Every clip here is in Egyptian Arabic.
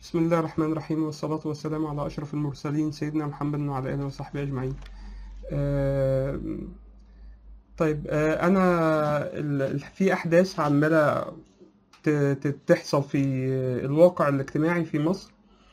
بسم الله الرحمن الرحيم والصلاة والسلام على أشرف المرسلين سيدنا محمد وعلى آله وصحبه أجمعين. آه، طيب آه، أنا ال- ال- في أحداث عمالة ت- ت- تحصل في الواقع الاجتماعي في مصر.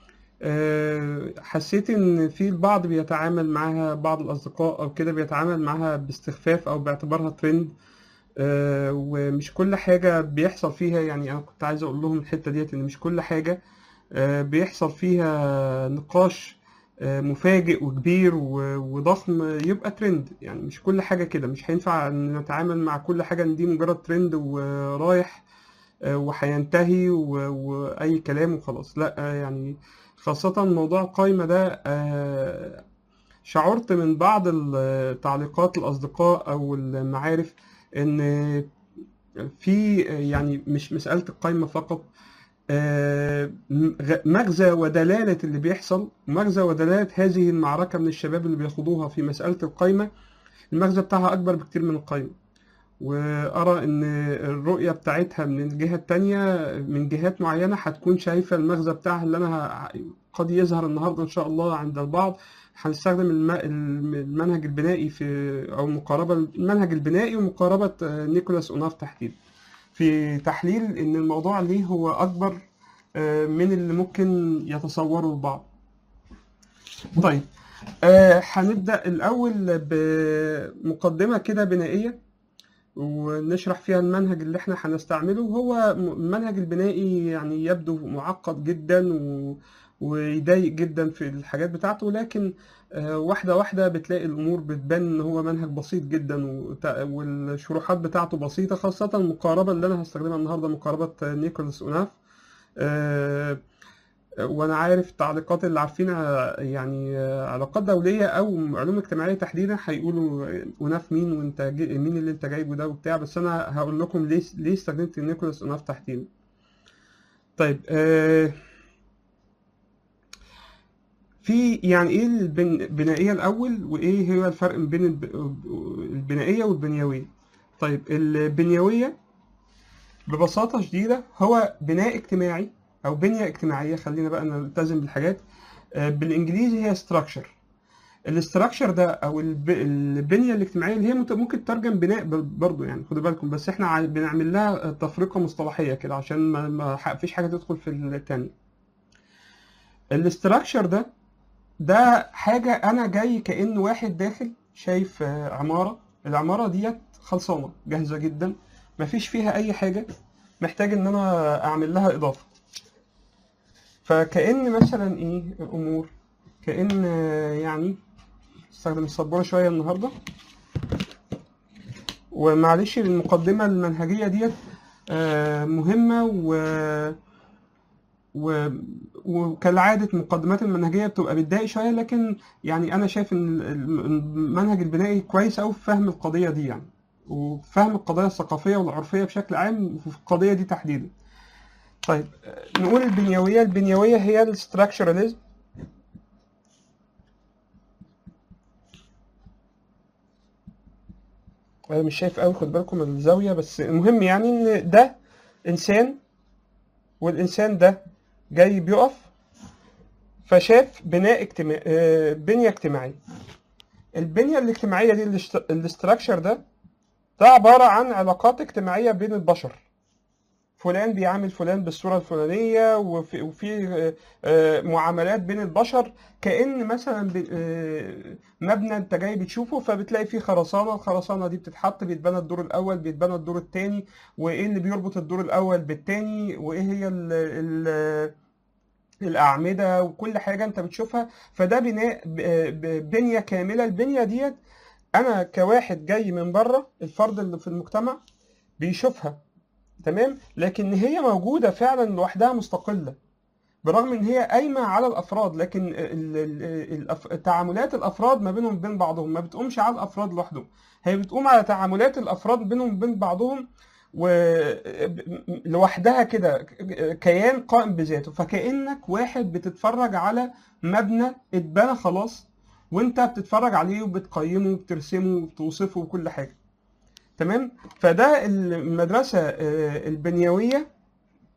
آه، حسيت إن في البعض بيتعامل معاها بعض الأصدقاء أو كده بيتعامل معاها باستخفاف أو باعتبارها ترند. آه، ومش كل حاجة بيحصل فيها يعني أنا كنت عايز أقول لهم الحتة ديت إن مش كل حاجة آه، بيحصل فيها نقاش آه، مفاجئ وكبير و- وضخم يبقى ترند يعني مش كل حاجة كده مش هينفع إن نتعامل مع كل حاجة إن دي مجرد ترند ورايح آه، وهينتهي و- وأي كلام وخلاص لأ آه، يعني خاصة موضوع القايمة ده آه، شعرت من بعض التعليقات الأصدقاء أو المعارف إن في يعني مش مسألة القايمة فقط آه، غ- مغزى ودلالة اللي بيحصل مغزى ودلالة هذه المعركة من الشباب اللي بيخوضوها في مسألة القايمة المغزى بتاعها أكبر بكتير من القايمة وأرى إن الرؤية بتاعتها من الجهة التانية من جهات معينة هتكون شايفة المغزى بتاعها اللي أنا ه- قد يظهر النهاردة إن شاء الله عند البعض هنستخدم الم- الم- المنهج البنائي في أو مقاربة المنهج البنائي ومقاربة آه، نيكولاس أوناف تحديدا في تحليل إن الموضوع ليه هو أكبر آه، من اللي ممكن يتصوره البعض. طيب آه، هنبدأ الأول بمقدمة كده بنائية ونشرح فيها المنهج اللي احنا هنستعمله هو م- المنهج البنائي يعني يبدو معقد جدا و... ويضايق جدا في الحاجات بتاعته لكن آه، واحدة واحدة بتلاقي الأمور بتبان إن هو منهج بسيط جدا وت- والشروحات بتاعته بسيطة خاصة المقاربة اللي أنا هستخدمها النهاردة مقاربة آه، نيكولاس أوناف آه، وانا عارف التعليقات اللي عارفينها يعني آه، علاقات دوليه او علوم اجتماعيه تحديدا هيقولوا اوناف مين وانت جي- مين اللي انت جايبه ده وبتاع بس انا هقول لكم ليه ليه استخدمت نيكولاس اوناف تحديدا طيب آه، في يعني ايه البن- البنائيه الاول وايه هو الفرق ما بين الب- البنائيه والبنيويه طيب البنيويه ببساطه شديده هو بناء اجتماعي او بنيه اجتماعيه خلينا بقى نلتزم بالحاجات آه، بالانجليزي هي structure الاستراكشر ده او الب... البنيه الاجتماعيه اللي هي مت- ممكن تترجم بناء ب- برضو يعني خدوا بالكم بس احنا ع- بنعمل لها تفرقه مصطلحيه كده عشان ما, ما ح- فيش حاجه تدخل في التانية الاستراكشر ده ده حاجه انا جاي كأن واحد داخل شايف آه، عماره العماره ديت خلصانه جاهزه جدا مفيش فيها اي حاجه محتاج ان انا اعمل لها اضافه فكأن مثلا ايه الامور كأن آه، يعني استخدم السبورة شوية النهاردة ومعلش المقدمة المنهجية ديت آه، مهمة و... و... وكالعادة المقدمات المنهجية بتبقى بتضايق شوية لكن يعني أنا شايف إن الم- المنهج البنائي كويس أوي في فهم القضية دي يعني وفهم القضايا الثقافية والعرفية بشكل عام وفي القضية دي تحديدا. طيب آه، نقول البنيوية البنيوية هي الستراكشراليزم انا مش شايف قوي خد بالكم من الزاويه بس المهم يعني ان ده انسان والانسان ده جاي بيقف فشاف بناء اجتماعي بنيه اجتماعيه البنيه الاجتماعيه دي الاستراكشر ده ده عباره عن علاقات اجتماعيه بين البشر فلان بيعامل فلان بالصورة الفلانية وفي, وفي آه، آه، معاملات بين البشر كأن مثلا ب- آه، مبنى انت جاي بتشوفه فبتلاقي فيه خرسانة الخرسانة دي بتتحط بيتبنى الدور الأول بيتبنى الدور التاني وإيه اللي بيربط الدور الأول بالتاني وإيه هي ال ال الأعمدة وكل حاجة أنت بتشوفها فده بناء ب- ب- بنية كاملة البنية ديت أنا كواحد جاي من بره الفرد اللي في المجتمع بيشوفها تمام لكن هي موجودة فعلا لوحدها مستقلة برغم ان هي قايمة على الافراد لكن ال- ال- الأف- تعاملات الافراد ما بينهم وبين بعضهم ما بتقومش على الافراد لوحدهم هي بتقوم على تعاملات الافراد بينهم وبين بعضهم و لوحدها كده كيان قائم بذاته فكأنك واحد بتتفرج على مبنى اتبنى خلاص وانت بتتفرج عليه وبتقيمه وبترسمه وبتوصفه وكل حاجة تمام فده المدرسة آه، البنيوية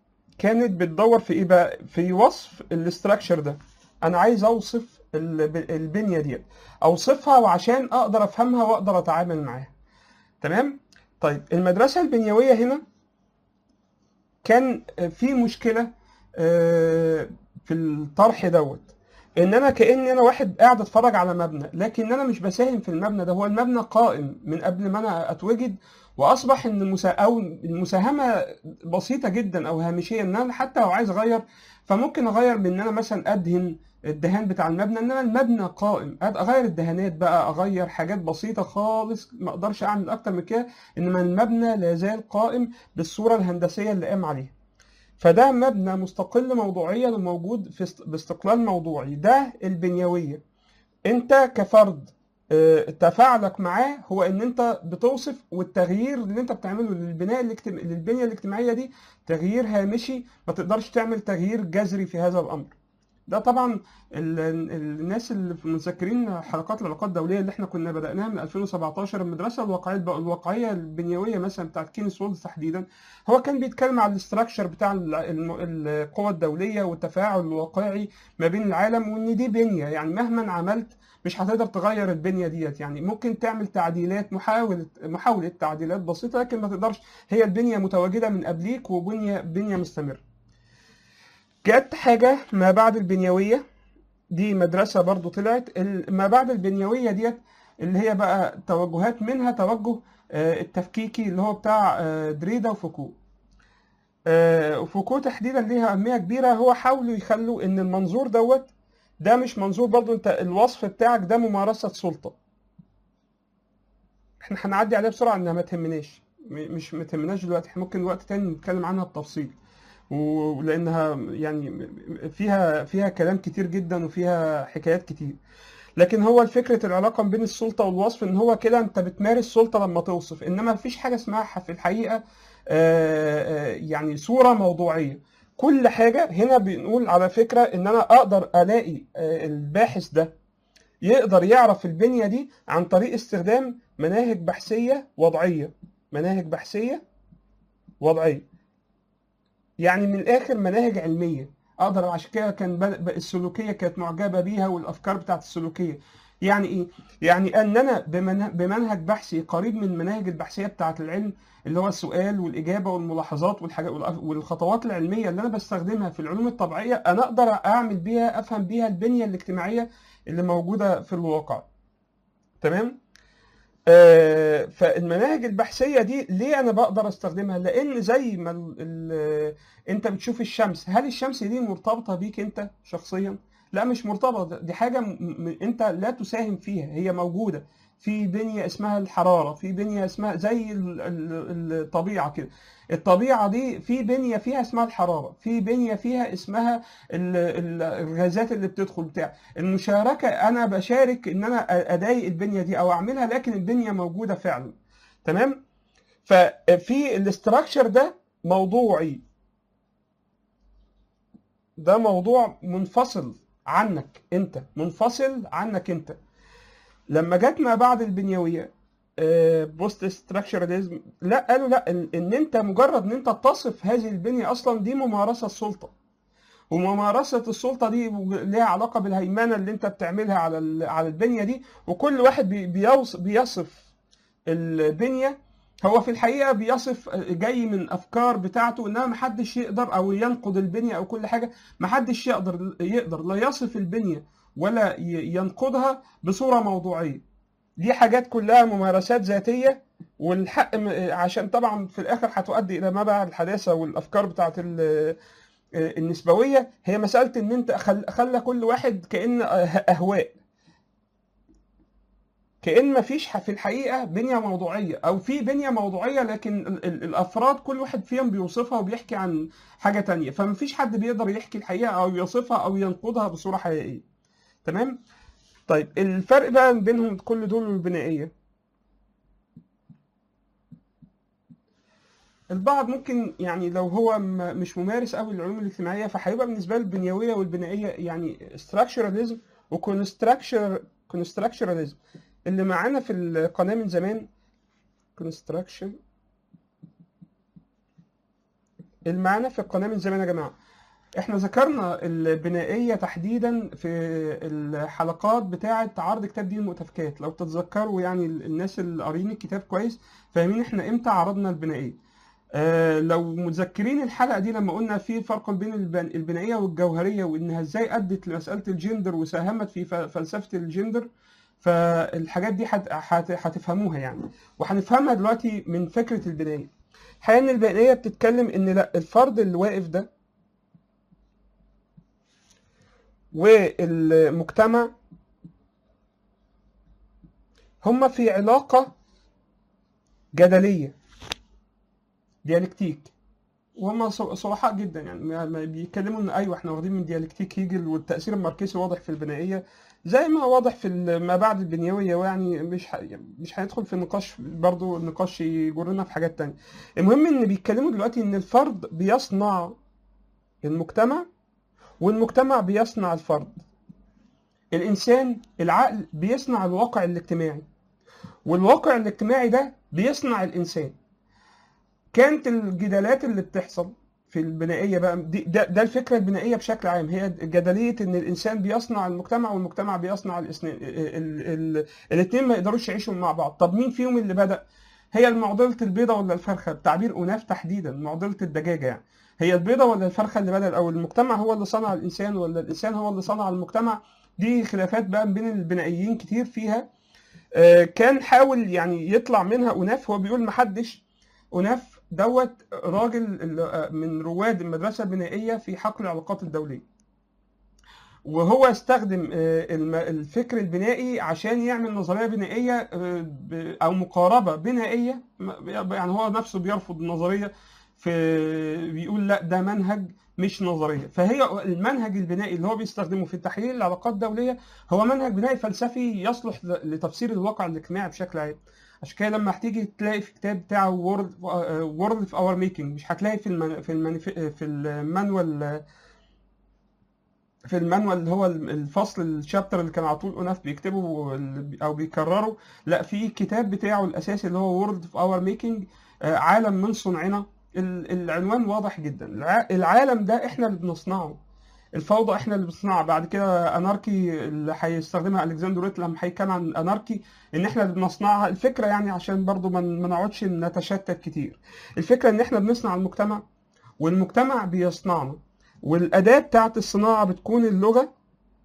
كانت بتدور في ايه بقى في وصف الاستراكشر ده انا عايز اوصف ال- البنيه ديت اوصفها وعشان اقدر افهمها واقدر اتعامل معاها تمام طيب المدرسه البنيويه هنا كان في مشكله آه، في الطرح دوت ان انا كاني انا واحد قاعد اتفرج على مبنى لكن انا مش بساهم في المبنى ده هو المبنى قائم من قبل ما انا اتوجد واصبح ان المسا... او المساهمه بسيطه جدا او هامشيه ان انا حتى لو عايز اغير فممكن اغير بان انا مثلا ادهن الدهان بتاع المبنى انما المبنى قائم أد- اغير الدهانات بقى اغير حاجات بسيطه خالص ما اقدرش اعمل اكتر من كده انما المبنى لا زال قائم بالصوره الهندسيه اللي قام عليها فده مبنى مستقل موضوعيا وموجود في است- باستقلال موضوعي ده البنيويه انت كفرد آه، تفاعلك معاه هو ان انت بتوصف والتغيير اللي انت بتعمله للبناء الاجتماعي للبنيه الاجتماعيه دي تغيير هامشي ما تقدرش تعمل تغيير جذري في هذا الامر ده طبعا ال- ال- الناس اللي متذكرين حلقات العلاقات الدوليه اللي احنا كنا بدأناها من 2017 المدرسه الواقعيه الواقعيه البنيويه مثلا بتاعت كينيس وولد تحديدا هو كان بيتكلم على الاستراكشر بتاع ال- الم- القوى الدوليه والتفاعل الواقعي ما بين العالم وان دي بنيه يعني مهما عملت مش هتقدر تغير البنيه ديت يعني ممكن تعمل تعديلات محاوله محاوله تعديلات بسيطه لكن ما تقدرش هي البنيه متواجده من قبليك وبنيه بنيه مستمره جت حاجه ما بعد البنيويه دي مدرسه برضو طلعت ال- ما بعد البنيويه ديت اللي هي بقى توجهات منها توجه آه، التفكيكي اللي هو بتاع آه، دريدا وفوكو آه، وفوكو تحديدا ليها أهمية كبيرة هو حاولوا يخلوا إن المنظور دوت ده مش منظور برضو أنت الوصف بتاعك ده ممارسة سلطة احنا هنعدي عليها بسرعة إنها ما تهمناش م- مش ما تهمناش دلوقتي احنا ممكن وقت تاني نتكلم عنها بتفصيل ولأنها يعني فيها فيها كلام كتير جدا وفيها حكايات كتير لكن هو الفكرة العلاقة بين السلطة والوصف ان هو كده انت بتمارس سلطة لما توصف انما مفيش حاجة اسمها في الحقيقة آه، آه، يعني صورة موضوعية كل حاجة هنا بنقول على فكرة ان انا اقدر الاقي آه، الباحث ده يقدر يعرف البنية دي عن طريق استخدام مناهج بحثية وضعية مناهج بحثية وضعية يعني من الاخر مناهج علميه اقدر عشان كده كان بد- السلوكيه كانت معجبه بيها والافكار بتاعت السلوكيه يعني ايه يعني ان انا بمنه- بمنهج بحثي قريب من المناهج البحثيه بتاعت العلم اللي هو السؤال والاجابه والملاحظات والحاجات والأف- والخطوات العلميه اللي انا بستخدمها في العلوم الطبيعيه انا اقدر اعمل بيها افهم بيها البنيه الاجتماعيه اللي موجوده في الواقع تمام آه، فالمناهج البحثيه دي ليه انا بقدر استخدمها لان زي ما ال ال انت بتشوف الشمس هل الشمس دي مرتبطه بيك انت شخصيا لا مش مرتبطه دي حاجه م م انت لا تساهم فيها هي موجوده في بنيه اسمها الحراره في بنيه اسمها زي ال- ال- الطبيعه كده الطبيعه دي في بنيه فيها اسمها الحراره في بنيه فيها اسمها ال- ال- الغازات اللي بتدخل بتاع المشاركه انا بشارك ان انا اضايق البنيه دي او اعملها لكن البنيه موجوده فعلا تمام ففي الاستراكشر ده موضوعي ده موضوع منفصل عنك انت منفصل عنك انت لما جت ما بعد البنيويه بوست ستراكشراليزم لا قالوا لا ان, ان انت مجرد ان انت تصف هذه البنيه اصلا دي ممارسه السلطه وممارسه السلطه دي ليها علاقه بالهيمنه اللي انت بتعملها على ال- على البنيه دي وكل واحد بي- بيوص- بيصف البنيه هو في الحقيقه بيصف جاي من افكار بتاعته انما محدش يقدر او ينقد البنيه او كل حاجه محدش يقدر يقدر لا يصف البنيه ولا ي- ينقدها بصوره موضوعيه دي حاجات كلها ممارسات ذاتيه والحق م- عشان طبعا في الاخر هتؤدي الى ما بعد الحداثه والافكار بتاعت ال- النسبويه هي مساله ان انت خل- خلى كل واحد كان اهواء كأن مفيش ح- في الحقيقة بنية موضوعية أو في بنية موضوعية لكن ال- ال- الأفراد كل واحد فيهم بيوصفها وبيحكي عن حاجة تانية فمفيش حد بيقدر يحكي الحقيقة أو يوصفها أو ينقدها بصورة حقيقية تمام؟ طيب الفرق بقى بينهم كل دول والبنائية البعض ممكن يعني لو هو م- مش ممارس قوي للعلوم الاجتماعية فهيبقى بالنسبة له البنيوية والبنائية يعني structuralism وconstructure constructuralism اللي معانا في القناة من زمان construction المعنى في القناه من زمان يا جماعه احنا ذكرنا البنائيه تحديدا في الحلقات بتاعه عرض كتاب دين المؤتفكات لو تتذكروا يعني الناس اللي قارين الكتاب كويس فاهمين احنا امتى عرضنا البنائيه آه لو متذكرين الحلقه دي لما قلنا في فرق بين البن- البنائيه والجوهريه وانها ازاي ادت لمساله الجندر وساهمت في ف- فلسفه الجندر فالحاجات دي هت- هت- هتفهموها يعني وهنفهمها دلوقتي من فكره البنائيه الحقيقه ان البنائيه بتتكلم ان لا الفرد اللي واقف ده والمجتمع هما في علاقه جدليه ديالكتيك وهم ص- صرحاء جدا يعني ما ما بيتكلموا ان ايوه احنا واخدين من ديالكتيك هيجل والتاثير الماركسي واضح في البنائيه زي ما واضح في ال- ما بعد البنيويه ويعني مش ح... مش هندخل في النقاش برضو النقاش يجرنا في حاجات تانية المهم ان بيتكلموا دلوقتي ان الفرد بيصنع المجتمع والمجتمع بيصنع الفرد الانسان العقل بيصنع الواقع الاجتماعي والواقع الاجتماعي ده بيصنع الانسان كانت الجدالات اللي بتحصل في البنائيه بقى دي ده, ده الفكره البنائيه بشكل عام هي جدليه ان الانسان بيصنع المجتمع والمجتمع بيصنع الاثنين الاثنين ما يقدروش يعيشوا مع بعض طب مين فيهم اللي بدا هي المعضله البيضه ولا الفرخه بتعبير اناف تحديدا معضله الدجاجه يعني هي البيضه ولا الفرخه اللي بدا او المجتمع هو اللي صنع الانسان ولا الانسان هو اللي صنع المجتمع دي خلافات بقى بين البنائيين كتير فيها آه، كان حاول يعني يطلع منها اناف هو بيقول محدش أناف دوت راجل ال- من رواد المدرسة البنائية في حقل العلاقات الدولية وهو استخدم آه، الم- الفكر البنائي عشان يعمل نظرية بنائية آه، ب- أو مقاربة بنائية م- يعني هو نفسه بيرفض النظرية في بيقول لا ده منهج مش نظرية فهي المنهج البنائي اللي هو بيستخدمه في تحليل العلاقات الدولية هو منهج بنائي فلسفي يصلح ل- لتفسير الواقع الاجتماعي بشكل عام عشان كده لما هتيجي تلاقي في كتاب بتاعه وورد وورد في اور ميكنج مش هتلاقي في المن... في المن... في المانوال في المانوال اللي هو الفصل الشابتر اللي كان على طول اوناف بيكتبه او بيكرره لا في كتاب بتاعه الاساسي اللي هو وورد في اور ميكنج عالم من صنعنا ال- العنوان واضح جدا الع- العالم ده احنا اللي بنصنعه الفوضى احنا اللي بنصنعها بعد كده اناركي اللي هيستخدمها الكسندر ريت لما هيتكلم عن اناركي ان احنا اللي بنصنعها الفكره يعني عشان برضو ما ما نقعدش نتشتت كتير الفكره ان احنا بنصنع المجتمع والمجتمع بيصنعنا والاداه بتاعت الصناعه بتكون اللغه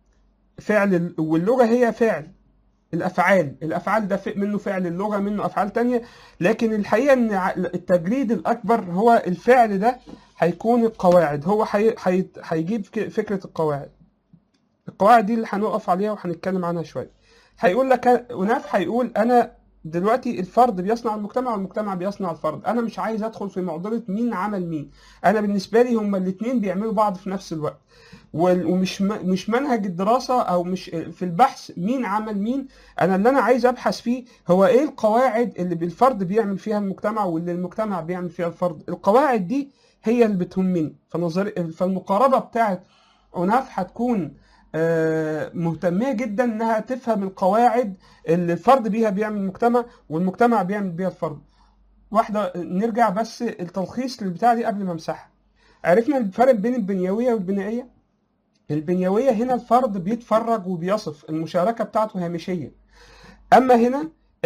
فعل ال- واللغه هي فعل الافعال الافعال ده في- منه فعل اللغه منه افعال تانية لكن الحقيقه ان ع- التجريد الاكبر هو الفعل ده هيكون القواعد هو هي- هي- هيجيب ك- فكره القواعد القواعد دي اللي هنقف عليها وهنتكلم عنها شويه هيقول لك اناف هيقول انا دلوقتي الفرد بيصنع المجتمع والمجتمع بيصنع الفرد انا مش عايز ادخل في معضله مين عمل مين انا بالنسبه لي هما الاثنين بيعملوا بعض في نفس الوقت وال- ومش م- مش منهج الدراسه او مش في البحث مين عمل مين انا اللي انا عايز ابحث فيه هو ايه القواعد اللي بالفرد بيعمل فيها المجتمع واللي المجتمع بيعمل فيها الفرد القواعد دي هي اللي بتهمني فنظر فالمقاربه بتاعت عناف هتكون آه، مهتميه جدا انها تفهم القواعد اللي الفرد بيها بيعمل المجتمع والمجتمع بيعمل بيها الفرد واحده نرجع بس التلخيص للبتاع دي قبل ما امسحها عرفنا الفرق بين البنيويه والبنائيه البنيويه هنا الفرد بيتفرج وبيصف المشاركه بتاعته هامشيه اما هنا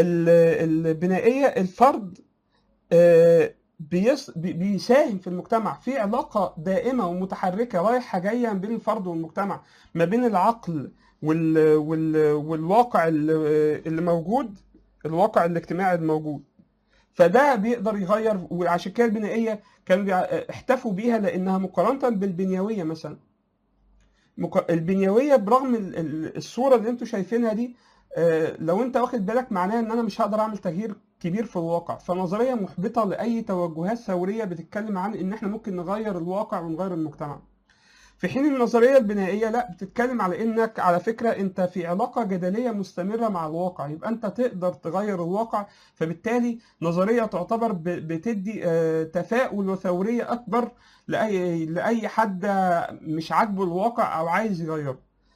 ال- البنائيه الفرد آه، بيص... بي- بيساهم في المجتمع في علاقة دائمة ومتحركة رايحة جاية بين الفرد والمجتمع ما بين العقل وال... وال... والواقع اللي... اللي موجود الواقع الاجتماعي الموجود فده بيقدر يغير وعشان كده البنائية كانوا بيع- احتفوا بيها لأنها مقارنة بالبنيوية مثلا مق- البنيوية برغم ال- ال- الصورة اللي انتوا شايفينها دي آه، لو انت واخد بالك معناها ان انا مش هقدر اعمل تغيير كبير في الواقع فنظرية محبطة لأي توجهات ثورية بتتكلم عن ان احنا ممكن نغير الواقع ونغير المجتمع في حين النظرية البنائية لا بتتكلم على انك على فكرة انت في علاقة جدلية مستمرة مع الواقع يبقى انت تقدر تغير الواقع فبالتالي نظرية تعتبر ب- بتدي آه، تفاؤل وثورية اكبر لأي لأي حد مش عاجبه الواقع او عايز يغيره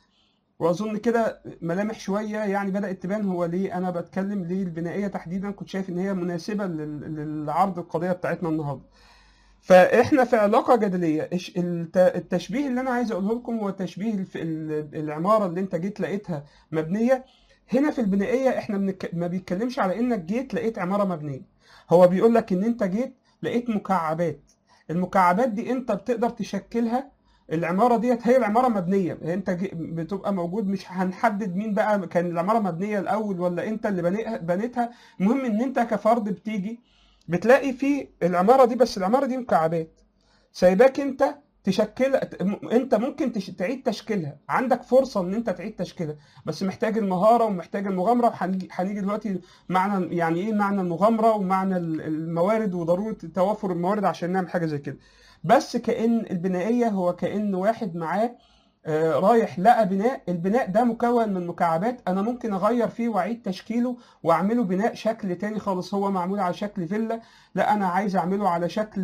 واظن كده ملامح شويه يعني بدات تبان هو ليه انا بتكلم ليه البنائيه تحديدا كنت شايف ان هي مناسبه لل- للعرض القضيه بتاعتنا النهارده فاحنا في علاقه جدليه إيش- الت- التشبيه اللي انا عايز اقوله لكم هو تشبيه الف- ال- العماره اللي انت جيت لقيتها مبنيه هنا في البنائيه احنا بنك... ما بيتكلمش على انك جيت لقيت عماره مبنيه هو بيقول لك ان انت جيت لقيت مكعبات المكعبات دي انت بتقدر تشكلها العماره ديت هي العماره مبنيه انت جي- بتبقى موجود مش هنحدد مين بقى كان العماره مبنيه الاول ولا انت اللي بنيها- بنيتها المهم ان انت كفرد بتيجي بتلاقي في العماره دي بس العماره دي مكعبات سايباك انت تشكل انت ممكن تش... تعيد تشكيلها عندك فرصه ان انت تعيد تشكيلها بس محتاج المهاره ومحتاج المغامره وهنيجي هنيجي دلوقتي معنى يعني ايه معنى المغامره ومعنى ال- الموارد وضروره توافر الموارد عشان نعمل حاجه زي كده بس كأن البنائيه هو كأن واحد معاه آه، رايح لقى بناء البناء ده مكون من مكعبات انا ممكن اغير فيه واعيد تشكيله واعمله بناء شكل تاني خالص هو معمول على شكل فيلا لا انا عايز اعمله على شكل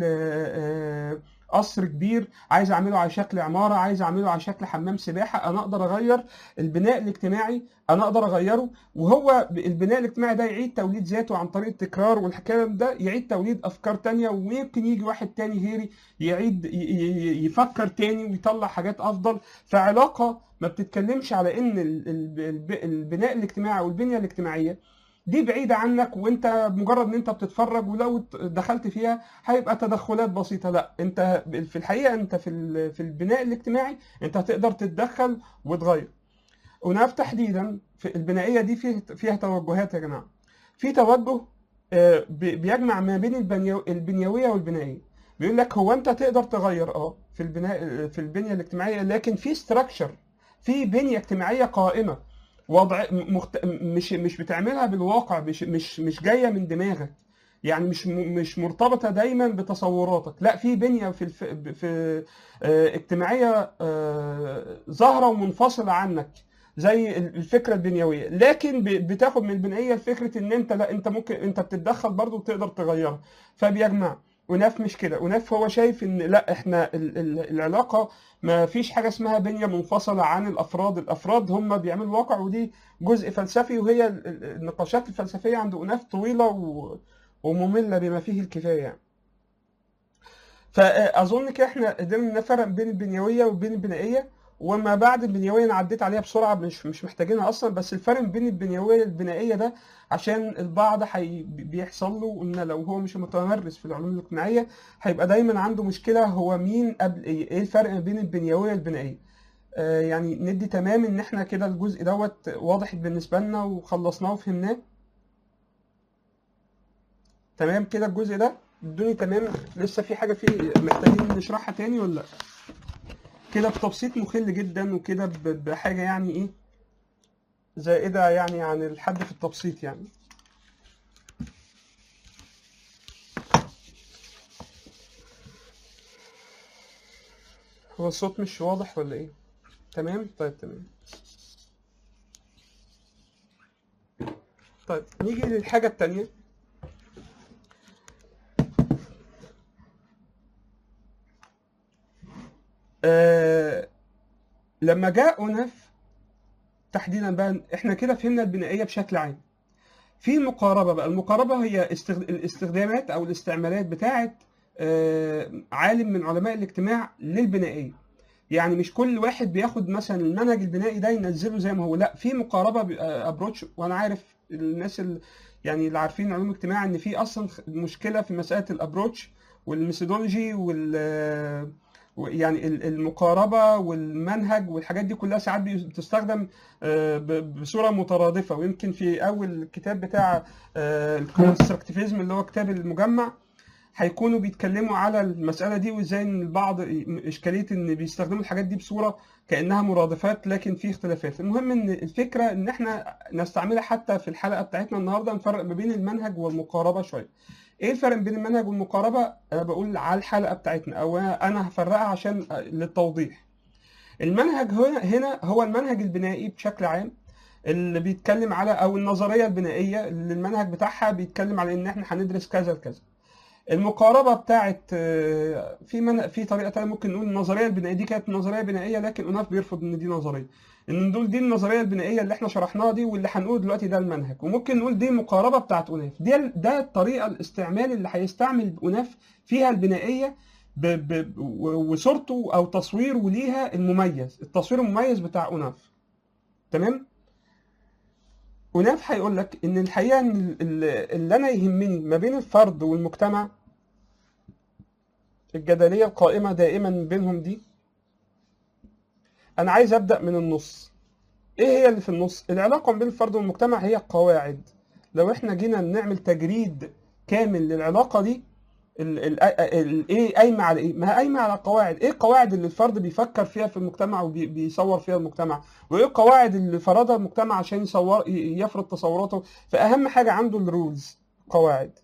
آه، آه، قصر كبير عايز اعمله على شكل عماره عايز اعمله على شكل حمام سباحه انا اقدر اغير البناء الاجتماعي انا اقدر اغيره وهو ب- البناء الاجتماعي ده يعيد توليد ذاته عن طريق التكرار والحكايه ده يعيد توليد افكار تانية ويمكن يجي واحد تاني غيري يعيد ي- ي- يفكر تاني ويطلع حاجات افضل فعلاقه ما بتتكلمش على ان ال- ال- الب- البناء الاجتماعي او البنيه الاجتماعيه دي بعيدة عنك وانت مجرد ان انت بتتفرج ولو ت- دخلت فيها هيبقى تدخلات بسيطة لا انت في الحقيقة انت في ال- في البناء الاجتماعي انت هتقدر تتدخل وتغير وناف تحديدا في البنائية دي فيه فيها توجهات يا جماعة في توجه آه، بي- بيجمع ما بين البنيو- البنيوية والبنائية بيقول لك هو انت تقدر تغير اه في البناء في البنية الاجتماعية لكن في ستراكشر في بنية اجتماعية قائمة وضع مخت... مش مش بتعملها بالواقع مش مش مش جايه من دماغك يعني مش م... مش مرتبطه دايما بتصوراتك لا في بنيه في الف... في آه، اجتماعيه آه، ظاهره ومنفصله عنك زي الفكره البنيويه لكن ب... بتاخد من البنائيه فكره ان انت لا انت ممكن انت بتتدخل برضه وتقدر تغيرها فبيجمع وناف مش كده وناف هو شايف ان لا احنا ال... ال... العلاقه ما فيش حاجه اسمها بنيه منفصله عن الافراد الافراد هم بيعملوا واقع ودي جزء فلسفي وهي ال- ال- النقاشات الفلسفيه عند اناف طويله و... وممله بما فيه الكفايه يعني فاظن كده احنا قدرنا نفرق بين البنيويه وبين البنائيه وما بعد البنيويه انا عديت عليها بسرعه مش مش محتاجينها اصلا بس الفرق بين البنيويه والبنائيه ده عشان البعض حي... بيحصل له ان لو هو مش متمرس في العلوم الاجتماعيه هيبقى دايما عنده مشكله هو مين قبل ايه ايه الفرق ما بين البنيويه والبنائيه آه يعني ندي تمام ان احنا كده الجزء دوت واضح بالنسبه لنا وخلصناه وفهمناه تمام كده الجزء ده ادوني تمام لسه في حاجه فيه محتاجين نشرحها تاني ولا لا كده بتبسيط مخل جدا وكده ب- بحاجه يعني ايه زائده يعني عن الحد في التبسيط يعني هو الصوت مش واضح ولا ايه تمام طيب تمام طيب نيجي للحاجه التانيه آه لما جاء أوناف تحديدا بقى احنا كده فهمنا البنائية بشكل عام في مقاربة بقى المقاربة هي استخد... الاستخدامات أو الاستعمالات بتاعة آه عالم من علماء الاجتماع للبنائية يعني مش كل واحد بياخد مثلا المنهج البنائي ده ينزله زي ما هو لا في مقاربة ابروتش وانا عارف الناس اللي يعني اللي عارفين علوم اجتماع ان في اصلا مشكلة في مسألة الابروتش والميثودولوجي وال يعني المقاربة والمنهج والحاجات دي كلها ساعات بتستخدم بصورة مترادفة ويمكن في أول الكتاب بتاع الكونستركتيفيزم اللي هو كتاب المجمع هيكونوا بيتكلموا على المسألة دي وازاي ان البعض اشكالية ان بيستخدموا الحاجات دي بصورة كأنها مرادفات لكن في اختلافات المهم ان الفكرة ان احنا نستعملها حتى في الحلقة بتاعتنا النهاردة نفرق ما بين المنهج والمقاربة شوية ايه الفرق بين المنهج والمقاربه انا بقول على الحلقه بتاعتنا او انا هفرقها عشان للتوضيح المنهج هنا هنا هو المنهج البنائي بشكل عام اللي بيتكلم على او النظريه البنائيه اللي المنهج بتاعها بيتكلم على ان احنا هندرس كذا لكذا المقاربه بتاعت في من في طريقه تانية ممكن نقول النظريه البنائيه دي كانت نظريه بنائيه لكن اناف بيرفض ان دي نظريه ان دول دي النظريه البنائيه اللي احنا شرحناها دي واللي هنقول دلوقتي ده المنهج وممكن نقول دي مقاربه بتاعت اناف دي ده الطريقه الاستعمال اللي هيستعمل اناف فيها البنائيه ب... ب... و- وصورته او تصويره ليها المميز التصوير المميز بتاع أوناف تمام أوناف هيقول لك ان الحقيقه ان ال- ال- اللي انا يهمني ما بين الفرد والمجتمع الجدليه القائمه دائما بينهم دي انا عايز ابدا من النص ايه هي اللي في النص العلاقه بين الفرد والمجتمع هي القواعد لو احنا جينا نعمل تجريد كامل للعلاقه دي ال- ال- ال- ايه قايمه على ايه؟ ما هي قايمه على قواعد، ايه القواعد اللي الفرد بيفكر فيها في المجتمع وبيصور فيها المجتمع؟ وايه القواعد اللي فرضها المجتمع عشان يصور ي- يفرض تصوراته؟ فاهم حاجه عنده الرولز قواعد.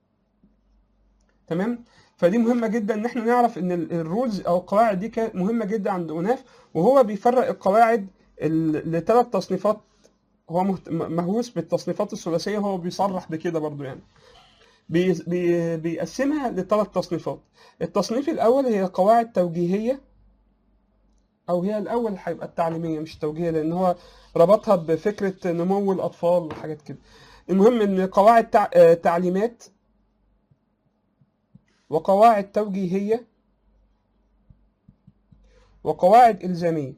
تمام؟ فدي مهمه جدا ان احنا نعرف ان ال- الرولز او القواعد دي كانت مهمه جدا عند اوناف وهو بيفرق القواعد لثلاث تصنيفات هو مهت- مهووس بالتصنيفات الثلاثيه هو بيصرح بكده برضو يعني. بي بي بيقسمها لثلاث تصنيفات التصنيف الأول هي قواعد توجيهية أو هي الأول هيبقى التعليمية مش التوجيهية لأن هو ربطها بفكرة نمو الأطفال وحاجات كده المهم إن قواعد تع... آه، تعليمات وقواعد توجيهية وقواعد إلزامية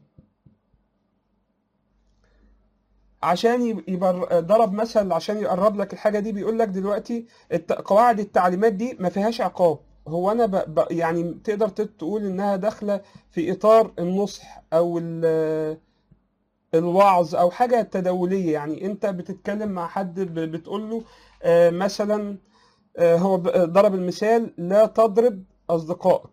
عشان يب- يبقى ضرب مثل عشان يقرب لك الحاجه دي بيقول لك دلوقتي الت- قواعد التعليمات دي ما فيهاش عقاب هو انا ب... ب... يعني تقدر ت- تقول انها داخله في اطار النصح او ال... الوعظ او حاجه تداوليه يعني انت بتتكلم مع حد ب... بتقول له آه، مثلا آه، هو ب- ضرب المثال لا تضرب اصدقائك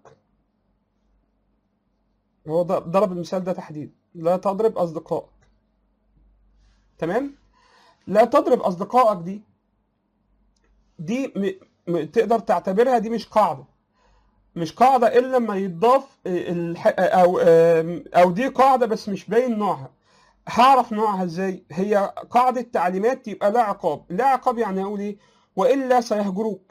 هو ض- ضرب المثال ده تحديدا لا تضرب اصدقائك تمام لا تضرب اصدقائك دي دي م... م... تقدر تعتبرها دي مش قاعده مش قاعده الا لما يتضاف الح... او او دي قاعده بس مش باين نوعها هعرف نوعها ازاي هي قاعده تعليمات يبقى لا عقاب لا عقاب يعني اقول ايه والا سيهجروك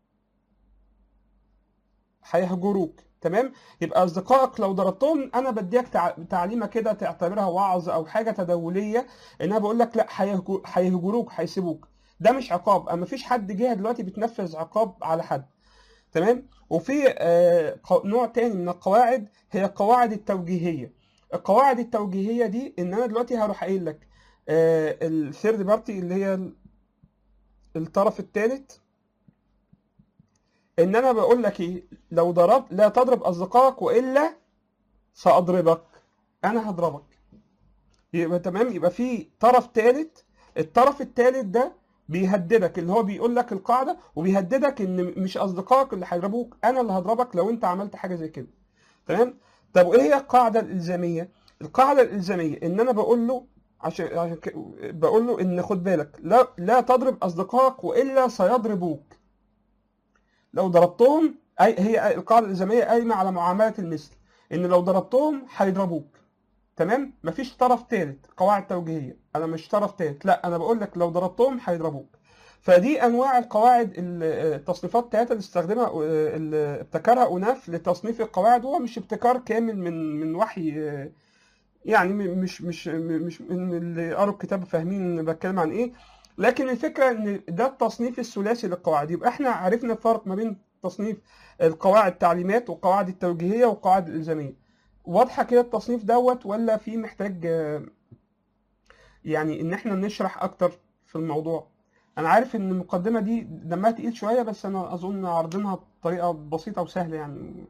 هيهجروك تمام يبقى اصدقائك لو ضربتهم انا بديك تع... تعليمه كده تعتبرها وعظ او حاجه تداوليه ان انا بقول لك لا هيهجو- هيهجروك هيسيبوك ده مش عقاب اما فيش حد جهه دلوقتي بتنفذ عقاب على حد تمام وفي آه، قو- نوع تاني من القواعد هي القواعد التوجيهيه القواعد التوجيهيه دي ان انا دلوقتي هروح قايل لك الثيرد بارتي اللي هي ال- الطرف الثالث ان انا بقول لك ايه لو ضربت لا تضرب اصدقائك والا ساضربك انا هضربك يبقى تمام يبقى في طرف ثالث الطرف الثالث ده بيهددك اللي هو بيقول لك القاعده وبيهددك ان مش اصدقائك اللي هيضربوك انا اللي هضربك لو انت عملت حاجه زي كده تمام طب وايه هي القاعده الالزاميه القاعده الالزاميه ان انا بقول له عشان عشان ك- بقول له ان خد بالك لا لا تضرب اصدقائك والا سيضربوك لو ضربتهم أي هي القاعده الالزاميه قايمه على معامله المثل ان لو ضربتهم هيضربوك تمام مفيش طرف ثالث قواعد توجيهيه انا مش طرف ثالث لا انا بقول لك لو ضربتهم هيضربوك فدي انواع القواعد ال- التصنيفات الثلاثه اللي استخدمها آه، اللي ابتكرها اوناف لتصنيف القواعد هو مش ابتكار كامل من من وحي آه، يعني م- مش مش م- مش من اللي قروا الكتاب فاهمين بتكلم عن ايه لكن الفكره ان ده التصنيف الثلاثي للقواعد يبقى احنا عرفنا الفرق ما بين تصنيف القواعد التعليمات والقواعد التوجيهيه والقواعد الالزاميه واضحه كده التصنيف دوت ولا في محتاج آه، يعني ان احنا نشرح اكتر في الموضوع انا عارف ان المقدمه دي دمها تقيل شويه بس انا اظن عارضينها بطريقه بسيطه وسهله يعني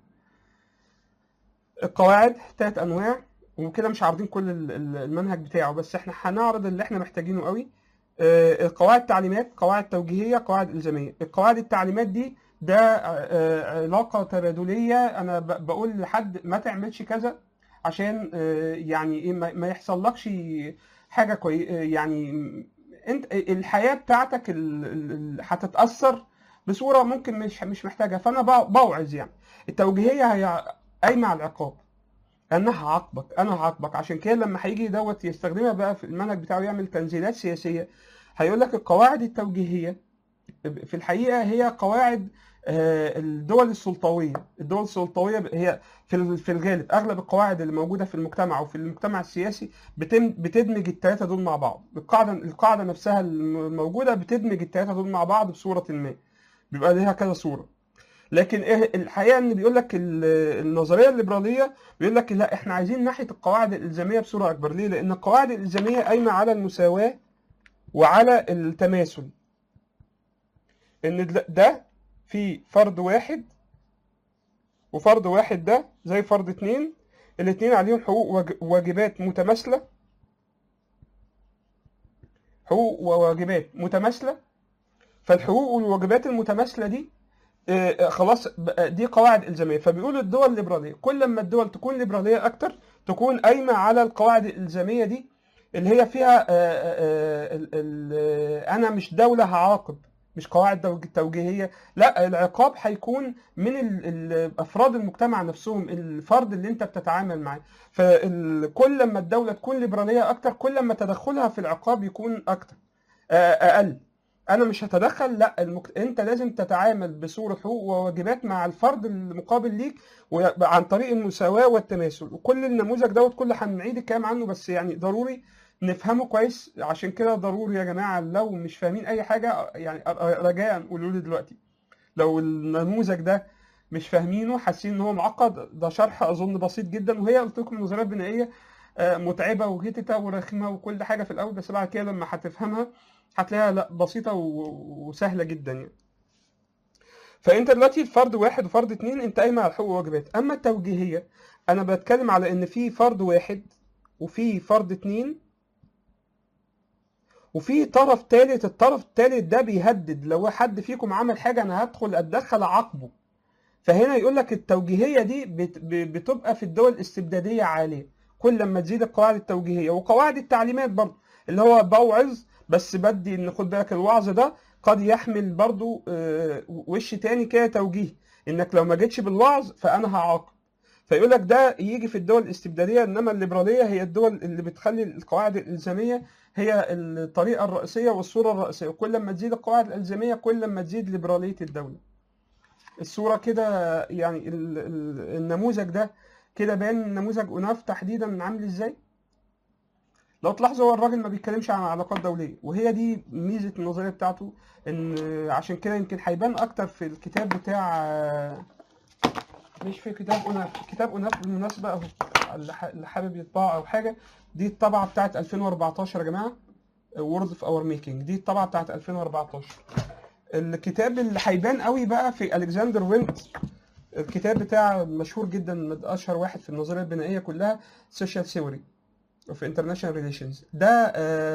القواعد ثلاث انواع وكده مش عارضين كل ال- ال- المنهج بتاعه بس احنا هنعرض اللي احنا محتاجينه قوي آه، القواعد التعليمات قواعد توجيهيه قواعد الزاميه القواعد التعليمات دي ده آه، علاقه تبادليه انا ب- بقول لحد ما تعملش كذا عشان آه، يعني ايه ما ما يحصلكش حاجه كوي يعني انت الحياه بتاعتك ال- ال- ال- هتتاثر بصوره ممكن مش مش محتاجها فانا بع- بوعظ يعني التوجيهيه هي قايمه على العقاب انا هعاقبك انا هعاقبك عشان كده لما هيجي دوت يستخدمها بقى في المنهج بتاعه يعمل تنزيلات سياسيه هيقول لك القواعد التوجيهيه في الحقيقه هي قواعد آه، الدول السلطويه الدول السلطويه هي في ال- في الغالب اغلب القواعد اللي موجوده في المجتمع وفي المجتمع السياسي بتم بتدمج الثلاثه دول مع بعض القاعده القاعده نفسها الموجوده بتدمج الثلاثه دول مع بعض بصوره ما بيبقى ليها كذا صوره لكن إيه الحقيقه ان بيقول لك ال- النظريه الليبراليه بيقول لك لا احنا عايزين ناحيه القواعد الالزاميه بصوره اكبر ليه لان القواعد الالزاميه قايمه على المساواه وعلى التماثل ان ده- ده في فرد واحد وفرد واحد ده زي فرد اتنين الاتنين عليهم حقوق وواج- وواجبات متماثله حقوق وواجبات متماثله فالحقوق والواجبات المتماثله دي آه، آه، خلاص بقى دي قواعد الزاميه فبيقول الدول الليبراليه كل ما الدول تكون ليبراليه اكتر تكون قايمه على القواعد الالزاميه دي اللي هي فيها آه، آه، آه، ال- ال- آه، انا مش دوله هعاقب مش قواعد دوج- توجيهيه لا العقاب هيكون من ال- ال- افراد المجتمع نفسهم الفرد اللي انت بتتعامل معاه فكل ما الدوله تكون ليبراليه اكتر كل ما تدخلها في العقاب يكون اكتر آه، اقل انا مش هتدخل لا المك... انت لازم تتعامل بصوره حقوق وواجبات مع الفرد المقابل ليك وعن طريق المساواه والتماثل وكل النموذج دوت كله هنعيد الكلام عنه بس يعني ضروري نفهمه كويس عشان كده ضروري يا جماعه لو مش فاهمين اي حاجه يعني رجاء قولوا لي دلوقتي لو النموذج ده مش فاهمينه حاسين ان هو معقد ده شرح اظن بسيط جدا وهي قلت لكم النظريه البنائيه آه، متعبه وهتته ورخمه وكل حاجه في الاول بس بعد كده لما هتفهمها هتلاقيها لا بسيطه و- وسهله جدا يعني فانت دلوقتي فرد واحد وفرد اتنين انت قايمه على حقوق وواجبات اما التوجيهيه انا بتكلم على ان في فرد واحد وفي فرد اتنين وفي طرف تالت الطرف التالت ده بيهدد لو حد فيكم عمل حاجه انا هدخل اتدخل اعاقبه فهنا يقول لك التوجيهيه دي بت- ب- بتبقى في الدول الاستبداديه عاليه كل لما تزيد القواعد التوجيهيه وقواعد التعليمات برضه اللي هو بوعظ بس بدي ان خد بالك الوعظ ده قد يحمل برضه آه، وش تاني كده توجيه انك لو ما جيتش بالوعظ فانا هعاقب فيقول لك ده يجي في الدول الاستبداديه انما الليبراليه هي الدول اللي بتخلي القواعد الالزاميه هي الطريقه الرئيسيه والصوره الرئيسيه وكل ما تزيد القواعد الالزاميه كل ما تزيد ليبراليه الدوله الصوره كده يعني ال- ال- النموذج ده كده باين نموذج اناف تحديدا عامل ازاي لو تلاحظوا هو الراجل ما بيتكلمش عن علاقات دوليه وهي دي ميزه النظريه بتاعته ان عشان كده يمكن هيبان اكتر في الكتاب بتاع مش في كتاب اناف كتاب اناف بالمناسبه اهو اللي ح- اللي حابب يطبعه او حاجه دي الطبعه بتاعت 2014 يا جماعه وورد اوف اور ميكينج دي الطبعه بتاعت 2014 الكتاب اللي هيبان قوي بقى في الكسندر وينت الكتاب بتاع مشهور جدا من اشهر واحد في النظريه البنائيه كلها سوشيال ثيوري اوف انترناشونال ريليشنز ده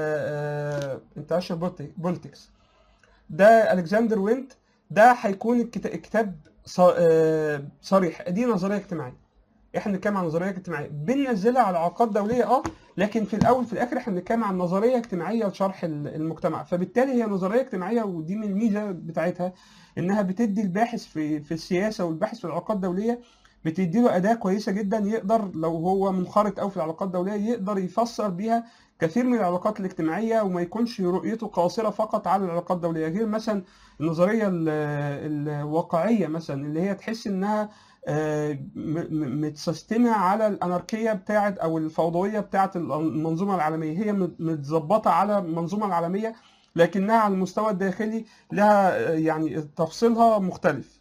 انترناشونال بوليتكس ده الكسندر وينت ده هيكون الكتا- الكتاب ص- آه، صريح دي نظريه اجتماعيه احنا بنتكلم عن نظريه اجتماعيه بننزلها على علاقات دوليه اه لكن في الاول في الاخر احنا بنتكلم عن نظريه اجتماعيه لشرح ال- المجتمع فبالتالي هي نظريه اجتماعيه ودي من الميزه بتاعتها انها بتدي الباحث في في السياسه والباحث في العلاقات الدوليه بتدي له اداه كويسه جدا يقدر لو هو منخرط قوي في العلاقات الدوليه يقدر يفسر بيها كثير من العلاقات الاجتماعيه وما يكونش رؤيته قاصره فقط على العلاقات الدوليه غير مثلا النظريه ال- الواقعيه مثلا اللي هي تحس انها آه، م- م- متسيستمه على الاناركيه بتاعت او الفوضويه بتاعت المنظومه العالميه هي مت- متظبطه على المنظومه العالميه لكنها على المستوى الداخلي لها آه، يعني تفصيلها مختلف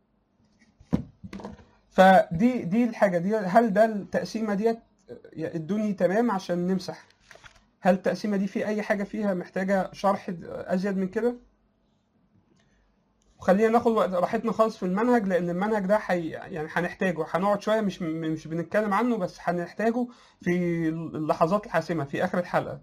فدي دي الحاجه دي هل ده التقسيمه ديت ادوني تمام عشان نمسح هل التقسيمه دي في اي حاجه فيها محتاجه شرح ازيد من كده وخلينا ناخد وقت راحتنا خالص في المنهج لان المنهج ده حي يعني هنحتاجه هنقعد شويه مش مش بنتكلم عنه بس هنحتاجه في اللحظات الحاسمه في اخر الحلقه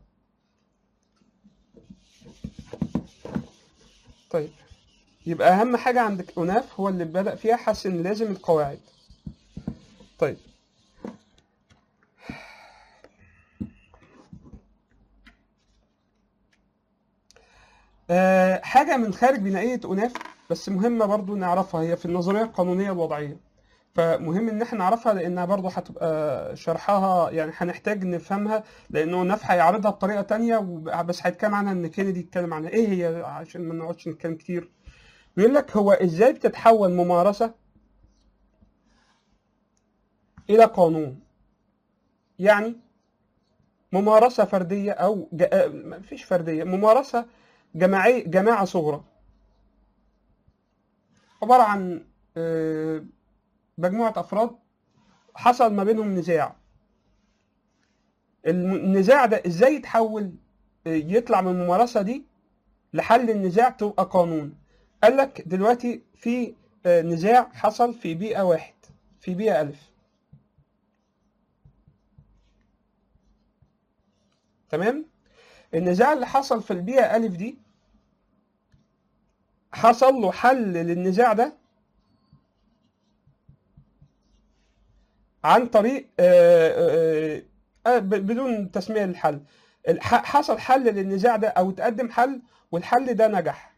طيب يبقى اهم حاجه عندك اناف هو اللي بدأ فيها حس ان لازم القواعد طيب آه، حاجة من خارج بنائية أناف بس مهمة برضو نعرفها هي في النظرية القانونية الوضعية فمهم إن احنا نعرفها لأنها برضو هتبقى شرحها يعني هنحتاج نفهمها لأنه أناف هيعرضها بطريقة تانية وب- بس هيتكلم عنها إن كينيدي يتكلم عنها إيه هي عشان ما نقعدش نتكلم كتير بيقول لك هو إزاي بتتحول ممارسة إلى قانون يعني ممارسة فردية أو ج... آه، مفيش فردية ممارسة جماعية جماعة صغرى عبارة عن آه، مجموعة أفراد حصل ما بينهم نزاع الم- النزاع ده ازاي يتحول آه، يطلع من الممارسة دي لحل النزاع تبقى قانون قال لك دلوقتي في آه، نزاع حصل في بيئة واحد في بيئة ألف تمام النزاع اللي حصل في البيئة ألف دي حصل له حل للنزاع ده عن طريق آه، آه، آه، ب- بدون تسمية للحل الح- حصل حل للنزاع ده أو تقدم حل والحل ده نجح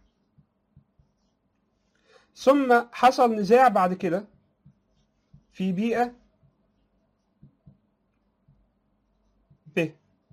ثم حصل نزاع بعد كده في بيئة ب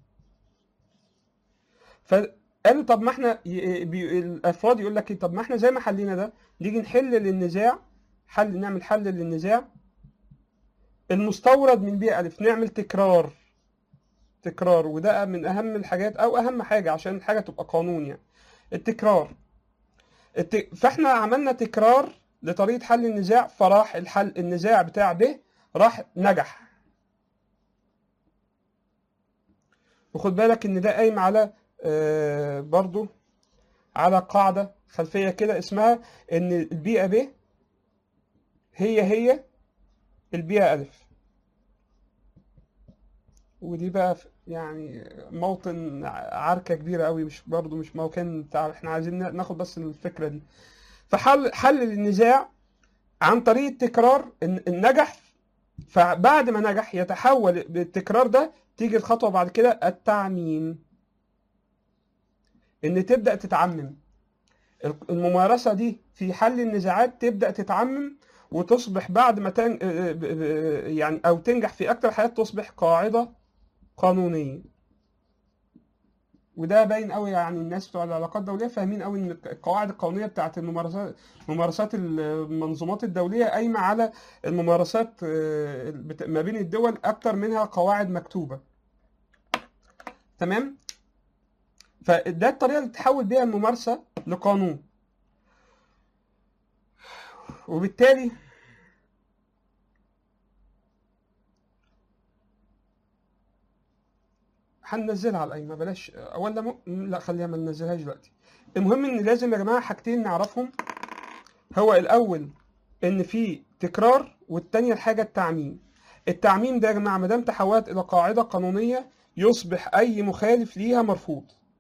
فقالوا طب ما احنا ي- بي- الافراد يقول لك إيه، طب ما احنا زي ما حلينا ده نيجي نحل للنزاع حل نعمل حل للنزاع المستورد من بيئة ألف نعمل تكرار تكرار وده من أهم الحاجات أو أهم حاجة عشان الحاجة تبقى قانون يعني التكرار الت... فاحنا عملنا تكرار لطريقة حل النزاع فراح الحل النزاع بتاع ب راح نجح وخد بالك ان ده قايم على آه برضو على قاعدة خلفية كده اسمها ان البيئة ب هي هي البيئة ألف ودي بقى ف- يعني موطن عركة كبيرة قوي مش برضو مش موطن بتاع احنا عايزين نا- ناخد بس الفكرة دي فحل حل النزاع عن طريق التكرار الن- النجح فبعد ما نجح يتحول بالتكرار ده تيجي الخطوة بعد كده التعميم ان تبدأ تتعمم الممارسة دي في حل النزاعات تبدأ تتعمم وتصبح بعد ما تن... يعني او تنجح في اكتر حالات تصبح قاعدة قانونية وده باين قوي يعني الناس بتوع العلاقات الدولية فاهمين قوي ان القواعد القانونية بتاعت الممارسات ممارسات المنظومات الدولية قايمة على الممارسات آه، بت- ما بين الدول اكتر منها قواعد مكتوبة تمام فده الطريقة اللي تحول بيها الممارسة لقانون وبالتالي هننزلها على القايمة بلاش ولا م... لا خليها ما ننزلهاش دلوقتي المهم ان لازم يا جماعة حاجتين نعرفهم هو الاول ان في تكرار والتانية الحاجة التعميم التعميم ده يا جماعة ما دام تحولت الى قاعدة قانونية يصبح اي مخالف ليها مرفوض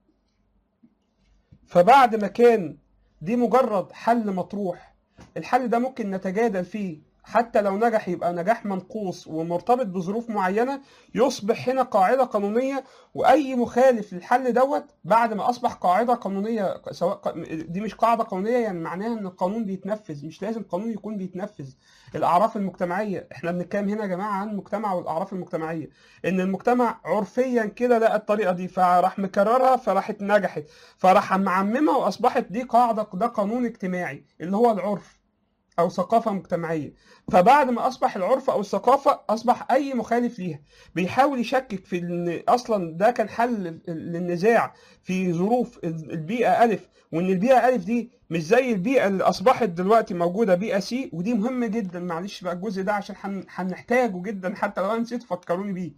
فبعد ما كان دي مجرد حل مطروح الحل ده ممكن نتجادل فيه حتى لو نجح يبقى نجاح منقوص ومرتبط بظروف معينة يصبح هنا قاعدة قانونية وأي مخالف للحل دوت بعد ما أصبح قاعدة قانونية سواء ق- دي مش قاعدة قانونية يعني معناها إن القانون بيتنفذ مش لازم قانون يكون بيتنفذ الأعراف المجتمعية إحنا بنتكلم هنا يا جماعة عن المجتمع والأعراف المجتمعية إن المجتمع عرفيا كده لقى الطريقة دي فراح مكررها فراحت نجحت فراح معممها وأصبحت دي قاعدة ده قانون اجتماعي اللي هو العرف او ثقافه مجتمعيه فبعد ما اصبح العرف او الثقافه اصبح اي مخالف ليها بيحاول يشكك في ان اصلا ده كان حل للنزاع في ظروف البيئه الف وان البيئه الف دي مش زي البيئه اللي اصبحت دلوقتي موجوده بيئه سي ودي مهمه جدا معلش بقى الجزء ده عشان هن- هنحتاجه جدا حتى لو انا نسيت فكروني بيه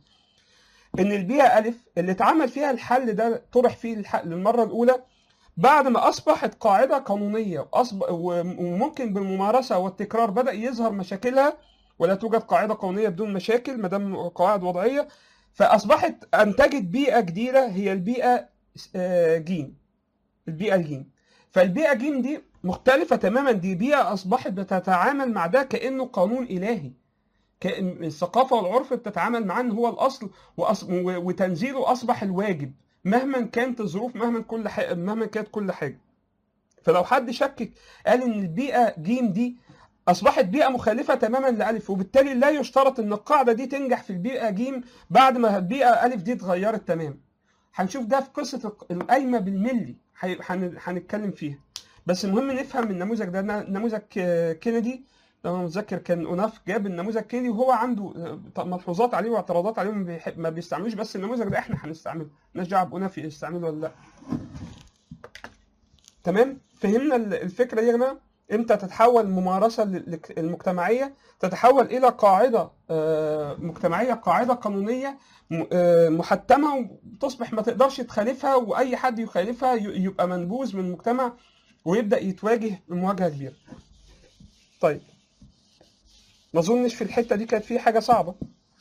ان البيئه الف اللي اتعمل فيها الحل ده طرح فيه الحل للمره الاولى بعد ما اصبحت قاعده قانونيه وأصب... وممكن بالممارسه والتكرار بدا يظهر مشاكلها ولا توجد قاعده قانونيه بدون مشاكل ما دام قواعد وضعيه فاصبحت انتجت بيئه جديده هي البيئه آه، جيم البيئه الجيم فالبيئه جيم دي مختلفه تماما دي بيئه اصبحت بتتعامل مع ده كانه قانون الهي كأن الثقافه والعرف بتتعامل معاه ان هو الاصل وأص... و- وتنزيله اصبح الواجب مهما كانت الظروف مهما كل حاجه مهما كانت كل حاجه فلو حد شكك قال ان البيئه جيم دي اصبحت بيئه مخالفه تماما لالف وبالتالي لا يشترط ان القاعده دي تنجح في البيئه جيم بعد ما البيئه الف دي اتغيرت تماما هنشوف ده في قصه الق- القايمه بالملي هي- هن- هنتكلم فيها بس المهم نفهم النموذج ده ن- نموذج ك- كينيدي لو انا متذكر كان اوناف جاب النموذج كينيدي وهو عنده آه، ملحوظات عليه واعتراضات عليه ما بيحب- ما بيستعملوش بس النموذج ده احنا هنستعمله مالناش دعوه باوناف يستعمله ولا لا تمام فهمنا ال- الفكره دي يا جماعه امتى تتحول الممارسه ال- المجتمعيه تتحول الى قاعده آه، مجتمعيه قاعده قانونيه م- آه، محتمه وتصبح ما تقدرش تخالفها واي حد يخالفها ي- يبقى منبوذ من المجتمع ويبدا يتواجه بمواجهه كبيره. طيب ما اظنش في الحته دي كانت في حاجه صعبه.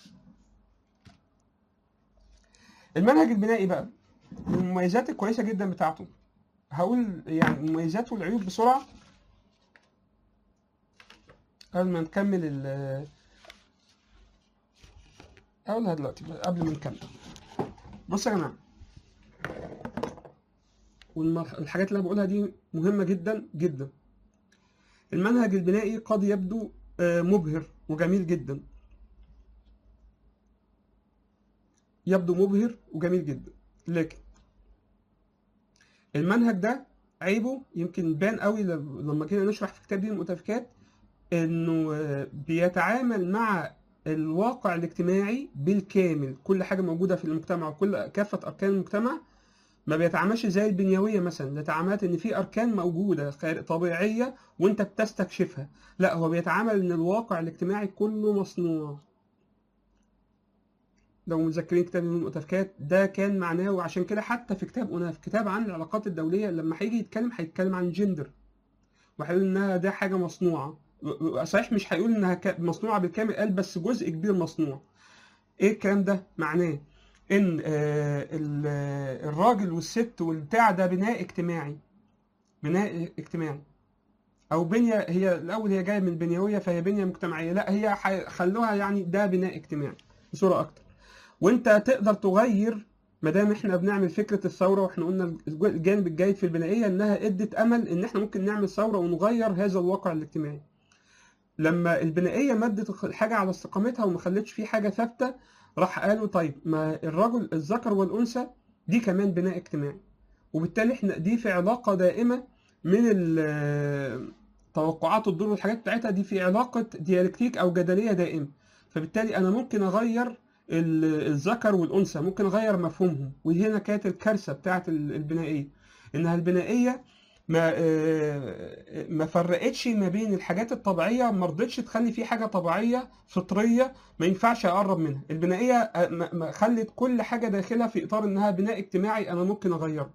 المنهج البنائي بقى من المميزات الكويسه جدا بتاعته هقول يعني المميزات والعيوب بسرعه قبل ما نكمل ال اقولها دلوقتي قبل ما نكمل بص يا جماعه والحاجات اللي انا بقولها دي مهمه جدا جدا المنهج البنائي قد يبدو آه، مبهر وجميل جدا يبدو مبهر وجميل جدا لكن المنهج ده عيبه يمكن بان قوي ل- لما جينا نشرح في كتاب دين المؤتفكات انه آه، بيتعامل مع الواقع الاجتماعي بالكامل كل حاجه موجوده في المجتمع وكل كافه اركان المجتمع ما بيتعاملش زي البنيويه مثلا اللي تعاملت ان في اركان موجوده خارق- طبيعيه وانت بتستكشفها لا هو بيتعامل ان الواقع الاجتماعي كله مصنوع لو متذكرين كتاب المؤتفكات ده كان معناه وعشان كده حتى في كتاب أناف كتاب عن العلاقات الدولية لما هيجي يتكلم هيتكلم عن جندر وهيقول انها ده حاجة مصنوعة و- صحيح مش هيقول انها ك- مصنوعة بالكامل قال بس جزء كبير مصنوع ايه الكلام ده معناه ان آه، ال- آه، الراجل والست والبتاع ده بناء اجتماعي بناء اجتماعي او بنيه هي الاول هي جايه من البنيويه فهي بنيه مجتمعيه لا هي ح- خلوها يعني ده بناء اجتماعي بصوره اكتر وانت تقدر تغير ما دام احنا بنعمل فكره الثوره واحنا قلنا الجانب الجيد في البنائيه انها ادت امل ان احنا ممكن نعمل ثوره ونغير هذا الواقع الاجتماعي لما البنائيه مدت الحاجه على استقامتها وما خلتش فيه حاجه ثابته راح قالوا طيب ما الرجل الذكر والانثى دي كمان بناء اجتماعي وبالتالي احنا دي في علاقه دائمه من ال- توقعات الدور والحاجات بتاعتها دي في علاقه ديالكتيك او جدليه دائمه فبالتالي انا ممكن اغير ال- الذكر والانثى ممكن اغير مفهومهم وهنا كانت الكارثه بتاعت ال- البنائيه انها البنائيه ما آه، ما فرقتش ما بين الحاجات الطبيعيه ما رضتش تخلي في حاجه طبيعيه فطريه ما ينفعش اقرب منها البنائيه آه، ما- ما خلت كل حاجه داخلها في اطار انها بناء اجتماعي انا ممكن اغيره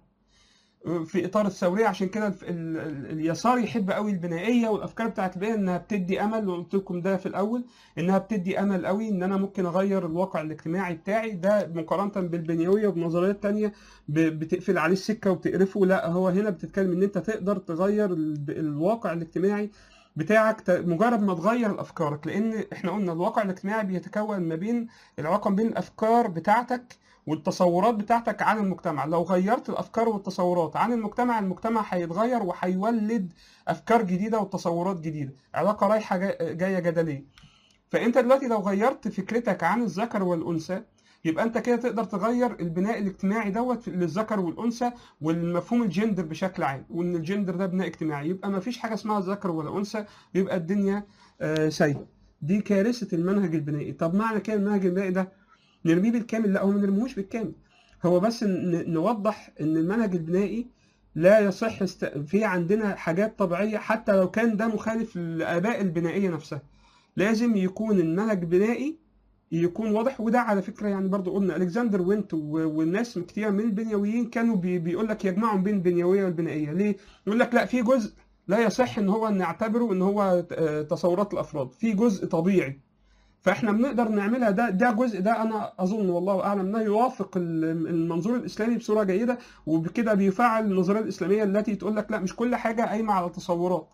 في اطار الثوريه عشان كده الف- ال- ال- اليسار يحب قوي البنائيه والافكار بتاعت البنائيه انها بتدي امل وقلت لكم ده في الاول انها بتدي امل قوي ان انا ممكن اغير الواقع الاجتماعي بتاعي ده مقارنه بالبنيويه وبنظريات تانية ب- بتقفل عليه السكه وبتقرفه لا هو هنا بتتكلم ان انت تقدر تغير ال- الواقع الاجتماعي بتاعك ت- مجرد ما تغير افكارك لان احنا قلنا الواقع الاجتماعي بيتكون ما بين العلاقه بين الافكار بتاعتك والتصورات بتاعتك عن المجتمع لو غيرت الافكار والتصورات عن المجتمع المجتمع هيتغير وهيولد افكار جديده وتصورات جديده علاقه رايحه جاي- جايه جدليه فانت دلوقتي لو غيرت فكرتك عن الذكر والانثى يبقى انت كده تقدر تغير البناء الاجتماعي دوت للذكر والانثى والمفهوم الجندر بشكل عام وان الجندر ده بناء اجتماعي يبقى ما فيش حاجه اسمها ذكر ولا انثى يبقى الدنيا آه، سايبه دي كارثه المنهج البنائي طب معنى كده المنهج البنائي ده نرميه بالكامل لا هو ما نرميهوش بالكامل هو بس ن- نوضح ان المنهج البنائي لا يصح است... في عندنا حاجات طبيعيه حتى لو كان ده مخالف للاباء البنائيه نفسها لازم يكون المنهج البنائي يكون واضح وده على فكره يعني برضو قلنا الكسندر وينت و- والناس كتير من البنيويين كانوا بي... بيقول لك يجمعوا بين البنيويه والبنائيه ليه؟ يقول لك لا في جزء لا يصح ان هو نعتبره ان هو آه، تصورات الافراد في جزء طبيعي فاحنا بنقدر نعملها ده ده جزء ده انا اظن والله اعلم انه يوافق ال- المنظور الاسلامي بصوره جيده وبكده بيفعل النظريه الاسلاميه التي تقول لك لا مش كل حاجه قايمه على تصورات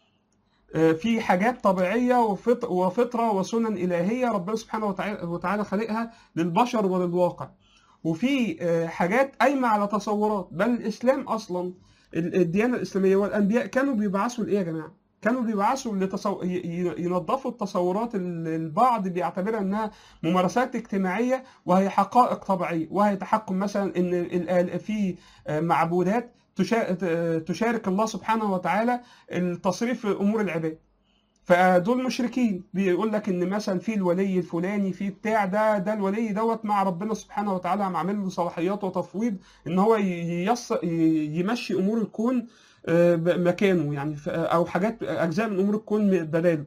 آه، في حاجات طبيعيه وفط- وفطره وسنن الهيه ربنا سبحانه وتعالى وتعالى خالقها للبشر وللواقع وفي آه، حاجات قايمه على تصورات بل الاسلام اصلا ال- الديانه الاسلاميه والانبياء كانوا بيبعثوا لايه يا جماعه؟ كانوا بيبعثوا لتصو... ي- ي- ينظفوا التصورات اللي البعض بيعتبرها انها ممارسات اجتماعيه وهي حقائق طبيعيه وهي تحكم مثلا ان ال- في آه، معبودات تشا- تشارك الله سبحانه وتعالى التصريف في امور العباد فدول مشركين بيقول لك ان مثلا في الولي الفلاني في بتاع ده ده الولي دوت مع ربنا سبحانه وتعالى عامل له صلاحيات وتفويض ان هو ي- يص ي- يمشي امور الكون آه، ب- مكانه يعني ف- او حاجات اجزاء من امور الكون بداله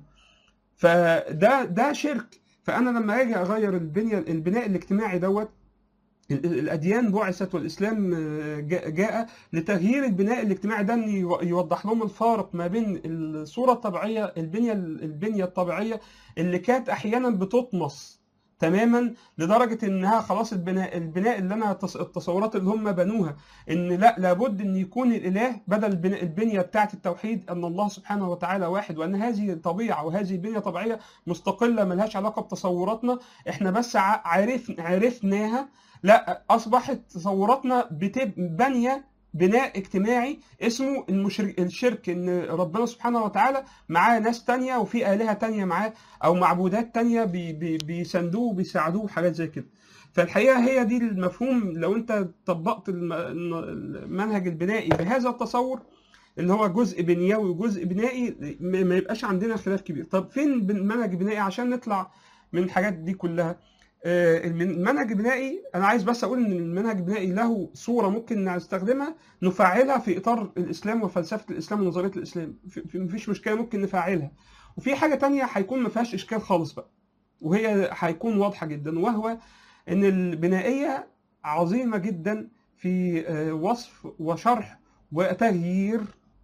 فده ده شرك فانا لما اجي اغير البنيه البناء الاجتماعي دوت ال- ال- الاديان بعثت والاسلام آه، جاء جاء لتغيير البناء الاجتماعي ده ان يو- يوضح لهم الفارق ما بين الصوره الطبيعيه البنيه البنيه الطبيعيه اللي كانت احيانا بتطمس تماما لدرجه انها خلاص البناء البناء اللي انا التص- التصورات اللي هم بنوها ان لا لابد ان يكون الاله بدل البناء- البنيه بتاعه التوحيد ان الله سبحانه وتعالى واحد وان هذه طبيعه وهذه بنيه طبيعيه مستقله ملهاش علاقه بتصوراتنا احنا بس ع- عرف عرفناها لا اصبحت تصوراتنا بتب- بانيه بناء اجتماعي اسمه المشرك الشرك ان ربنا سبحانه وتعالى معاه ناس تانية وفي آلهة تانية معاه او معبودات تانية بي بي بيساندوه وبيساعدوه وحاجات زي كده فالحقيقة هي دي المفهوم لو انت طبقت الم- المنهج البنائي بهذا التصور اللي هو جزء بنيوي وجزء بنائي ما ما يبقاش عندنا خلاف كبير طب فين المنهج البنائي عشان نطلع من الحاجات دي كلها آه، المنهج البنائي انا عايز بس اقول ان المنهج البنائي له صوره ممكن نستخدمها نفعلها في اطار الاسلام وفلسفه الاسلام ونظريه الاسلام في- في- مفيش مشكله ممكن نفعلها وفي حاجه تانية هيكون ما فيهاش اشكال خالص بقى وهي هيكون واضحه جدا وهو ان البنائيه عظيمه جدا في آه، وصف وشرح وتغيير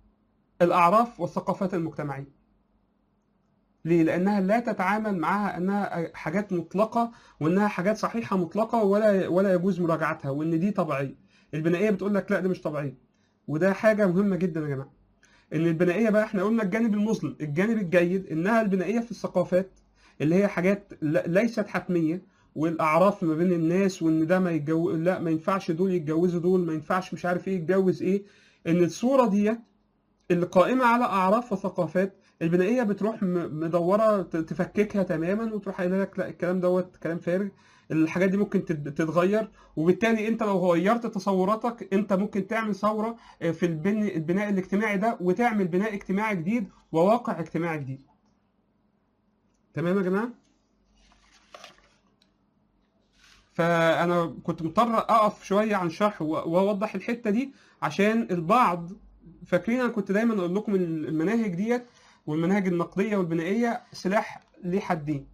الاعراف والثقافات المجتمعيه ليه؟ لأنها لا تتعامل معها أنها حاجات مطلقة وأنها حاجات صحيحة مطلقة ولا ولا يجوز مراجعتها وأن دي طبيعية. البنائية بتقول لك لا دي مش طبيعية. وده حاجة مهمة جدا يا جماعة. إن البنائية بقى إحنا قلنا الجانب المظلم، الجانب الجيد إنها البنائية في الثقافات اللي هي حاجات ل- ليست حتمية والأعراف ما بين الناس وإن ده ما يتجو لا ما ينفعش دول يتجوزوا دول ما ينفعش مش عارف إيه يتجوز إيه. إن الصورة ديت اللي قائمة على أعراف وثقافات البنائية بتروح م- مدورة ت- تفككها تماما وتروح قايله لك لا الكلام دوت كلام فارغ الحاجات دي ممكن تت- تتغير وبالتالي انت لو غيرت تصوراتك انت ممكن تعمل ثورة آه، في البناء البناء الاجتماعي ده وتعمل بناء اجتماعي جديد وواقع اجتماعي جديد تمام يا جماعة فانا كنت مضطر اقف شوية عن الشرح و- واوضح الحتة دي عشان البعض فاكرين انا كنت دايما اقول لكم إن المناهج ديت والمناهج النقديه والبنائيه سلاح ليه حدين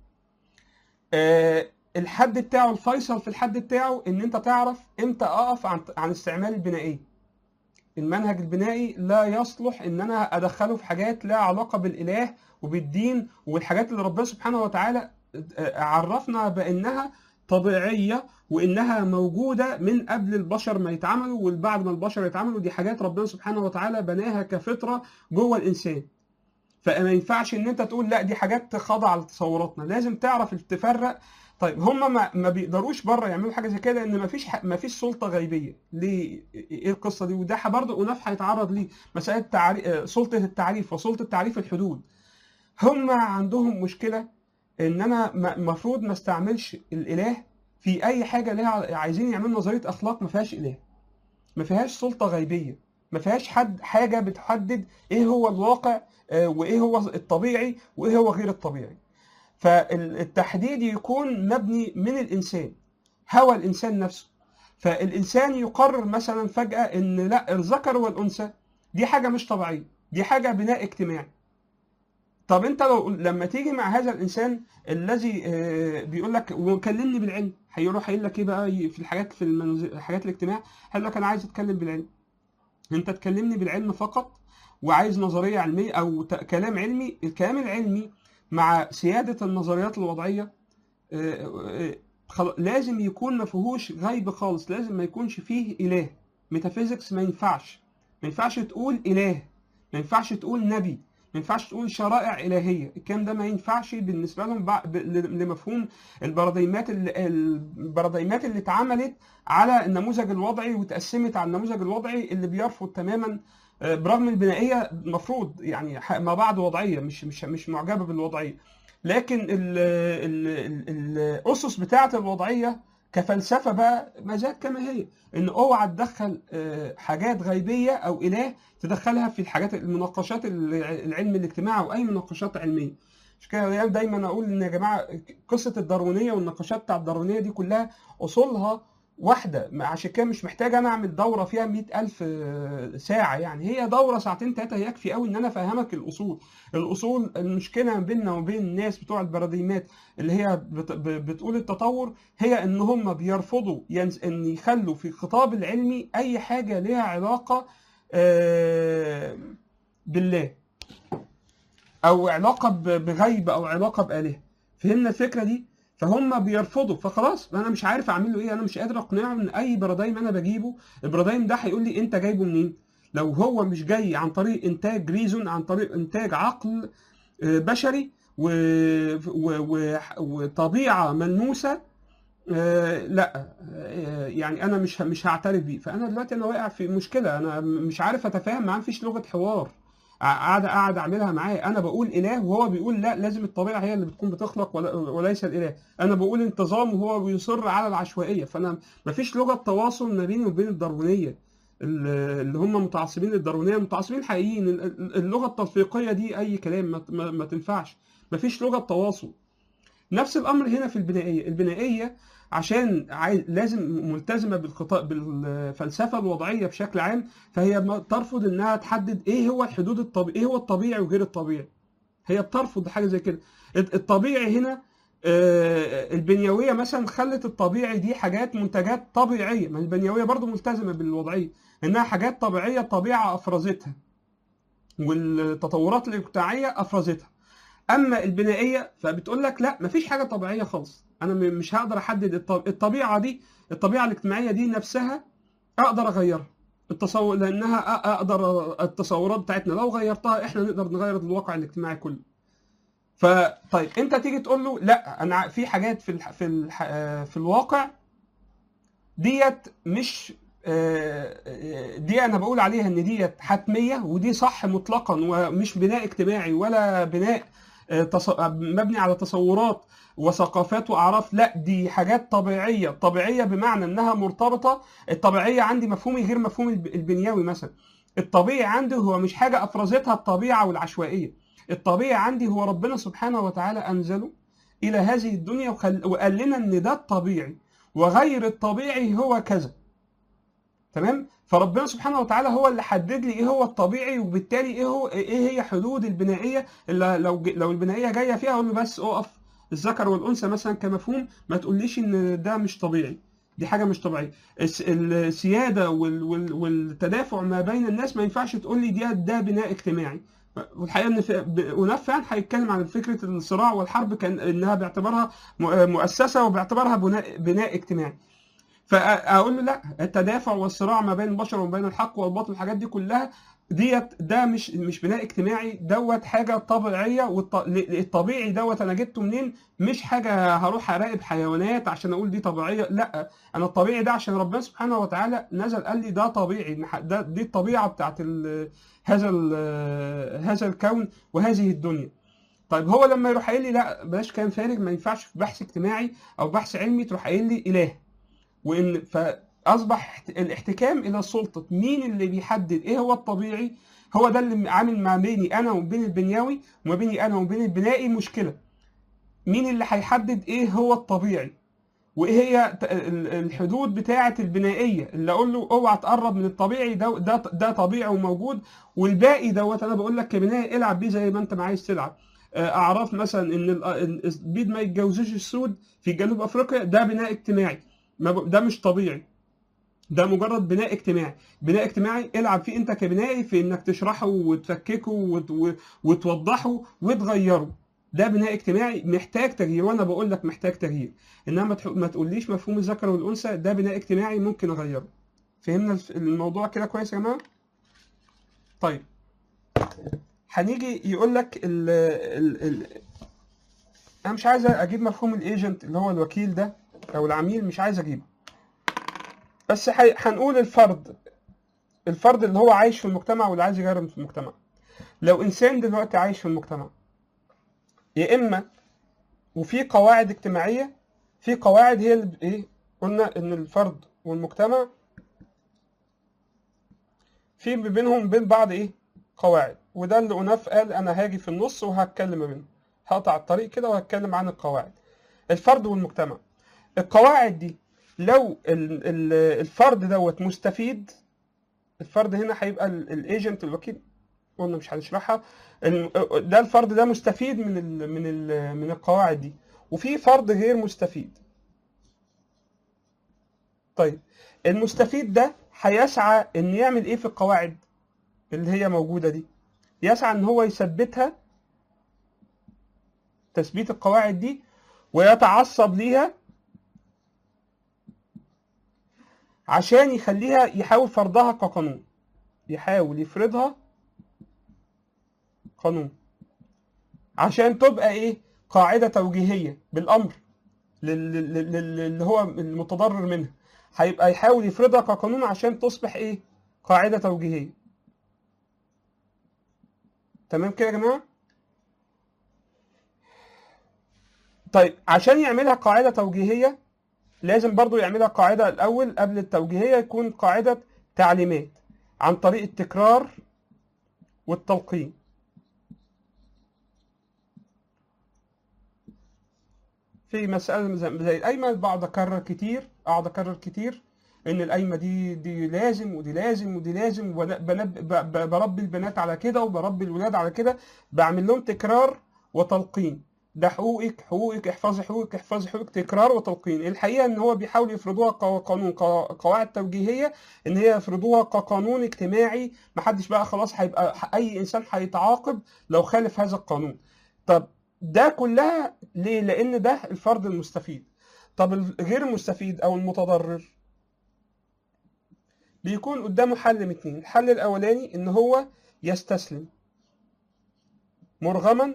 آه، الحد بتاعه الفيصل في الحد بتاعه ان انت تعرف امتى اقف عن عن استعمال البنائيه المنهج البنائي لا يصلح ان انا ادخله في حاجات لها علاقه بالاله وبالدين والحاجات اللي ربنا سبحانه وتعالى آه، عرفنا بانها طبيعيه وانها موجوده من قبل البشر ما يتعملوا والبعد ما البشر يتعملوا دي حاجات ربنا سبحانه وتعالى بناها كفطره جوه الانسان فما ينفعش ان انت تقول لا دي حاجات خاضعه لتصوراتنا لازم تعرف تفرق طيب هم ما, ما بيقدروش بره يعملوا حاجه زي كده لان ما فيش ما فيش سلطه غيبيه ليه ايه القصه دي وده برضه وناف هيتعرض ليه مساله تعري... سلطه التعريف وسلطه تعريف الحدود هم عندهم مشكله ان انا المفروض ما استعملش الاله في اي حاجه ليها عايزين يعملوا نظريه اخلاق ما فيهاش اله ما فيهاش سلطه غيبيه ما فيهاش حد حاجه بتحدد ايه هو الواقع آه، وايه هو الطبيعي وايه هو غير الطبيعي فالتحديد يكون مبني من الانسان هوى الانسان نفسه فالانسان يقرر مثلا فجاه ان لا الذكر والانثى دي حاجه مش طبيعيه دي حاجه بناء اجتماعي طب انت لو لما تيجي مع هذا الانسان الذي آه، بيقول لك وكلمني بالعلم هيروح قايل لك ايه بقى في الحاجات في المنز... حاجات الاجتماع هيقول لك انا عايز اتكلم بالعلم انت تكلمني بالعلم فقط وعايز نظريه علميه او ت- كلام علمي الكلام العلمي مع سياده النظريات الوضعيه آه، آه، خل- لازم يكون ما فيهوش غيب خالص لازم ما يكونش فيه اله ميتافيزيكس ما ينفعش ما ينفعش تقول اله ما ينفعش تقول نبي ما ينفعش تقول شرائع إلهية الكلام ده ما ينفعش بالنسبة لهم بع- ب- ل- لمفهوم البراديمات اللي البراديمات اللي اتعملت على النموذج الوضعي وتقسمت على النموذج الوضعي اللي بيرفض تماما آه، برغم البنائية المفروض يعني ح- ما بعد وضعية مش مش مش معجبة بالوضعية لكن ال ال ال الأسس بتاعة الوضعية كفلسفة بقى ما زالت كما هي ان اوعى تدخل آه، حاجات غيبية او اله تدخلها في الحاجات المناقشات الع- العلم الاجتماعي او اي مناقشات علميه مش كده يعني دايما اقول ان يا جماعه قصه الداروينيه والنقاشات بتاع الداروينيه دي كلها اصولها واحدة عشان كده مش محتاج أنا أعمل دورة فيها مئة ألف آه، ساعة يعني هي دورة ساعتين تلاتة يكفي أوي إن أنا أفهمك الأصول الأصول المشكلة ما بيننا وبين الناس بتوع البراديمات اللي هي بت- ب- بتقول التطور هي إن هم بيرفضوا ينز- إن يخلوا في الخطاب العلمي أي حاجة ليها علاقة آه، بالله او علاقه ب- بغيب او علاقه بالهه فهمنا الفكره دي فهم بيرفضوا فخلاص انا مش عارف اعمل له ايه انا مش قادر اقنعه ان اي برادايم انا بجيبه البرادايم ده هيقول لي انت جايبه منين لو هو مش جاي عن طريق انتاج ريزون عن طريق انتاج عقل آه، بشري و... و... و... وطبيعه ملموسه آه، لا آه، يعني انا مش مش هعترف بيه فانا دلوقتي انا واقع في مشكله انا مش عارف اتفاهم معاه مفيش لغه حوار قاعد قاعد اعملها معاه انا بقول اله وهو بيقول لا لازم الطبيعه هي اللي بتكون بتخلق ولا- وليس الاله انا بقول انتظام وهو بيصر على العشوائيه فانا مفيش لغه تواصل ما بيني وبين الداروينيه ال- اللي هم متعصبين للداروينيه متعصبين حقيقيين ال- ال- اللغه التلفيقيه دي اي كلام ما, ما, ما تنفعش مفيش لغه تواصل نفس الامر هنا في البنائيه البنائيه عشان عايز لازم ملتزمه بالخطاب بالفلسفه الوضعيه بشكل عام فهي ما ترفض انها تحدد ايه هو الحدود الطبيعي ايه هو الطبيعي وغير الطبيعي هي بترفض حاجه زي كده الطبيعي هنا آه، البنيويه مثلا خلت الطبيعي دي حاجات منتجات طبيعيه ما البنيويه برضو ملتزمه بالوضعيه انها حاجات طبيعيه الطبيعه افرزتها والتطورات الاجتماعيه افرزتها اما البنائيه فبتقول لك لا مفيش حاجه طبيعيه خالص انا م- مش هقدر احدد الط- الطبيعه دي الطبيعه الاجتماعيه دي نفسها اقدر اغيرها التصور لانها أ- اقدر التصورات بتاعتنا لو غيرتها احنا نقدر نغير الواقع الاجتماعي كله فطيب انت تيجي تقول له لا انا ع- في حاجات في الح... في الح... آه، في الواقع ديت مش آه، آه، دي انا بقول عليها ان ديت حتميه ودي صح مطلقا ومش بناء اجتماعي ولا بناء آه، تص... مبني على تصورات وثقافات واعراف لا دي حاجات طبيعيه طبيعيه بمعنى انها مرتبطه الطبيعيه عندي مفهومي غير مفهوم الب- البنيوي مثلا الطبيعي عندي هو مش حاجه افرزتها الطبيعه والعشوائيه الطبيعي عندي هو ربنا سبحانه وتعالى انزله الى هذه الدنيا وخل... وقال لنا ان ده الطبيعي وغير الطبيعي هو كذا تمام فربنا سبحانه وتعالى هو اللي حدد لي ايه هو الطبيعي وبالتالي ايه هو ايه هي حدود البنائيه اللي لو ج- لو البنائيه جايه فيها اقول له بس اقف الذكر والانثى مثلا كمفهوم ما تقوليش ان ده مش طبيعي دي حاجه مش طبيعيه الس- السياده وال- وال- والتدافع ما بين الناس ما ينفعش تقول لي ده ده بناء اجتماعي والحقيقه ان في- ب- وناف فعلا هيتكلم عن فكره الصراع والحرب كان انها باعتبارها م- مؤسسه وباعتبارها بناء بناء اجتماعي فاقول له لا التدافع والصراع ما بين البشر وما بين الحق والباطل الحاجات دي كلها ديت ده مش مش بناء اجتماعي دوت حاجه طبيعيه والطبيعي دوت انا جبته منين مش حاجه هروح اراقب حيوانات عشان اقول دي طبيعيه لا انا الطبيعي ده عشان ربنا سبحانه وتعالى نزل قال لي ده طبيعي إن ح- ده دي الطبيعه بتاعت ال- هذا ال- هذا الكون وهذه الدنيا طيب هو لما يروح قايل لي لا بلاش كلام فارغ ما ينفعش في بحث اجتماعي او بحث علمي تروح قايل لي اله وان فاصبح احت- الاحتكام الى سلطه مين اللي بيحدد ايه هو الطبيعي هو ده اللي عامل ما بيني انا وبين البنيوي وما بيني انا وبين البنائي مشكله مين اللي هيحدد ايه هو الطبيعي وايه هي ت- ال- الحدود بتاعه البنائيه اللي اقول له اوعى تقرب من الطبيعي ده ده ده طبيعي وموجود والباقي دوت انا بقول لك كبنائي العب بيه زي ما انت ما عايز تلعب آه، اعراف مثلا ان ال- ال- البيض ما يتجوزوش السود في جنوب افريقيا ده بناء اجتماعي ما ب- ده مش طبيعي ده مجرد بناء اجتماعي بناء اجتماعي العب فيه انت كبنائي في انك تشرحه وتفككه وت... و- وتوضحه وتغيره ده بناء اجتماعي محتاج تغيير وانا بقول لك محتاج تغيير انما ما تح- ما تقوليش مفهوم الذكر والانثى ده بناء اجتماعي ممكن اغيره فهمنا الف- الموضوع كده كويس يا جماعه طيب هنيجي يقول لك ال... ال... ال... انا مش عايز اجيب مفهوم الايجنت اللي هو الوكيل ده او العميل مش عايز اجيبه بس حي- هنقول الفرد الفرد اللي هو عايش في المجتمع واللي عايز يغير في المجتمع لو انسان دلوقتي عايش في المجتمع يا اما وفي قواعد اجتماعيه في قواعد هي اللي ب- ايه قلنا ان الفرد والمجتمع في بينهم بين بعض ايه قواعد وده اللي اناف قال انا هاجي في النص وهتكلم ما بينهم هقطع الطريق كده وهتكلم عن القواعد الفرد والمجتمع القواعد دي لو ال- ال- الفرد دوت مستفيد الفرد هنا هيبقى الايجنت الوكيل قلنا مش هنشرحها ال- ده الفرد ده مستفيد من ال من ال من القواعد دي وفي فرد غير مستفيد طيب المستفيد ده هيسعى ان يعمل ايه في القواعد اللي هي موجوده دي يسعى ان هو يثبتها تثبيت القواعد دي ويتعصب ليها عشان يخليها يحاول فرضها كقانون يحاول يفرضها قانون عشان تبقى ايه قاعدة توجيهية بالأمر لل- لل- لل- اللي هو المتضرر منها هيبقى يحاول يفرضها كقانون عشان تصبح ايه قاعدة توجيهية تمام كده يا جماعة طيب عشان يعملها قاعدة توجيهية لازم برضو يعملها قاعدة الأول قبل التوجيهية يكون قاعدة تعليمات عن طريق التكرار والتلقين في مسألة زي زي القايمة بقعد أكرر كتير أقعد أكرر كتير إن القايمة دي دي لازم ودي لازم ودي لازم وأنا بنب- ب- ب- بربي البنات على كده وبربي الولاد على كده بعمل لهم تكرار وتلقين ده حقوقك حقوقك احفظي حقوقك احفظي حقوقك تكرار وتلقين الحقيقة إن هو بيحاول يفرضوها كقانون قواعد توجيهية إن هي يفرضوها كقانون اجتماعي محدش بقى خلاص هيبقى أي إنسان هيتعاقب لو خالف هذا القانون طب ده كلها ليه؟ لأن ده الفرد المستفيد. طب الغير المستفيد أو المتضرر بيكون قدامه حل من اتنين، الحل الأولاني إن هو يستسلم مرغما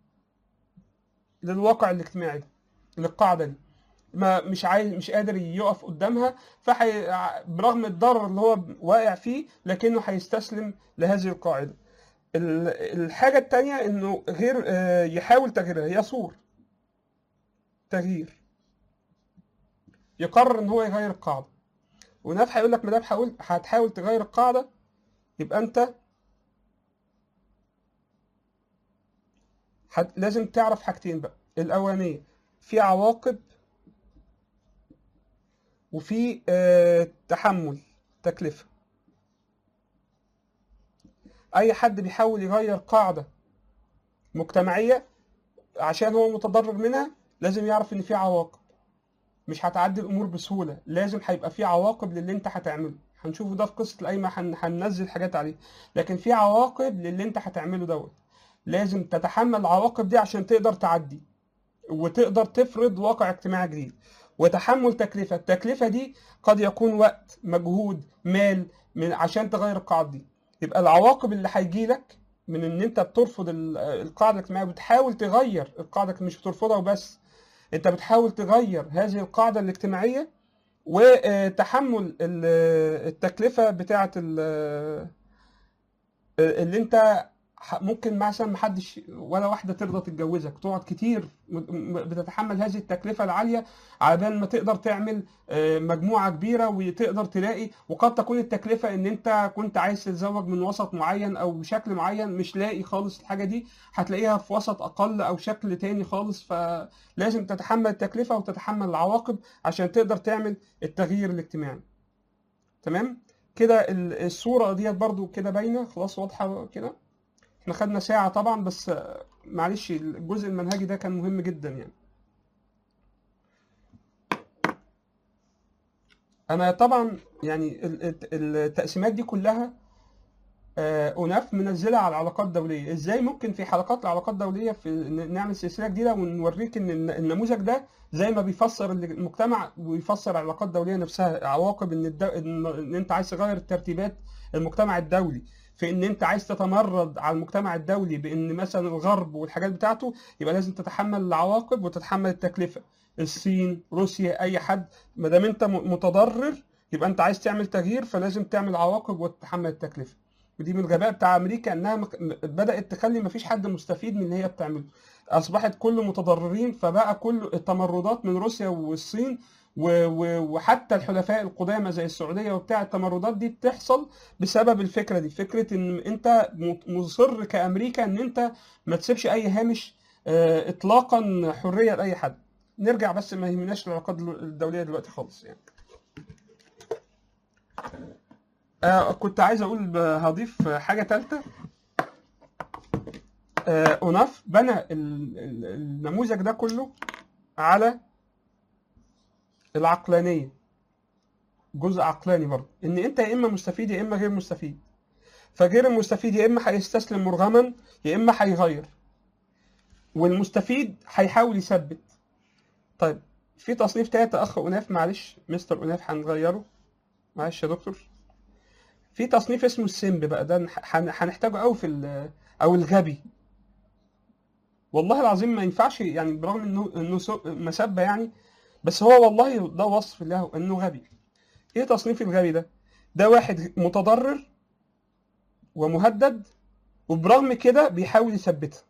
للواقع الاجتماعي ده للقاعدة دي. ما مش عايز مش قادر يقف قدامها فحي برغم الضرر اللي هو واقع فيه لكنه هيستسلم لهذه القاعدة. ال- الحاجة التانية إنه غير آه، يحاول تغييرها يصور تغيير يقرر إن هو يغير القاعدة وناف هيقول لك ما دام حاول هتحاول تغير القاعدة يبقى أنت هت... لازم تعرف حاجتين بقى الأولانية في عواقب وفي آه، تحمل تكلفة اي حد بيحاول يغير قاعده مجتمعيه عشان هو متضرر منها لازم يعرف ان في عواقب مش هتعدي الامور بسهوله لازم هيبقى في عواقب للي انت هتعمله هنشوفه ده في قصه القايمه هن- هننزل حاجات عليه لكن في عواقب للي انت هتعمله دوت لازم تتحمل العواقب دي عشان تقدر تعدي وتقدر تفرض واقع اجتماعي جديد وتحمل تكلفه التكلفه دي قد يكون وقت مجهود مال من عشان تغير القاعده دي يبقى العواقب اللي هيجي لك من ان انت بترفض ال- القاعده الاجتماعيه بتحاول تغير القاعده مش بترفضها وبس انت بتحاول تغير هذه القاعده الاجتماعيه وتحمل ال- التكلفه بتاعه ال- اللي انت ح- ممكن مثلا محدش ولا واحده ترضى تتجوزك تقعد كتير م- م- بتتحمل هذه التكلفه العاليه على بال ما تقدر تعمل آه، مجموعه كبيره وتقدر تلاقي وقد تكون التكلفه ان انت كنت عايز تتزوج من وسط معين او بشكل معين مش لاقي خالص الحاجه دي هتلاقيها في وسط اقل او شكل تاني خالص فلازم تتحمل التكلفه وتتحمل العواقب عشان تقدر تعمل التغيير الاجتماعي تمام كده ال- الصوره ديت برضو كده باينه خلاص واضحه كده احنا خدنا ساعه طبعا بس آه، معلش الجزء المنهجي ده كان مهم جدا يعني انا طبعا يعني ال- الت- التقسيمات دي كلها آه، أوناف منزلها على العلاقات الدولية ازاي ممكن في حلقات العلاقات الدولية في ن- نعمل سلسلة جديدة ونوريك ان الن- النموذج ده زي ما بيفسر المجتمع ويفسر العلاقات الدولية نفسها عواقب ان الدو... ان إن انت عايز تغير الترتيبات المجتمع الدولي في ان انت عايز تتمرد على المجتمع الدولي بان مثلا الغرب والحاجات بتاعته يبقى لازم تتحمل العواقب وتتحمل التكلفة الصين روسيا اي حد ما دام انت م- متضرر يبقى انت عايز تعمل تغيير فلازم تعمل عواقب وتتحمل التكلفة ودي من الغباء بتاع امريكا انها مك- م- بدات تخلي مفيش حد مستفيد من اللي هي بتعمله اصبحت كل متضررين فبقى كل التمردات من روسيا والصين و- و- وحتى الحلفاء القدامى زي السعوديه وبتاع التمردات دي بتحصل بسبب الفكره دي فكره ان انت م- مصر كامريكا ان انت ما تسيبش اي هامش آه، اطلاقا حريه لاي حد نرجع بس ما يهمناش العلاقات الدوليه دلوقتي خالص يعني آه كنت عايز اقول ب- هضيف حاجه ثالثه آه اوناف بنى ال- ال- النموذج ده كله على العقلانيه جزء عقلاني برضه ان انت يا اما مستفيد يا اما غير مستفيد فغير المستفيد يا اما هيستسلم مرغما يا اما هيغير والمستفيد هيحاول يثبت طيب في تصنيف تالت اخ اناف معلش مستر اناف هنغيره معلش يا دكتور في تصنيف اسمه السمب بقى ده هن- هنحتاجه قوي في ال- او الغبي والله العظيم ما ينفعش يعني برغم انه انه سو- مسبه يعني بس هو والله ده وصف له انه غبي ايه تصنيف الغبي ده ده واحد متضرر ومهدد وبرغم كده بيحاول يثبتها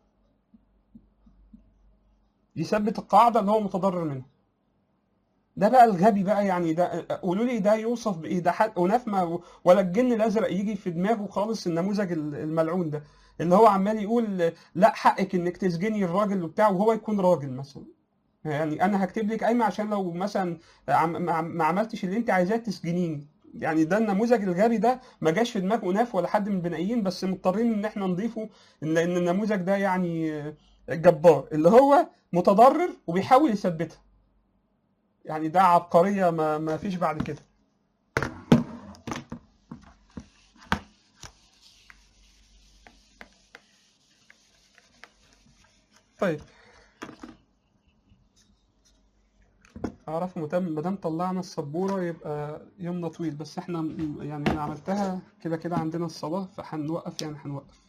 يثبت القاعده اللي هو متضرر منها ده بقى الغبي بقى يعني ده قولوا لي ده يوصف بايه ده حد وناف ما ولا الجن الازرق يجي في دماغه خالص النموذج الملعون ده اللي هو عمال يقول لا حقك انك تسجني الراجل وبتاع وهو يكون راجل مثلا يعني انا هكتب لك قايمه عشان لو مثلا عم- ما ما عملتش اللي انت عايزاه تسجنيني يعني ده النموذج الغبي ده ما جاش في دماغ اناف ولا حد من البنائيين بس مضطرين ان احنا نضيفه ان ان النموذج ده يعني جبار اللي هو متضرر وبيحاول يثبتها يعني ده عبقريه ما ما فيش بعد كده طيب اعرف مدام مدام طلعنا السبوره يبقى يومنا طويل بس احنا م- يعني انا عملتها كده كده عندنا الصلاه فهنوقف يعني هنوقف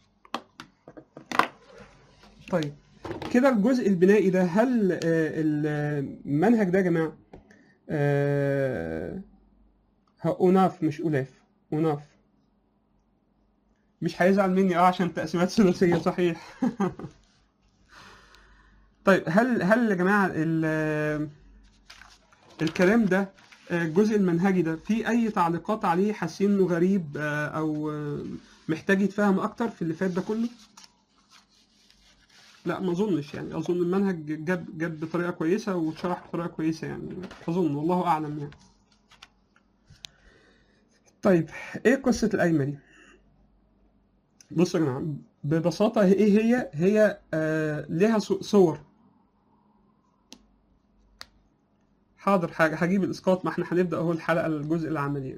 طيب كده الجزء البنائي ده هل آه، المنهج ده يا جماعه آه، ها- أناف مش أولاف أناف مش هيزعل مني اه عشان تقسيمات ثلاثية صحيح طيب هل هل يا جماعة ال- الكلام ده آه، الجزء المنهجي ده في أي تعليقات عليه حاسين إنه غريب آه، أو آه، محتاج يتفهم أكتر في اللي فات ده كله؟ لا ما أظنش يعني أظن المنهج جاب جاب بطريقة كويسة واتشرح بطريقة كويسة يعني أظن والله أعلم يعني طيب ايه قصة القايمة دي؟ بصوا يا جماعة ببساطة ايه هي؟ هي آه ليها صو- صور حاضر حاجة هجيب الإسقاط ما احنا هنبدأ اهو الحلقة الجزء العملي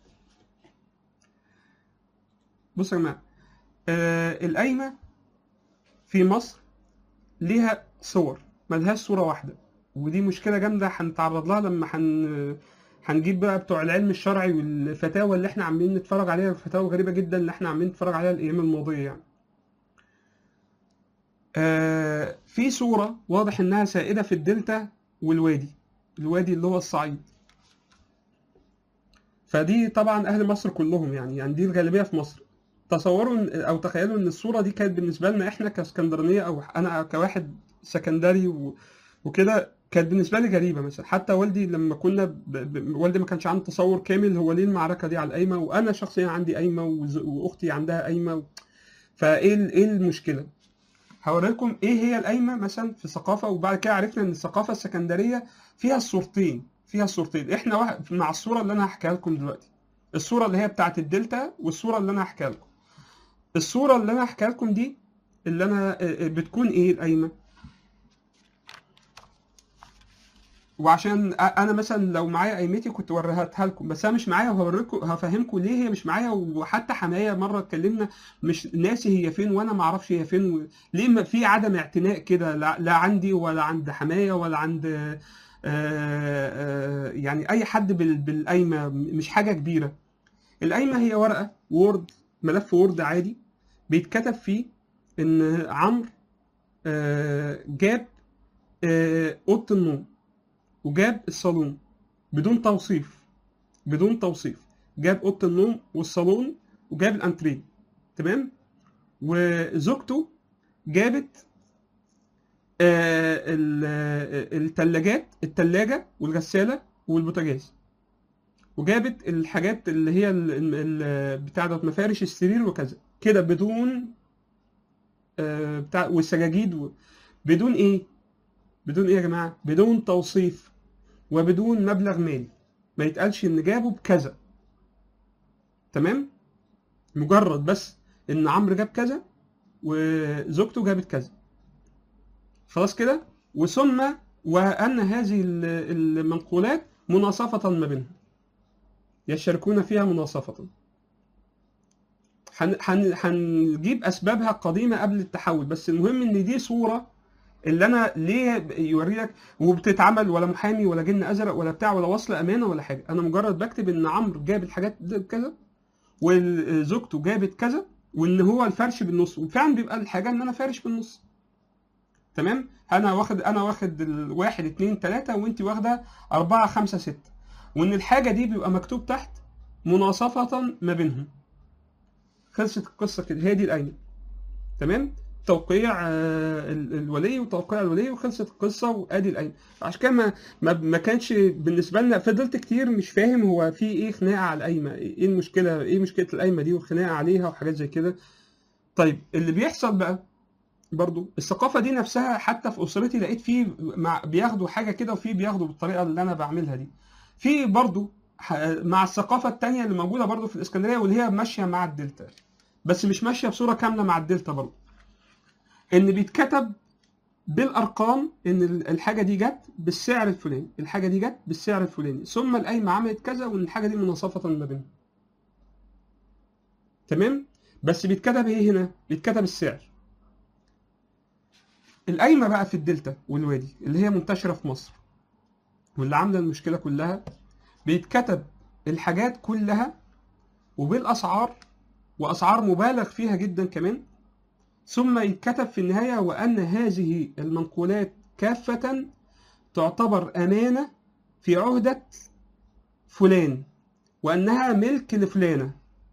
بصوا يا جماعة آه القايمة في مصر ليها صور ملهاش صورة واحدة ودي مشكلة جامدة هنتعرض لها لما هن هنجيب بقى بتوع العلم الشرعي والفتاوى اللي احنا عاملين نتفرج عليها فتاوى غريبة جدا اللي احنا عاملين نتفرج عليها الأيام الماضية يعني. آه في صورة واضح إنها سائدة في الدلتا والوادي الوادي اللي هو الصعيد فدي طبعا أهل مصر كلهم يعني يعني دي الغالبية في مصر تصوروا إن- أو تخيلوا إن الصورة دي كانت بالنسبة لنا إحنا كاسكندرانية أو أنا كواحد سكندري و... وكده كانت بالنسبه لي غريبه مثلا حتى والدي لما كنا ب... ب... والدي ما كانش عنده تصور كامل هو ليه المعركه دي على القايمه وانا شخصيا عندي قايمه وز... واختي عندها قايمه و... فايه ال... ايه المشكله هوريكم ايه هي القايمه مثلا في الثقافه وبعد كده عرفنا ان الثقافه السكندريه فيها الصورتين فيها الصورتين احنا واحد مع الصوره اللي انا هحكيها لكم دلوقتي الصوره اللي هي بتاعت الدلتا والصوره اللي انا هحكيها لكم الصوره اللي انا هحكيها لكم دي اللي انا بتكون ايه القايمه وعشان انا مثلا لو معايا قايمتي كنت وريتها لكم بس انا مش معايا وهوريكم هفهمكم ليه هي مش معايا وحتى حمايه مره اتكلمنا مش ناسي هي فين وانا ما اعرفش هي فين و... ليه ما في عدم اعتناء كده لا, لا عندي ولا عند حمايه ولا عند آآ آآ يعني اي حد بال... بالقايمه مش حاجه كبيره القايمه هي ورقه وورد ملف وورد عادي بيتكتب فيه ان عمرو جاب اوضه النوم وجاب الصالون بدون توصيف بدون توصيف جاب اوضه النوم والصالون وجاب الانتريه تمام وزوجته جابت الثلاجات الثلاجه والغساله والبوتاجاز وجابت الحاجات اللي هي بتاع ده مفارش السرير وكذا كده بدون بتاع والسجاجيد بدون ايه بدون ايه يا جماعه بدون توصيف وبدون مبلغ مالي ما يتقالش ان جابه بكذا تمام مجرد بس ان عمرو جاب كذا وزوجته جابت كذا خلاص كده وثم وان هذه ال- المنقولات مناصفه ما بينهم يشاركون فيها مناصفه هن- هن- هنجيب اسبابها القديمه قبل التحول بس المهم ان دي صوره اللي انا ليه يوري لك وبتتعمل ولا محامي ولا جن ازرق ولا بتاع ولا وصل امانه ولا حاجه انا مجرد بكتب ان عمرو جاب الحاجات دي كذا وزوجته جابت كذا وان هو الفرش بالنص وفعلا بيبقى الحاجه ان انا فارش بالنص تمام انا واخد انا واخد الواحد اتنين تلاته وانت واخده اربعه خمسه سته وان الحاجه دي بيبقى مكتوب تحت مناصفه ما بينهم خلصت القصه كده هي دي القايمه تمام توقيع آه، ال- الولي وتوقيع الولي وخلصت القصه وادي القايمه عشان كده ما, ما ما كانش بالنسبه لنا فضلت كتير مش فاهم هو في ايه خناقه على القايمه ايه المشكله ايه مشكله القايمه دي والخناقه عليها وحاجات زي كده طيب اللي بيحصل بقى برضو الثقافه دي نفسها حتى في اسرتي لقيت فيه مع بياخدوا حاجه كده وفي بياخدوا بالطريقه اللي انا بعملها دي في برضو ح- مع الثقافه التانية اللي موجوده برضو في الاسكندريه واللي هي ماشيه مع الدلتا بس مش ماشيه بصوره كامله مع الدلتا برضو ان بيتكتب بالارقام ان ال- الحاجه دي جت بالسعر الفلاني الحاجه دي جت بالسعر الفلاني ثم القايمه عملت كذا وان الحاجه دي مناصفه ما بينهم تمام بس بيتكتب ايه هنا بيتكتب السعر القايمه بقى في الدلتا والوادي اللي هي منتشره في مصر واللي عامله المشكله كلها بيتكتب الحاجات كلها وبالاسعار واسعار مبالغ فيها جدا كمان ثم يتكتب في النهايه وان هذه المنقولات كافه تعتبر امانه في عهده فلان وانها ملك لفلانه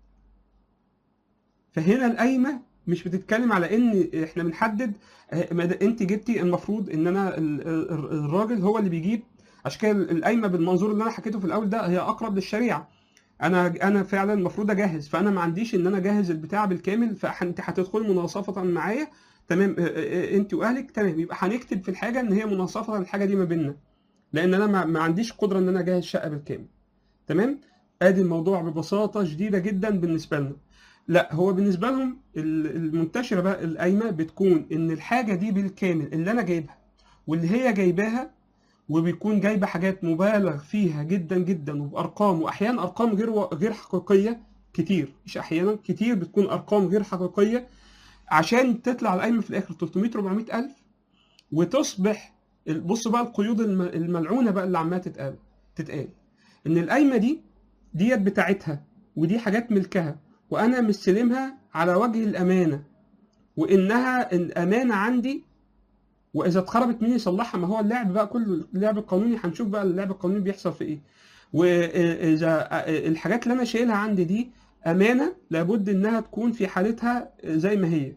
فهنا القايمه مش بتتكلم على ان احنا بنحدد آه، ما ده- انت جبتي المفروض ان انا ال- ال- الراجل هو اللي بيجيب عشان كده القايمه بالمنظور اللي انا حكيته في الاول ده هي اقرب للشريعه انا انا فعلا المفروض اجهز فانا ما عنديش ان انا اجهز البتاع بالكامل فانت هتدخلي مناصفه معايا تمام آه، آه، آه، انت واهلك تمام يبقى هنكتب في الحاجه ان هي مناصفه الحاجه دي ما بيننا لان انا ما, ما عنديش قدره ان انا اجهز شقه بالكامل تمام ادي الموضوع ببساطه شديده جدا بالنسبه لنا لا هو بالنسبه لهم ال- المنتشره بقى القايمه بتكون ان الحاجه دي بالكامل اللي انا جايبها واللي هي جايباها وبيكون جايبه حاجات مبالغ فيها جدا جدا وبارقام واحيانا ارقام غير و- غير حقيقيه كتير مش احيانا كتير بتكون ارقام غير حقيقيه عشان تطلع القايمه في الاخر 300 400 الف وتصبح ال- بص بقى القيود الم- الملعونه بقى اللي عماله تتقال تتقال ان القايمه دي ديت بتاعتها ودي حاجات ملكها وانا مستلمها على وجه الامانه وانها الامانه عندي واذا اتخربت مين يصلحها ما هو اللعب بقى كله اللعب القانوني هنشوف بقى اللعب القانوني بيحصل في ايه واذا الحاجات اللي انا شايلها عندي دي امانه لابد انها تكون في حالتها زي ما هي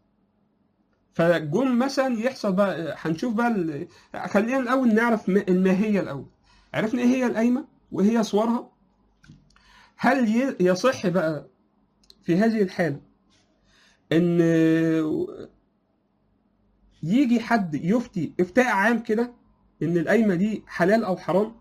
فجم مثلا يحصل بقى هنشوف بقى ال- خلينا الاول نعرف ما- الماهيه الاول عرفنا ايه هي القايمه وايه هي صورها هل ي- يصح بقى في هذه الحاله ان يجي حد يفتي افتاء عام كده ان القايمه دي حلال او حرام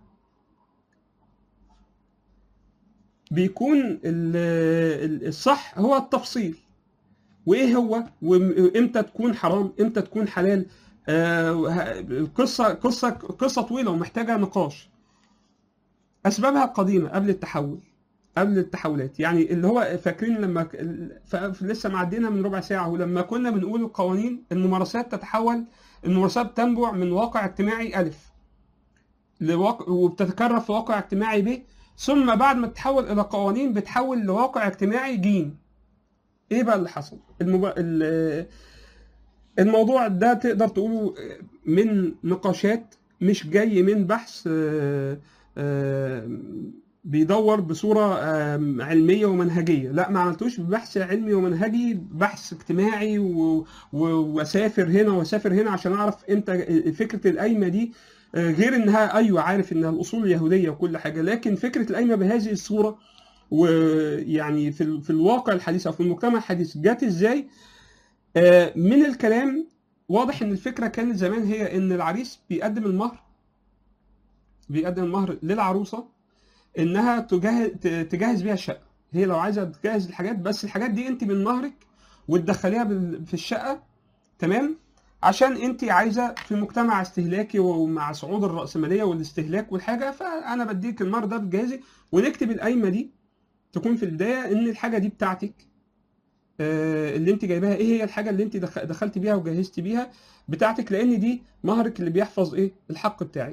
بيكون ال- ال- الصح هو التفصيل وايه هو وامتى تكون حرام امتى تكون حلال آه، وه- القصه قصه قصه طويله ومحتاجه نقاش اسبابها قديمه قبل التحول قبل التحولات يعني اللي هو فاكرين لما ك- ال- ف- لسه معدينا من ربع ساعه ولما كنا بنقول القوانين الممارسات تتحول الممارسات تنبع من واقع اجتماعي الف لواقع وبتتكرر في واقع اجتماعي ب ثم بعد ما تتحول الى قوانين بتحول لواقع اجتماعي ج ايه بقى اللي حصل المب... ال- الموضوع ده تقدر تقوله من نقاشات مش جاي من بحث آه، آه، بيدور بصورة آه، علمية ومنهجية لا ما عملتوش ببحث علمي ومنهجي بحث اجتماعي و- و- واسافر هنا واسافر هنا عشان اعرف امتى فكرة القايمة دي آه، غير انها ايوه عارف انها الاصول اليهودية وكل حاجة لكن فكرة القايمة بهذه الصورة ويعني في ال- في الواقع الحديث او في المجتمع الحديث جت ازاي آه، من الكلام واضح ان الفكره كانت زمان هي ان العريس بيقدم المهر بيقدم المهر للعروسه انها تجهز تجهز بيها الشقه هي لو عايزه تجهز الحاجات بس الحاجات دي انت من مهرك وتدخليها بال- في الشقه تمام عشان انت عايزه في مجتمع استهلاكي ومع صعود الراسماليه والاستهلاك والحاجه فانا بديك المهر ده بتجهزي ونكتب القايمه دي تكون في البدايه ان الحاجه دي بتاعتك آه، اللي انت جايباها ايه هي الحاجه اللي انت دخ- دخلت بيها وجهزت بيها بتاعتك لان دي مهرك اللي بيحفظ ايه الحق بتاعك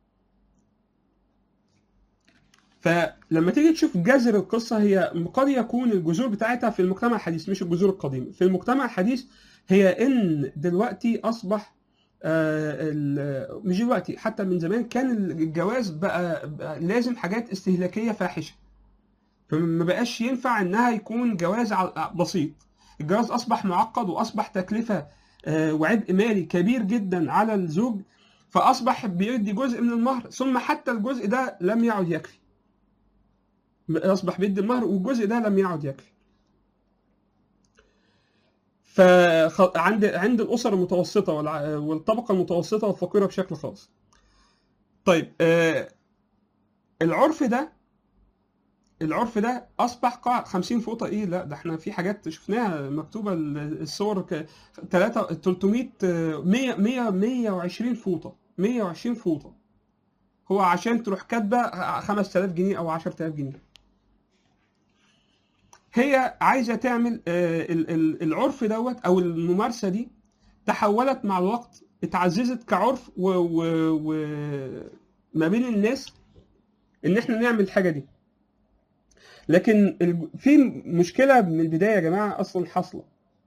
فلما تيجي تشوف جذر القصه هي قد يكون الجذور بتاعتها في المجتمع الحديث مش الجذور القديمه في المجتمع الحديث هي ان دلوقتي اصبح آه، ال- مش دلوقتي حتى من زمان كان الجواز بقى, بقى لازم حاجات استهلاكيه فاحشه فما بقاش ينفع انها يكون جواز ع- بسيط الجواز اصبح معقد واصبح تكلفه آه، وعبء مالي كبير جدا على الزوج فاصبح بيدي جزء من المهر ثم حتى الجزء ده لم يعد يكفي اصبح بيدي المهر والجزء ده لم يعد يكفي فعند عند الاسر المتوسطه والع- والطبقه المتوسطه والفقيره بشكل خاص طيب آه، العرف ده العرف ده اصبح قاع 50 فوطه ايه لا ده احنا في حاجات شفناها مكتوبه ال- الصور ك 3 300 آه، 100 100 120 فوطه 120 فوطه هو عشان تروح كاتبه 5000 جنيه او 10000 جنيه هي عايزه تعمل آه، ال- ال- العرف دوت او الممارسه دي تحولت مع الوقت اتعززت كعرف و, و, و ما بين الناس ان احنا نعمل الحاجه دي لكن الج- في مشكله من البدايه يا جماعه اصلا حاصله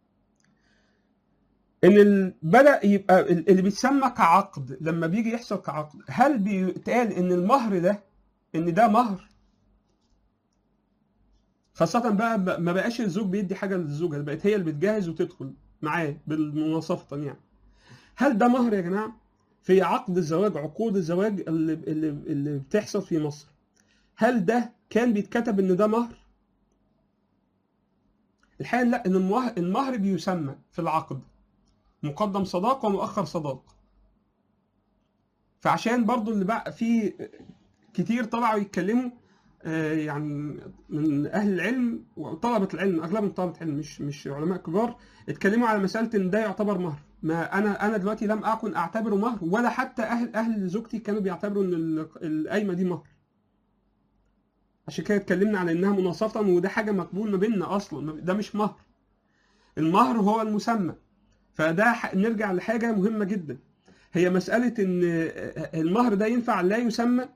ان ال- بدا يبقى ال- اللي بيتسمى كعقد لما بيجي يحصل كعقد هل بيتقال ان المهر ده ان ده مهر خاصة بقى ب- ما بقاش الزوج بيدي حاجة للزوجة بقت هي اللي بتجهز وتدخل معاه بالمناصفة يعني هل ده مهر يا جماعة؟ في عقد الزواج عقود الزواج اللي, اللي, اللي بتحصل في مصر هل ده كان بيتكتب ان ده مهر؟ الحقيقة لا ان المه- المهر بيسمى في العقد مقدم صداق ومؤخر صداق فعشان برضو اللي بقى في كتير طلعوا يتكلموا آه، يعني من اهل العلم وطلبه العلم اغلبهم طلبه علم مش مش علماء كبار اتكلموا على مساله ان ده يعتبر مهر ما انا انا دلوقتي لم اكن اعتبره مهر ولا حتى اهل اهل زوجتي كانوا بيعتبروا ان ال- القايمه دي مهر عشان كده اتكلمنا على انها مناصفه وده حاجه مقبول ما بيننا اصلا ده مش مهر المهر هو المسمى فده ح- نرجع لحاجه مهمه جدا هي مساله ان المهر ده ينفع لا يسمى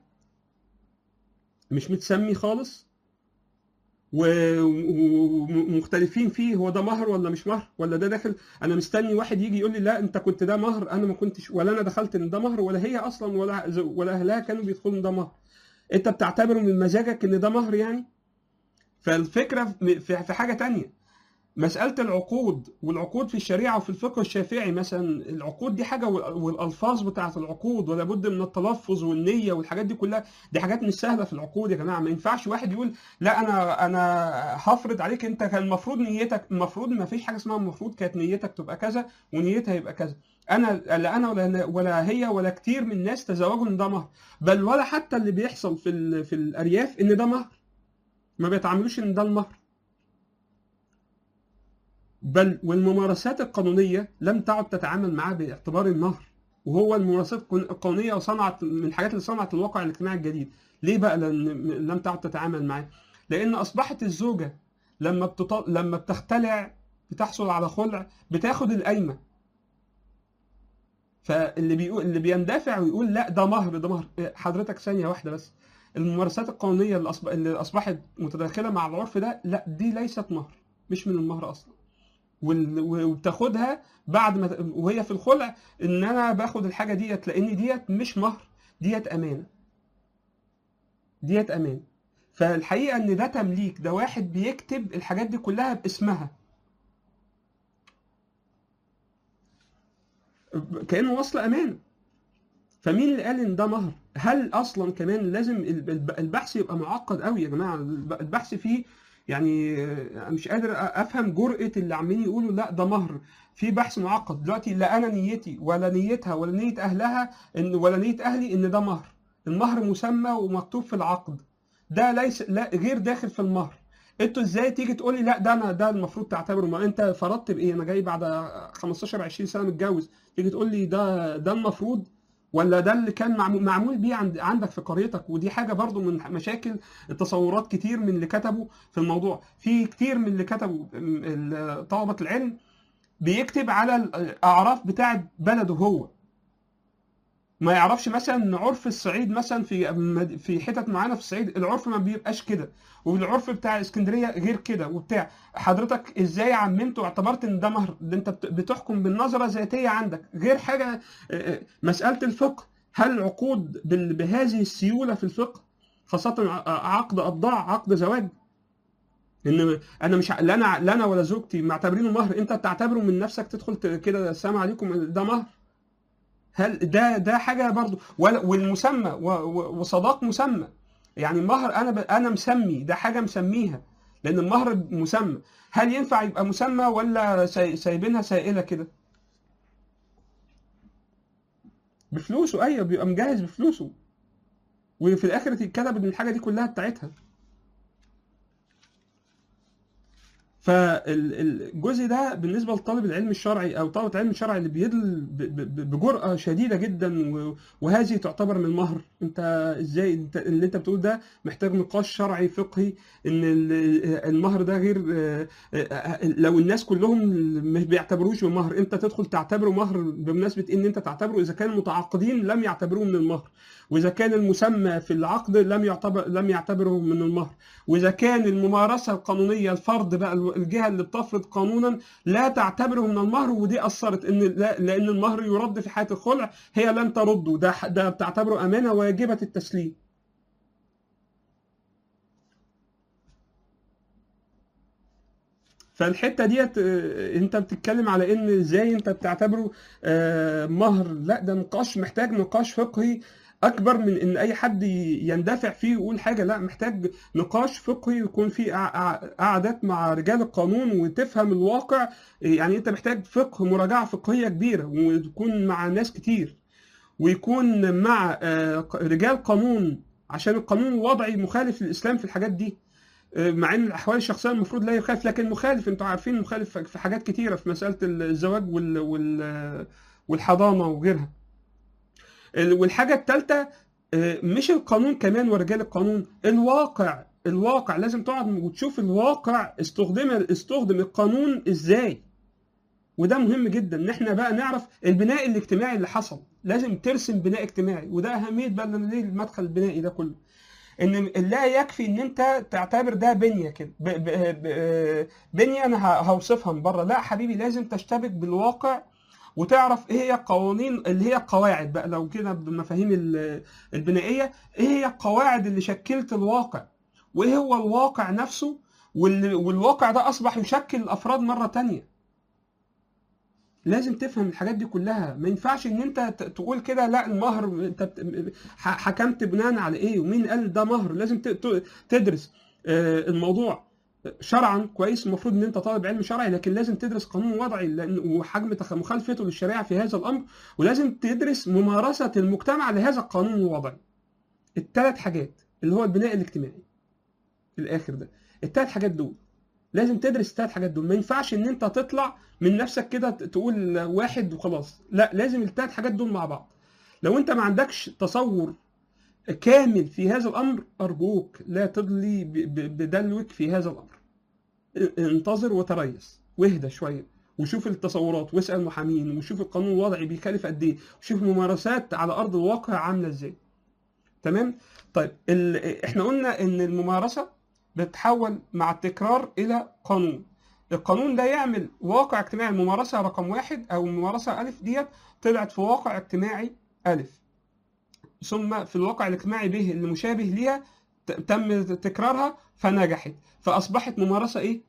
مش متسمي خالص و- و- ومختلفين فيه هو ده مهر ولا مش مهر ولا ده داخل انا مستني واحد يجي يقول لي لا انت كنت ده مهر انا ما كنتش ولا انا دخلت ان ده مهر ولا هي اصلا ولا ولا اهلها كانوا بيدخلوا ان ده مهر انت بتعتبره من مزاجك ان ده مهر يعني فالفكره في في حاجه تانية مسألة العقود والعقود في الشريعة وفي الفقه الشافعي مثلا العقود دي حاجة وال- والألفاظ بتاعة العقود ولا بد من التلفظ والنية والحاجات دي كلها دي حاجات مش سهلة في العقود يا جماعة ما ينفعش واحد يقول لا أنا أنا هفرض عليك أنت كان المفروض نيتك المفروض ما فيش حاجة اسمها المفروض كانت نيتك تبقى كذا ونيتها يبقى كذا أنا لا أنا ولا ولا هي ولا كتير من الناس تزوجوا إن ده مهر بل ولا حتى اللي بيحصل في ال- في الأرياف إن ده مهر ما بيتعاملوش إن ده المهر بل والممارسات القانونية لم تعد تتعامل معاه باعتبار المهر وهو الممارسات القان- القانونية وصنعت من الحاجات اللي صنعت الواقع الاجتماعي الجديد ليه بقى لأن لم تعد تتعامل معاه لأن أصبحت الزوجة لما بتط... لما بتختلع بتحصل على خلع بتاخد القايمة فاللي بيقول اللي بيندفع ويقول لا ده مهر ده مهر إيه، حضرتك ثانية واحدة بس الممارسات القانونية اللي, أصب... اللي أصبحت متداخلة مع العرف ده لا دي ليست مهر مش من المهر أصلا وال- وبتاخدها بعد ما ت- وهي في الخلع ان انا باخد الحاجه ديت لان ديت مش مهر ديت امانه ديت امان فالحقيقه ان ده تمليك ده واحد بيكتب الحاجات دي كلها باسمها كانه وصل امانه فمين اللي قال ان ده مهر هل اصلا كمان لازم الب- الب- البحث يبقى معقد قوي يا جماعه الب- البحث فيه يعني آه، مش قادر افهم جرأة اللي عمالين يقولوا لا ده مهر في بحث معقد دلوقتي لا انا نيتي ولا نيتها ولا نية اهلها ان ولا نية اهلي ان ده مهر المهر مسمى ومكتوب في العقد ده ليس لا غير داخل في المهر انتوا ازاي تيجي تقول لي لا ده انا ده المفروض تعتبره ما انت فرضت بايه انا جاي بعد 15 20 سنه متجوز تيجي تقول لي ده ده المفروض ولا ده اللي كان معمول, معمول بيه عند عندك في قريتك ودي حاجه برضو من مشاكل التصورات كتير من اللي كتبوا في الموضوع في كتير من اللي كتبوا ال- طلبه العلم بيكتب على الاعراف بتاعه بلده هو ما يعرفش مثلا ان عرف الصعيد مثلا في مد- في حتت معينه في الصعيد العرف ما بيبقاش كده والعرف بتاع اسكندريه غير كده وبتاع حضرتك ازاي عممت واعتبرت ان ده مهر ده انت بت- بتحكم بالنظره ذاتيه عندك غير حاجه آه، آه، مساله الفقه هل العقود بال- بهذه السيوله في الفقه خاصه ع- عقد ابضاع عقد زواج ان انا مش ع- لا انا لا انا ولا زوجتي معتبرينه مهر انت بتعتبره من نفسك تدخل ت- كده السلام عليكم ده مهر هل ده ده حاجه برضو ولا- والمسمى و- و- وصداق مسمى يعني المهر انا ب- انا مسمي ده حاجه مسميها لان المهر مسمى هل ينفع يبقى مسمى ولا ساي- سايبينها سائله كده بفلوسه ايوه بيبقى مجهز بفلوسه وفي الاخر تتكتب ان الحاجه دي كلها بتاعتها فالجزء ده بالنسبه لطالب العلم الشرعي او طالب العلم الشرعي اللي بيدل ب- ب- بجرأه شديده جدا و- وهذه تعتبر من المهر انت ازاي انت اللي انت بتقول ده محتاج نقاش شرعي فقهي ان ال- المهر ده غير آه، آه، لو الناس كلهم ما بيعتبروش بمهر انت تدخل تعتبره مهر بمناسبه ان انت تعتبره اذا كان المتعاقدين لم يعتبروه من المهر واذا كان المسمى في العقد لم يعتبر لم يعتبره من المهر واذا كان الممارسه القانونيه الفرد بقى الجهه اللي بتفرض قانونا لا تعتبره من المهر ودي اثرت ان لا لان المهر يرد في حاله الخلع هي لن ترده ده ده بتعتبره امانه واجبه التسليم فالحته ديت آه، انت بتتكلم على ان ازاي انت بتعتبره آه، مهر لا ده نقاش محتاج نقاش فقهي اكبر من ان اي حد ي- يندفع فيه ويقول حاجه لا محتاج نقاش فقهي يكون فيه قع- قع- قعدات مع رجال القانون وتفهم الواقع يعني انت محتاج فقه مراجعه فقهيه كبيره وتكون مع ناس كتير ويكون مع آه، رجال قانون عشان القانون الوضعي مخالف للاسلام في الحاجات دي آه، مع ان الاحوال الشخصيه المفروض لا يخالف لكن مخالف انتوا عارفين مخالف في حاجات كتيره في مساله الزواج وال وال والحضانه وغيرها ال- والحاجه الثالثه مش القانون كمان ورجال القانون الواقع الواقع لازم تقعد وتشوف الواقع استخدم استخدم القانون ازاي وده مهم جدا ان احنا بقى نعرف البناء الاجتماعي اللي حصل لازم ترسم بناء اجتماعي وده اهميه بقى ليه المدخل البنائي ده كله ان لا يكفي ان انت تعتبر ده بنيه كده ب- ب- ب- بنيه انا ه- هوصفها من بره لا حبيبي لازم تشتبك بالواقع وتعرف ايه هي القوانين اللي هي القواعد بقى لو كده بالمفاهيم ال- البنائيه ايه هي القواعد اللي شكلت الواقع وايه هو الواقع نفسه وال- والواقع ده اصبح يشكل الافراد مره تانية لازم تفهم الحاجات دي كلها ما ينفعش ان انت ت- تقول كده لا المهر انت بت- ح- حكمت بناء على ايه ومين قال ده مهر لازم ت- ت- تدرس آه، الموضوع شرعا كويس المفروض ان انت طالب علم شرعي لكن لازم تدرس قانون وضعي لان وحجم تخ- مخالفته للشريعه في هذا الامر ولازم تدرس ممارسه المجتمع لهذا القانون الوضعي الثلاث حاجات اللي هو البناء الاجتماعي في الاخر ده الثلاث حاجات دول لازم تدرس الثلاث حاجات دول ما ينفعش ان انت تطلع من نفسك كده ت- تقول واحد وخلاص لا لازم الثلاث حاجات دول مع بعض لو انت ما عندكش تصور كامل في هذا الامر ارجوك لا تضلي ب- ب- بدلوك في هذا الامر انتظر وتريث واهدى شويه وشوف التصورات واسال محامين وشوف القانون الوضعي بيكلف قد ايه وشوف الممارسات على ارض الواقع عامله ازاي تمام طيب ال... احنا قلنا ان الممارسه بتتحول مع التكرار الى قانون القانون ده يعمل واقع اجتماعي الممارسه رقم واحد او الممارسه الف ديت طلعت في واقع اجتماعي الف ثم في الواقع الاجتماعي به اللي مشابه ليها ت- تم تكرارها فنجحت فاصبحت ممارسه ايه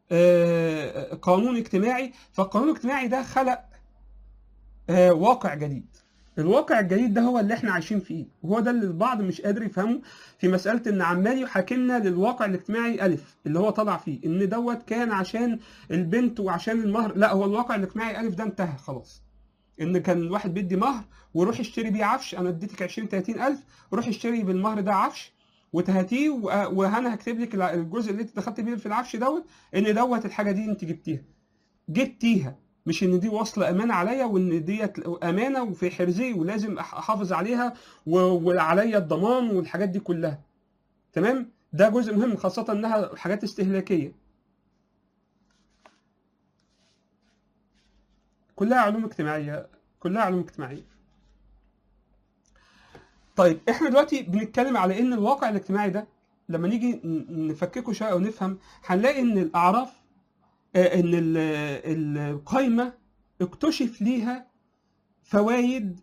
آه قانون اجتماعي فالقانون الاجتماعي ده خلق آه واقع جديد الواقع الجديد ده هو اللي احنا عايشين فيه وهو ده اللي البعض مش قادر يفهمه في مساله ان عمال يحاكمنا للواقع الاجتماعي الف اللي هو طلع فيه ان دوت كان عشان البنت وعشان المهر لا هو الواقع الاجتماعي الف ده انتهى خلاص ان كان الواحد بيدي مهر ويروح يشتري بيه عفش انا اديتك 20 30 الف روح اشتري بالمهر ده عفش وتهاتيه و- وانا هكتب لك الع- الجزء اللي انت دخلت بيه في العفش دوت ان دوت الحاجه دي انت جبتيها جبتيها مش ان دي واصله امانه عليا وان ديت امانه وفي حرزي ولازم أح- احافظ عليها و- وعليا الضمان والحاجات دي كلها تمام ده جزء مهم خاصه انها حاجات استهلاكيه كلها علوم اجتماعيه كلها علوم اجتماعيه طيب احنا دلوقتي بنتكلم على ان الواقع الاجتماعي ده لما نيجي ن- نفككه شويه او نفهم هنلاقي ان الاعراف آه، ان ال- القايمه اكتشف ليها فوائد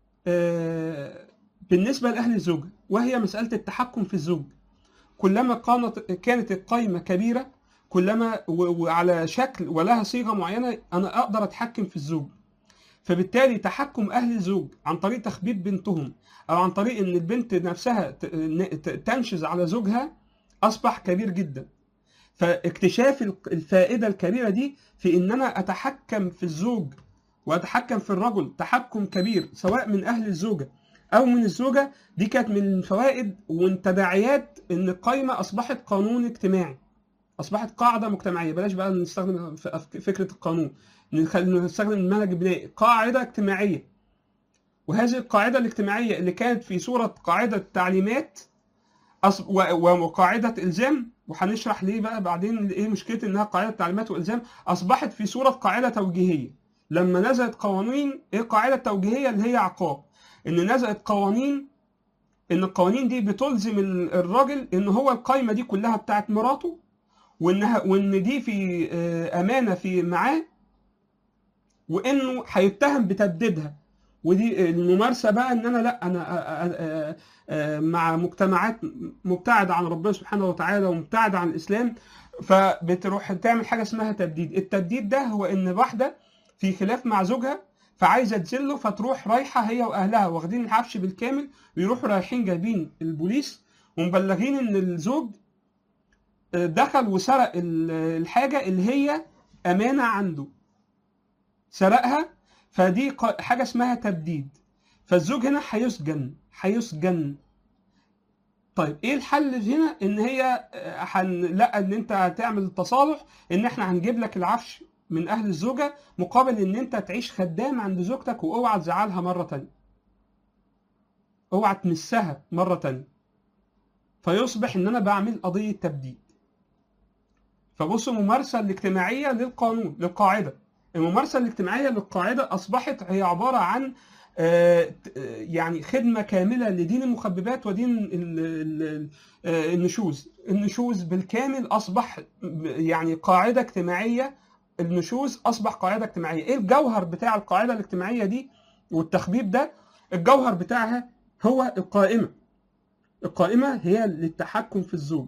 آه، بالنسبه لاهل الزوجه وهي مساله التحكم في الزوج كلما كانت كانت القايمه كبيره كلما و- وعلى شكل ولها صيغه معينه انا اقدر اتحكم في الزوج فبالتالي تحكم اهل الزوج عن طريق تخبيب بنتهم او عن طريق ان البنت نفسها ت- ن- ت- تنشز على زوجها اصبح كبير جدا فاكتشاف ال- الفائده الكبيره دي في ان انا اتحكم في الزوج واتحكم في الرجل تحكم كبير سواء من اهل الزوجه او من الزوجه دي كانت من الفوائد ومن تداعيات ان القايمه اصبحت قانون اجتماعي اصبحت قاعده مجتمعيه بلاش بقى نستخدم ف- ف- فكره القانون نخل- نستخدم المنهج البنائي قاعده اجتماعيه وهذه القاعده الاجتماعيه اللي كانت في صوره قاعده تعليمات أص... و... وقاعده الزام وهنشرح ليه بقى بعدين ايه مشكله انها قاعده تعليمات والزام اصبحت في صوره قاعده توجيهيه لما نزلت قوانين ايه القاعده التوجيهيه اللي هي عقاب ان نزلت قوانين ان القوانين دي بتلزم ال- الراجل ان هو القايمه دي كلها بتاعت مراته وانها وان دي في آه، امانه في معاه وانه هيتهم بتبديدها ودي الممارسه بقى ان انا لا انا آه، آه، آه، مع مجتمعات مبتعده عن ربنا سبحانه وتعالى ومبتعده عن الاسلام فبتروح تعمل حاجه اسمها تبديد التبديد ده هو ان واحده في خلاف مع زوجها فعايزه تذله فتروح رايحه هي واهلها واخدين العفش بالكامل ويروحوا رايحين جايبين البوليس ومبلغين ان الزوج آه، دخل وسرق ال- الحاجه اللي هي امانه عنده سرقها فدي ق- حاجه اسمها تبديد فالزوج هنا هيسجن هيسجن طيب ايه الحل هنا ان هي آه، حن... لا ان انت هتعمل تصالح ان احنا هنجيب لك العفش من اهل الزوجه مقابل ان انت تعيش خدام عند زوجتك واوعى تزعلها مره تانية اوعى تمسها مره تانية فيصبح ان انا بعمل قضيه تبديد فبصوا الممارسه الاجتماعيه للقانون للقاعده الممارسه الاجتماعيه للقاعده اصبحت هي عباره عن آه، ت- آه، يعني خدمه كامله لدين المخببات ودين ال- ال- آه، النشوز النشوز بالكامل اصبح ب- يعني قاعده اجتماعيه النشوز اصبح قاعده اجتماعيه ايه الجوهر بتاع القاعده الاجتماعيه دي والتخبيب ده الجوهر بتاعها هو القائمه القائمه هي للتحكم في الزوج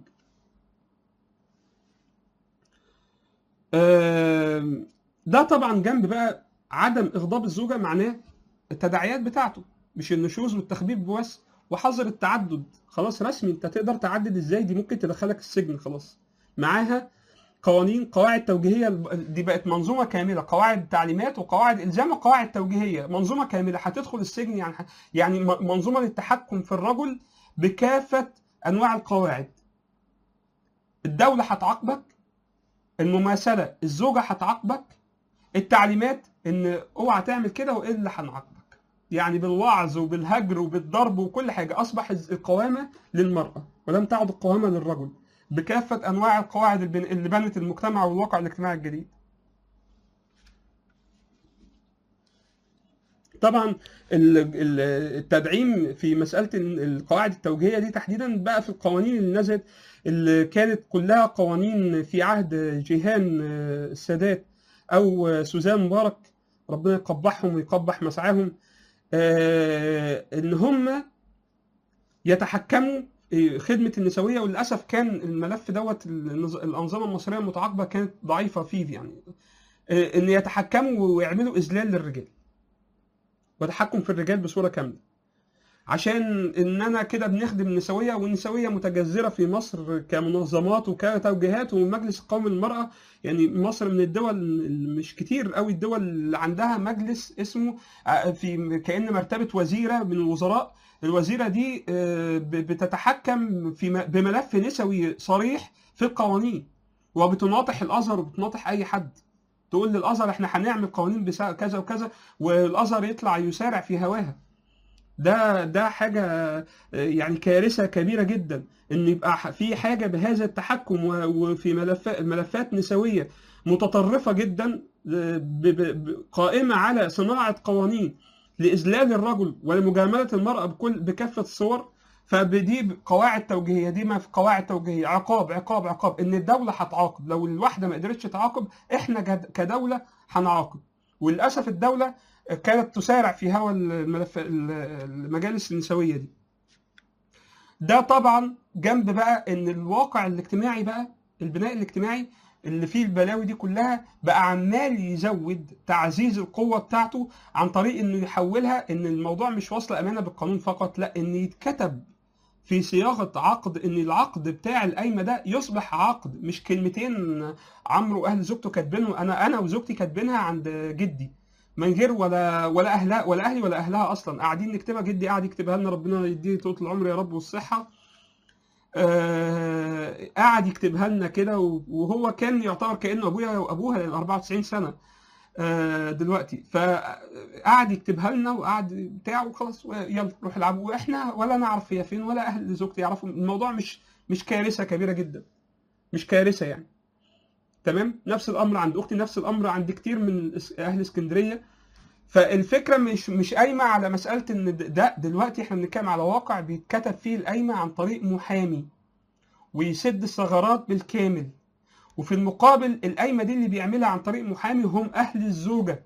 آم، ده طبعا جنب بقى عدم اغضاب الزوجه معناه التداعيات بتاعته مش النشوز والتخبيب بس وحظر التعدد خلاص رسمي انت تقدر تعدد ازاي دي ممكن تدخلك السجن خلاص معاها قوانين قواعد توجيهيه دي بقت منظومه كامله قواعد تعليمات وقواعد الزام وقواعد توجيهيه منظومه كامله هتدخل السجن يعني يعني م- منظومه للتحكم في الرجل بكافه انواع القواعد الدوله هتعاقبك المماثله الزوجه هتعاقبك التعليمات ان اوعى تعمل كده والا هنعاقبك يعني بالوعظ وبالهجر وبالضرب وكل حاجه اصبح القوامه للمراه ولم تعد القوامه للرجل بكافه انواع القواعد البن- اللي بنت المجتمع والواقع الاجتماعي الجديد طبعا ال- ال- التدعيم في مساله ال- القواعد التوجيهيه دي تحديدا بقى في القوانين اللي نزلت اللي كانت كلها قوانين في عهد جيهان آه، السادات او آه، سوزان مبارك ربنا يقبحهم ويقبح مسعاهم آه، ان هم يتحكموا في خدمه النسويه وللاسف كان الملف دوت النظ- الانظمه المصريه المتعاقبه كانت ضعيفه فيه يعني آه، ان يتحكموا ويعملوا اذلال للرجال وتحكم في الرجال بصوره كامله عشان ان انا كده بنخدم النسويه والنسويه متجذره في مصر كمنظمات وكتوجيهات ومجلس القومي للمراه يعني مصر من الدول مش كتير قوي الدول اللي عندها مجلس اسمه آه، في كان مرتبه وزيره من الوزراء الوزيره دي آه، ب- بتتحكم في م- بملف نسوي صريح في القوانين وبتناطح الازهر وبتناطح اي حد تقول للازهر احنا هنعمل قوانين بس- كذا وكذا والازهر يطلع يسارع في هواها ده ده حاجه آه، يعني كارثه كبيره جدا ان يبقى ح- في حاجه بهذا التحكم و- وفي ملفات ملفات نسويه متطرفه جدا آه، ب- ب- ب- قائمه على صناعه قوانين لاذلال الرجل ولمجامله المراه بكل بكافه الصور فدي قواعد توجيهيه دي ما في قواعد توجيهيه عقاب عقاب عقاب ان الدوله هتعاقب لو الواحده ما قدرتش تعاقب احنا جد- كدوله هنعاقب وللاسف الدوله كانت تسارع في هوى الملف المجالس النسويه دي ده طبعا جنب بقى ان الواقع الاجتماعي بقى البناء الاجتماعي اللي فيه البلاوي دي كلها بقى عمال يزود تعزيز القوه بتاعته عن طريق انه يحولها ان الموضوع مش وصل امانه بالقانون فقط لا ان يتكتب في صياغه عقد ان العقد بتاع القايمه ده يصبح عقد مش كلمتين عمرو واهل زوجته كاتبينه انا انا وزوجتي كاتبينها عند جدي من غير ولا ولا اهلها ولا اهلي ولا اهلها اصلا قاعدين نكتبها جدي قاعد يكتبها لنا ربنا يديه طول العمر يا رب والصحه آه، قعد يكتبها لنا كده وهو كان يعتبر كانه ابويا وابوها لان 94 سنه آه، دلوقتي فقعد يكتبها لنا وقعد بتاع وخلاص يلا روح العبوا واحنا ولا نعرف هي فين ولا اهل زوجتي يعرفوا الموضوع مش مش كارثه كبيره جدا مش كارثه يعني تمام نفس الامر عند اختي نفس الامر عند كتير من اس- اهل اسكندريه فالفكره مش مش قايمه على مساله ان د- ده دلوقتي احنا بنتكلم على واقع بيتكتب فيه القايمه عن طريق محامي ويسد الثغرات بالكامل وفي المقابل القايمه دي اللي بيعملها عن طريق محامي هم اهل الزوجه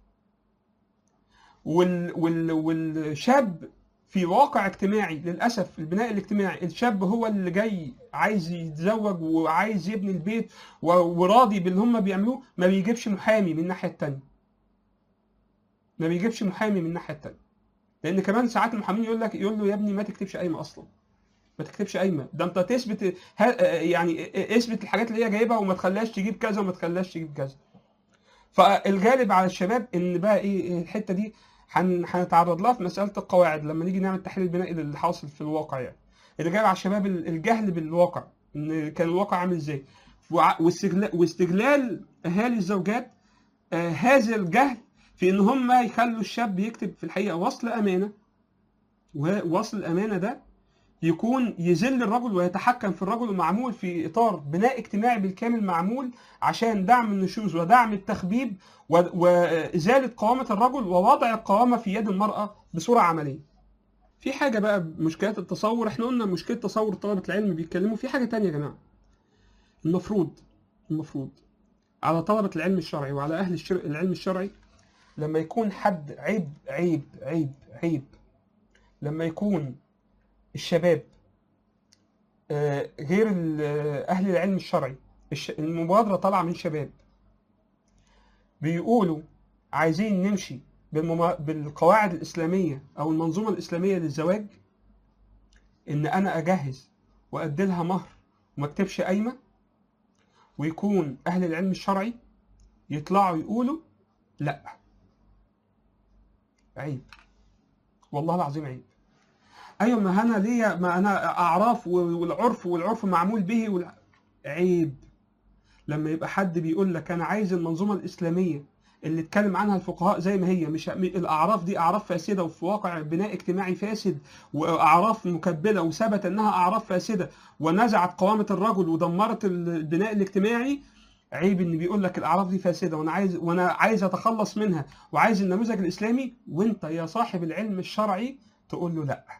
وال وال والشاب في واقع اجتماعي للاسف البناء الاجتماعي الشاب هو اللي جاي عايز يتزوج وعايز يبني البيت و- وراضي باللي هم بيعملوه ما بيجيبش محامي من الناحيه التانيه ما بيجيبش محامي من الناحيه التانيه لان كمان ساعات المحامين يقول لك يقول له يا ابني ما تكتبش قايمه اصلا ما تكتبش قايمه ده انت تثبت ها- يعني اثبت الحاجات اللي هي جايبها وما تخليهاش تجيب كذا وما تخليهاش تجيب كذا فالغالب على الشباب ان بقى ايه الحته دي هن- هنتعرض لها في مساله القواعد لما نيجي نعمل تحليل بنائي للي حاصل في الواقع يعني اللي جاي على الشباب ال- الجهل بالواقع ان كان الواقع عامل ازاي وع- واستغلال واستغلال اهالي الزوجات آه، هذا الجهل في ان هم يخلوا الشاب يكتب في الحقيقه وصل امانه ووصل الامانه ده يكون يذل الرجل ويتحكم في الرجل ومعمول في اطار بناء اجتماعي بالكامل معمول عشان دعم النشوز ودعم التخبيب و- وازاله قوامه الرجل ووضع القوامه في يد المراه بصوره عمليه. في حاجه بقى مشكلات التصور احنا قلنا مشكله تصور طلبه العلم بيتكلموا في حاجه تانية يا جماعه. المفروض المفروض على طلبه العلم الشرعي وعلى اهل الشر... العلم الشرعي لما يكون حد عيب عيب عيب عيب لما يكون الشباب آه، غير ال- آه، اهل العلم الشرعي الش- المبادره طالعه من شباب بيقولوا عايزين نمشي بالمما... بالقواعد الاسلاميه او المنظومه الاسلاميه للزواج ان انا اجهز وادي لها مهر وما اكتبش قايمه ويكون اهل العلم الشرعي يطلعوا يقولوا لا عيب والله العظيم عيب ايوه ما انا ليا ما انا اعراف والعرف والعرف معمول به وال... عيب لما يبقى حد بيقول لك انا عايز المنظومه الاسلاميه اللي اتكلم عنها الفقهاء زي ما هي مش الاعراف دي اعراف فاسده وفي واقع بناء اجتماعي فاسد واعراف مكبله وثبت انها اعراف فاسده ونزعت قوامه الرجل ودمرت البناء الاجتماعي عيب ان بيقول لك الاعراف دي فاسده وانا عايز وانا عايز اتخلص منها وعايز النموذج الاسلامي وانت يا صاحب العلم الشرعي تقول له لا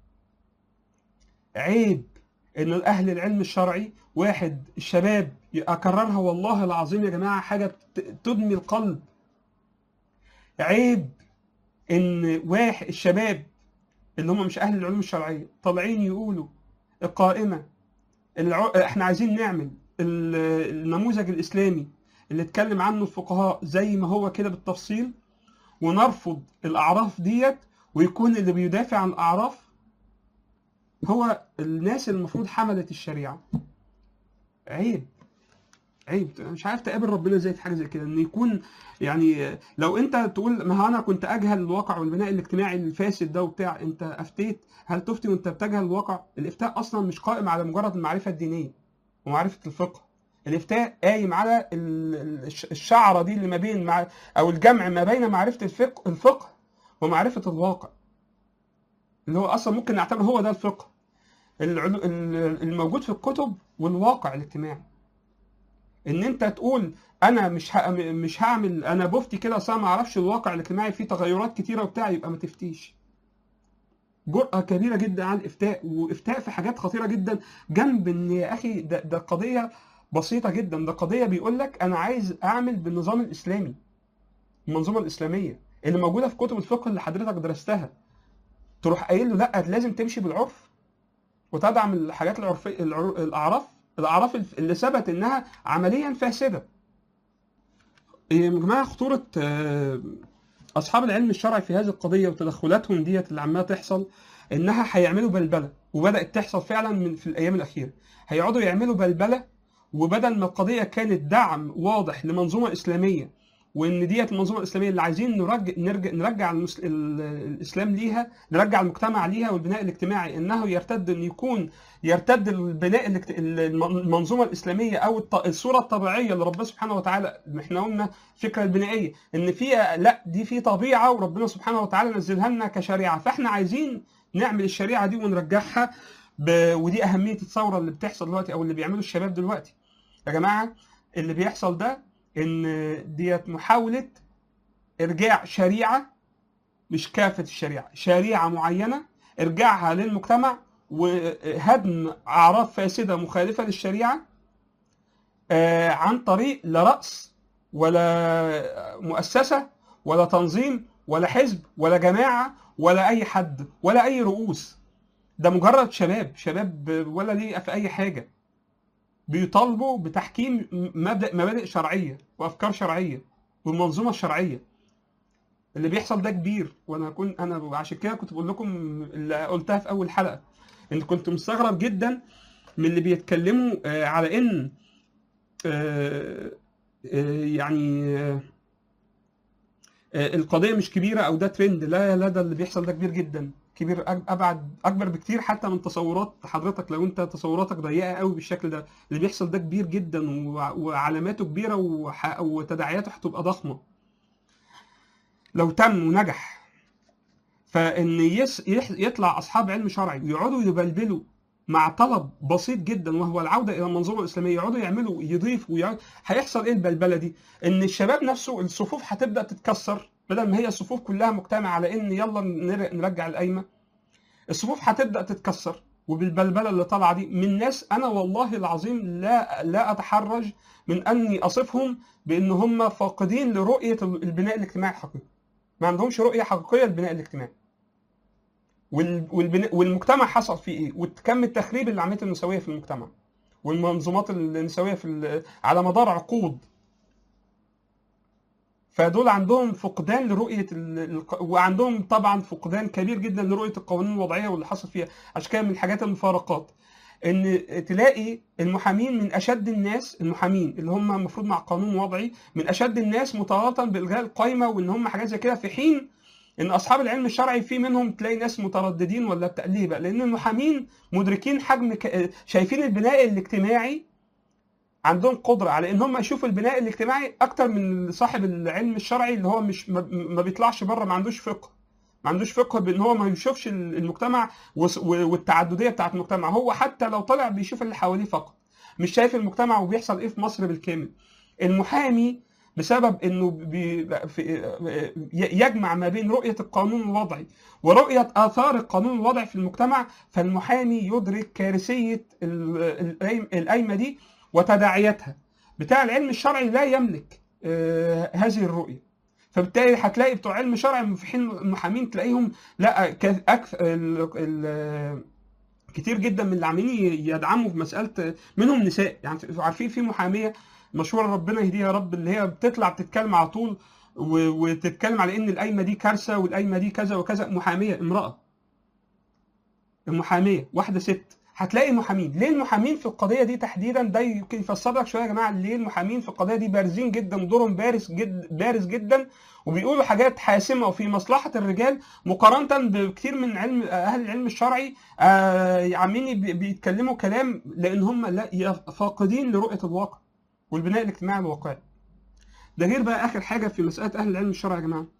عيب ان اهل العلم الشرعي واحد الشباب اكررها والله العظيم يا جماعه حاجه تدمي القلب عيب ان واحد الشباب اللي هم مش اهل العلوم الشرعيه طالعين يقولوا القائمه الع... احنا عايزين نعمل النموذج الاسلامي اللي اتكلم عنه الفقهاء زي ما هو كده بالتفصيل ونرفض الاعراف ديت ويكون اللي بيدافع عن الاعراف هو الناس المفروض حملت الشريعه عيب عيب مش عارف تقابل ربنا ازاي في حاجه زي كده ان يكون يعني لو انت تقول ما هو انا كنت اجهل الواقع والبناء الاجتماعي الفاسد ده وبتاع انت افتيت هل تفتي وانت بتجهل الواقع الافتاء اصلا مش قائم على مجرد المعرفه الدينيه ومعرفه الفقه الافتاء قايم على ال- ال- الش- الشعره دي اللي ما بين مع او الجمع ما بين معرفه الفقه الفقه ومعرفه الواقع اللي هو اصلا ممكن نعتبر هو ده الفقه العلو- ال- الموجود في الكتب والواقع الاجتماعي ان انت تقول انا مش ه... مش هعمل انا بفتي كده اصلا ما اعرفش الواقع الاجتماعي فيه تغيرات كتيره وبتاع يبقى ما تفتيش جرأة كبيرة جدا على الإفتاء وإفتاء في حاجات خطيرة جدا جنب إن يا أخي ده, ده قضية بسيطة جدا ده قضية بيقول لك أنا عايز أعمل بالنظام الإسلامي المنظومة الإسلامية اللي موجودة في كتب الفقه اللي حضرتك درستها تروح قايل له لا لازم تمشي بالعرف وتدعم الحاجات العرفية العر- الأعراف الأعراف اللي ثبت إنها عمليا فاسدة يا جماعة خطورة آه، أصحاب العلم الشرعي في هذه القضية وتدخلاتهم ديت اللي عمالة تحصل إنها هيعملوا بلبلة وبدأت تحصل فعلا من في الأيام الأخيرة هيقعدوا يعملوا بلبلة وبدل ما القضية كانت دعم واضح لمنظومة إسلامية وإن ديت المنظومة الإسلامية اللي عايزين نرجع نرجع, نرجع المس... ال- الإسلام ليها نرجع المجتمع ليها والبناء الاجتماعي إنه يرتد إن يكون يرتد البناء الاجت- الم- المنظومه الاسلاميه او الط- الصوره الطبيعيه اللي ربنا سبحانه وتعالى احنا قلنا الفكره البنائيه ان في لا دي في طبيعه وربنا سبحانه وتعالى نزلها لنا كشريعه فاحنا عايزين نعمل الشريعه دي ونرجعها ب... ودي اهميه الثوره اللي بتحصل دلوقتي او اللي بيعمله الشباب دلوقتي يا جماعه اللي بيحصل ده ان ديت محاوله ارجاع شريعه مش كافه الشريعه شريعه معينه ارجاعها للمجتمع وهدم اعراف فاسده مخالفه للشريعه آه، عن طريق لا راس ولا مؤسسه ولا تنظيم ولا حزب ولا جماعه ولا اي حد ولا اي رؤوس ده مجرد شباب شباب ولا ليه في اي حاجه بيطالبوا بتحكيم مبدأ مبادئ شرعيه وافكار شرعيه والمنظومه الشرعيه اللي بيحصل ده كبير وانا هكون انا عشان كده كنت بقول لكم اللي قلتها في اول حلقه ان كنت مستغرب جدا من اللي بيتكلموا آه، على ان آه، آه، يعني آه، آه، القضيه مش كبيره او ده ترند لا لا ده اللي بيحصل ده كبير جدا كبير أج- ابعد اكبر بكتير حتى من تصورات حضرتك لو انت تصوراتك ضيقه قوي بالشكل ده اللي بيحصل ده كبير جدا وع- وعلاماته كبيره وح- وتداعياته هتبقى ضخمه لو تم ونجح فان يس يح- يطلع اصحاب علم شرعي ويقعدوا يبلبلوا مع طلب بسيط جدا وهو العوده الى المنظومه الاسلاميه يقعدوا يعملوا يضيفوا ويقعد... هيحصل ايه البلبله دي؟ ان الشباب نفسه الصفوف هتبدا تتكسر بدل ما هي الصفوف كلها مجتمعه على ان يلا نر- نرجع القايمه الصفوف هتبدا تتكسر وبالبلبله اللي طالعه دي من ناس انا والله العظيم لا لا اتحرج من اني اصفهم بان هم فاقدين لرؤيه البناء الاجتماعي الحقيقي ما عندهمش رؤيه حقيقيه للبناء الاجتماعي وال- والبناء والمجتمع حصل فيه ايه وكم التخريب اللي عملته النسويه في المجتمع والمنظومات النسويه في ال- على مدار عقود فدول عندهم فقدان لرؤيه ال... ال- وعندهم طبعا فقدان كبير جدا لرؤيه القوانين الوضعيه واللي حصل فيها عشان كده من الحاجات المفارقات ان تلاقي المحامين من اشد الناس المحامين اللي هم المفروض مع قانون وضعي من اشد الناس مطالبه بالغاء القايمه وان هم حاجات زي كده في حين ان اصحاب العلم الشرعي في منهم تلاقي ناس مترددين ولا بتقليه بقى لان المحامين مدركين حجم ك... شايفين البناء الاجتماعي عندهم قدره على ان هم يشوفوا البناء الاجتماعي اكتر من صاحب العلم الشرعي اللي هو مش ما- ما بيطلعش بره ما عندوش فقه ما عندوش فقه بان هو ما يشوفش المجتمع وس- والتعدديه بتاعت المجتمع هو حتى لو طلع بيشوف اللي حواليه فقط مش شايف المجتمع وبيحصل ايه في مصر بالكامل المحامي بسبب انه بي في يجمع ما بين رؤيه القانون الوضعي ورؤيه اثار القانون الوضعي في المجتمع فالمحامي يدرك كارثيه ال- القايم- القايمه دي وتداعياتها بتاع العلم الشرعي لا يملك آه، هذه الرؤيه فبالتالي هتلاقي بتوع علم شرعي في حين المحامين تلاقيهم لا ك- أكثر ال- ال- كتير جدا من اللي عاملين يدعموا في مساله منهم نساء يعني عارفين في محاميه مشهوره ربنا يهديها يا رب اللي هي بتطلع بتتكلم على طول و- وتتكلم على ان القايمه دي كارثه والقايمه دي كذا وكذا محاميه امراه المحاميه واحده ست هتلاقي محامين ليه المحامين في القضيه دي تحديدا ده يمكن يفسر لك شويه يا جماعه ليه المحامين في القضيه دي بارزين جدا دورهم بارز جد بارز جدا وبيقولوا حاجات حاسمه وفي مصلحه الرجال مقارنه بكثير من علم اهل العلم الشرعي آه عاملين بي- بيتكلموا كلام لان هم لا فاقدين لرؤيه الواقع والبناء الاجتماعي الواقعي ده غير بقى اخر حاجه في مساله اهل العلم الشرعي يا جماعه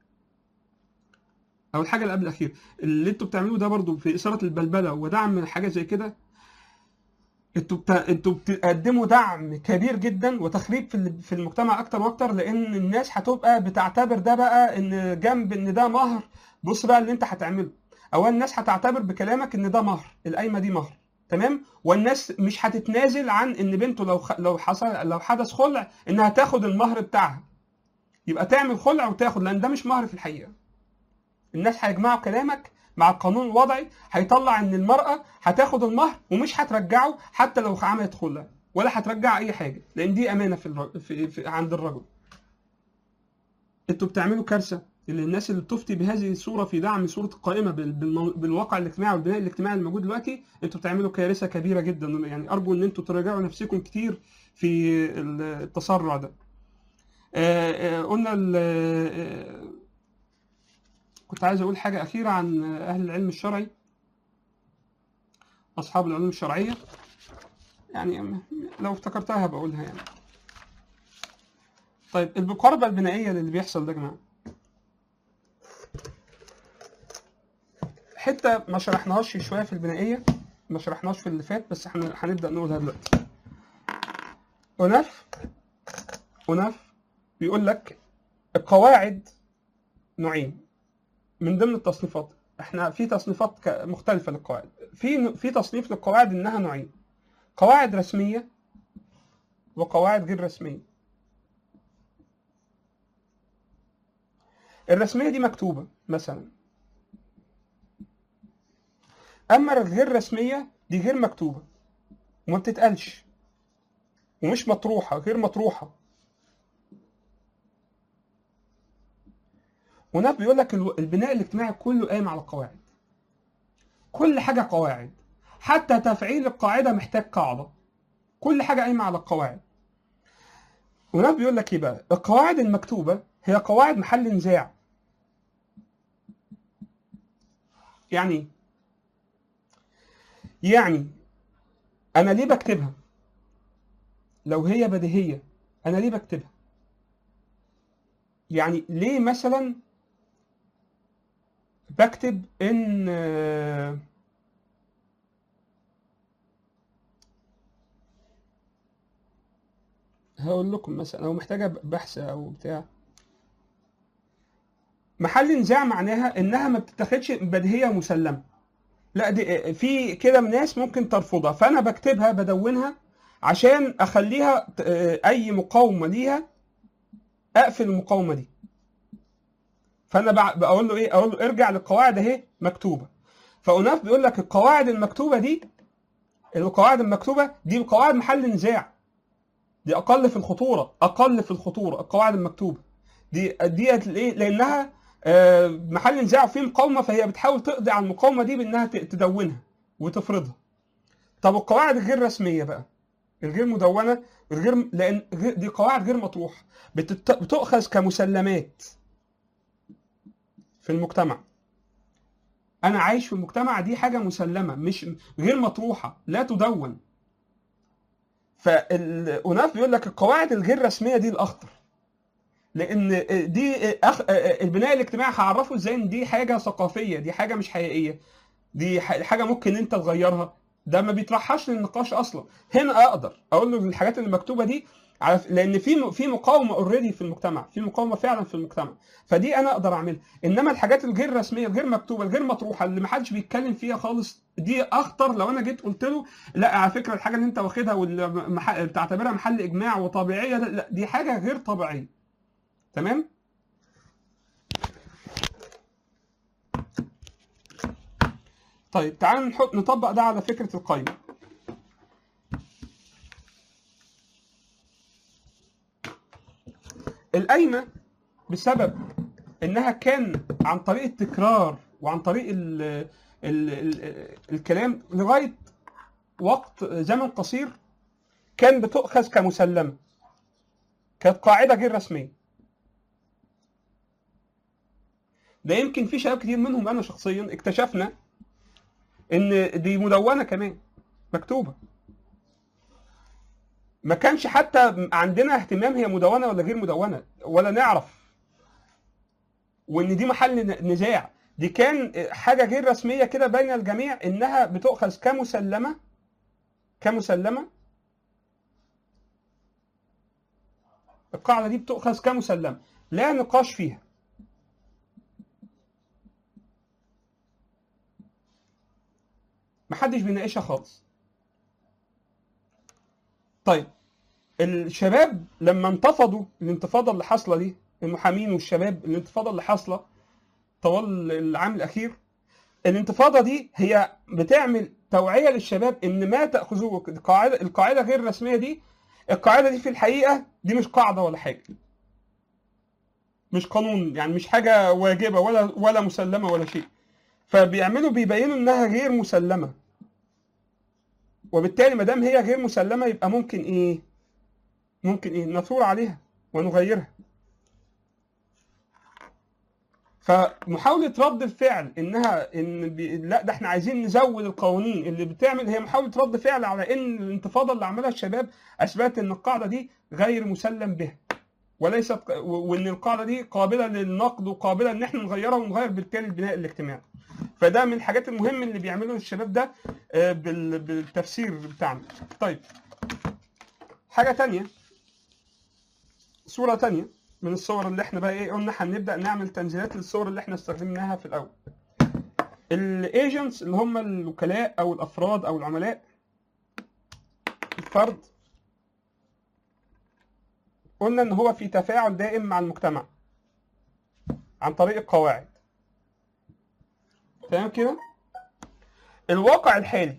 او الحاجه اللي قبل الاخير اللي انتوا بتعملوه ده برضو في اثاره البلبله ودعم حاجه زي كده انتوا بت... انتوا بتقدموا دعم كبير جدا وتخريب في ال- في المجتمع اكتر واكتر لان الناس هتبقى بتعتبر ده بقى ان جنب ان ده مهر بص بقى اللي انت هتعمله اولا الناس هتعتبر بكلامك ان ده مهر القايمه دي مهر تمام والناس مش هتتنازل عن ان بنته لو خ... لو حصل لو حدث خلع انها تاخد المهر بتاعها يبقى تعمل خلع وتاخد لان ده مش مهر في الحقيقه الناس هيجمعوا كلامك مع القانون الوضعي هيطلع ان المراه هتاخد المهر ومش هترجعه حتى لو عملت خلع ولا هترجع اي حاجه لان دي امانه في, الرجل في, في عند الرجل انتوا بتعملوا كارثه اللي الناس اللي بتفتي بهذه الصوره في دعم صوره القائمه بال- بالمو- بالواقع الاجتماعي والبناء الاجتماعي الموجود دلوقتي انتوا بتعملوا كارثه كبيره جدا يعني ارجو ان انتوا تراجعوا نفسكم كتير في التسرع ده آه، آه، قلنا ال- آه، كنت عايز اقول حاجه اخيره عن اهل العلم الشرعي اصحاب العلوم الشرعيه يعني لو افتكرتها بقولها يعني طيب المقاربه البنائيه اللي بيحصل ده يا جماعه حته ما شرحناهاش شويه في البنائيه ما شرحناهاش في اللي فات بس هن- هنبدا نقولها دلوقتي أناف أناف بيقول لك القواعد نوعين من ضمن التصنيفات احنا في تصنيفات ك- مختلفة للقواعد في في تصنيف للقواعد انها نوعين قواعد رسمية وقواعد غير رسمية الرسمية دي مكتوبة مثلا اما الغير رسمية دي غير مكتوبة وما بتتقالش ومش مطروحة غير مطروحة هناك بيقول لك الو- البناء الاجتماعي كله قايم على القواعد كل حاجة قواعد حتى تفعيل القاعدة محتاج قاعدة كل حاجة قايمة على القواعد هناك بيقول لك ايه بقى القواعد المكتوبة هي قواعد محل نزاع يعني إيه؟ يعني انا ليه بكتبها لو هي بديهية انا ليه بكتبها يعني ليه مثلا بكتب ان آه، هقول لكم مثلا او محتاجه بحث او بتاع محل نزاع معناها انها ما بتتاخدش بديهيه مسلمه لا دي في كده ناس ممكن ترفضها فانا بكتبها بدونها عشان اخليها ت- اي مقاومه ليها اقفل المقاومه دي فانا بع- بقول له ايه اقول له ارجع للقواعد اهي مكتوبه فأناف بيقول لك القواعد المكتوبه دي القواعد المكتوبه دي القواعد محل نزاع دي اقل في الخطوره اقل في الخطوره القواعد المكتوبه دي ديت ليه لانها آه، محل نزاع وفيه مقاومه فهي بتحاول تقضي على المقاومه دي بانها ت- تدونها وتفرضها طب القواعد الغير رسميه بقى الغير مدونه الغير لان غير- دي قواعد غير مطروحه بتت- بتؤخذ كمسلمات في المجتمع انا عايش في المجتمع دي حاجه مسلمه مش غير مطروحه لا تدون فالأناف بيقول لك القواعد الغير رسميه دي الاخطر لان دي أخ... البناء الاجتماعي هعرفه ازاي ان دي حاجه ثقافيه دي حاجه مش حقيقيه دي ح- حاجه ممكن انت تغيرها ده ما بيطرحهاش للنقاش اصلا هنا اقدر اقول له الحاجات اللي مكتوبه دي على لان في في مقاومه اوريدي في المجتمع في مقاومه فعلا في المجتمع فدي انا اقدر اعملها انما الحاجات الغير رسميه الغير مكتوبه الغير مطروحه اللي ما حدش بيتكلم فيها خالص دي اخطر لو انا جيت قلت له لا على فكره الحاجه اللي انت واخدها واللي مح- بتعتبرها محل اجماع وطبيعيه لا, لا دي حاجه غير طبيعيه تمام طيب تعالوا نحط نطبق ده على فكره القايمه القايمه بسبب انها كان عن طريق التكرار وعن طريق ال ال ال الكلام لغايه وقت زمن قصير كان بتؤخذ كمسلمه كانت قاعده غير رسميه ده يمكن في شباب كتير منهم انا شخصيا اكتشفنا ان دي مدونه كمان مكتوبه ما كانش حتى عندنا اهتمام هي مدونه ولا غير مدونه ولا نعرف وان دي محل نزاع دي كان حاجه غير رسميه كده بين الجميع انها بتؤخذ كمسلمه كمسلمه القاعده دي بتؤخذ كمسلمه لا نقاش فيها محدش بيناقشها خالص طيب الشباب لما انتفضوا الانتفاضه اللي حاصله دي المحامين والشباب الانتفاضه اللي حاصله طوال العام الاخير الانتفاضه دي هي بتعمل توعيه للشباب ان ما تاخذوه القاعده القاعده غير الرسميه دي القاعده دي في الحقيقه دي مش قاعده ولا حاجه مش قانون يعني مش حاجه واجبه ولا ولا مسلمه ولا شيء فبيعملوا بيبينوا انها غير مسلمه وبالتالي ما دام هي غير مسلمه يبقى ممكن ايه ممكن ايه نثور عليها ونغيرها فمحاولة رد الفعل انها ان بي... لا ده احنا عايزين نزود القوانين اللي بتعمل هي محاولة رد فعل على ان الانتفاضة اللي عملها الشباب اثبتت ان القاعدة دي غير مسلم بها وليست وان القاعدة دي قابلة للنقد وقابلة ان احنا نغيرها ونغير بالتالي البناء الاجتماعي. فده من الحاجات المهمة اللي بيعمله الشباب ده بالتفسير بتاعنا. طيب حاجة تانية صورة تانية من الصور اللي احنا بقى ايه قلنا هنبدا نعمل تنزيلات للصور اللي احنا استخدمناها في الاول الايجنتس اللي هم الوكلاء او الافراد او العملاء الفرد قلنا ان هو في تفاعل دائم مع المجتمع عن طريق القواعد تمام كده الواقع الحالي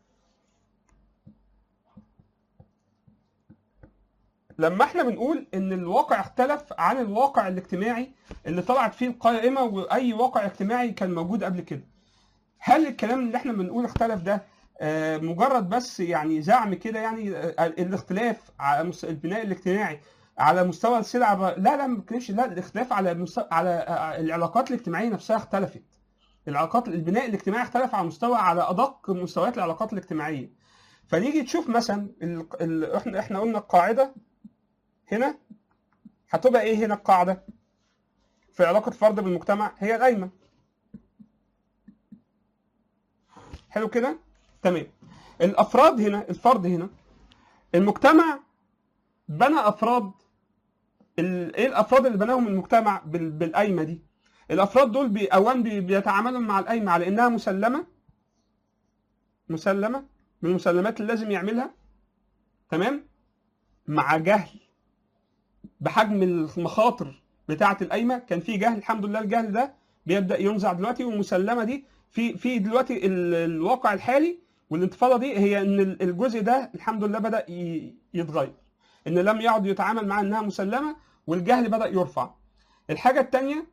لما احنا بنقول ان الواقع اختلف عن الواقع الاجتماعي اللي طلعت فيه القائمه واي واقع اجتماعي كان موجود قبل كده هل الكلام اللي احنا بنقول اختلف ده مجرد بس يعني زعم كده يعني الاختلاف على البناء الاجتماعي على مستوى السلع لا لا ما بتكلمش لا الاختلاف على مستوى على العلاقات الاجتماعيه نفسها اختلفت العلاقات البناء الاجتماعي اختلف على مستوى على ادق مستويات العلاقات الاجتماعيه فنيجي تشوف مثلا ال... ال... احنا احنا قلنا القاعده هنا هتبقى ايه هنا القاعده في علاقه فرد بالمجتمع هي القايمه حلو كده تمام الافراد هنا الفرد هنا المجتمع بنى افراد ال... ايه الافراد اللي بناهم المجتمع بال... بالقايمه دي الافراد دول بي... اوان بي... بيتعاملوا مع القايمه على انها مسلمه مسلمه من المسلمات اللي لازم يعملها تمام مع جهل بحجم المخاطر بتاعه القايمه كان في جهل الحمد لله الجهل ده بيبدا ينزع دلوقتي والمسلمه دي في في دلوقتي الواقع الحالي والانتفاضه دي هي ان الجزء ده الحمد لله بدا يتغير ان لم يعد يتعامل مع انها مسلمه والجهل بدا يرفع الحاجه الثانيه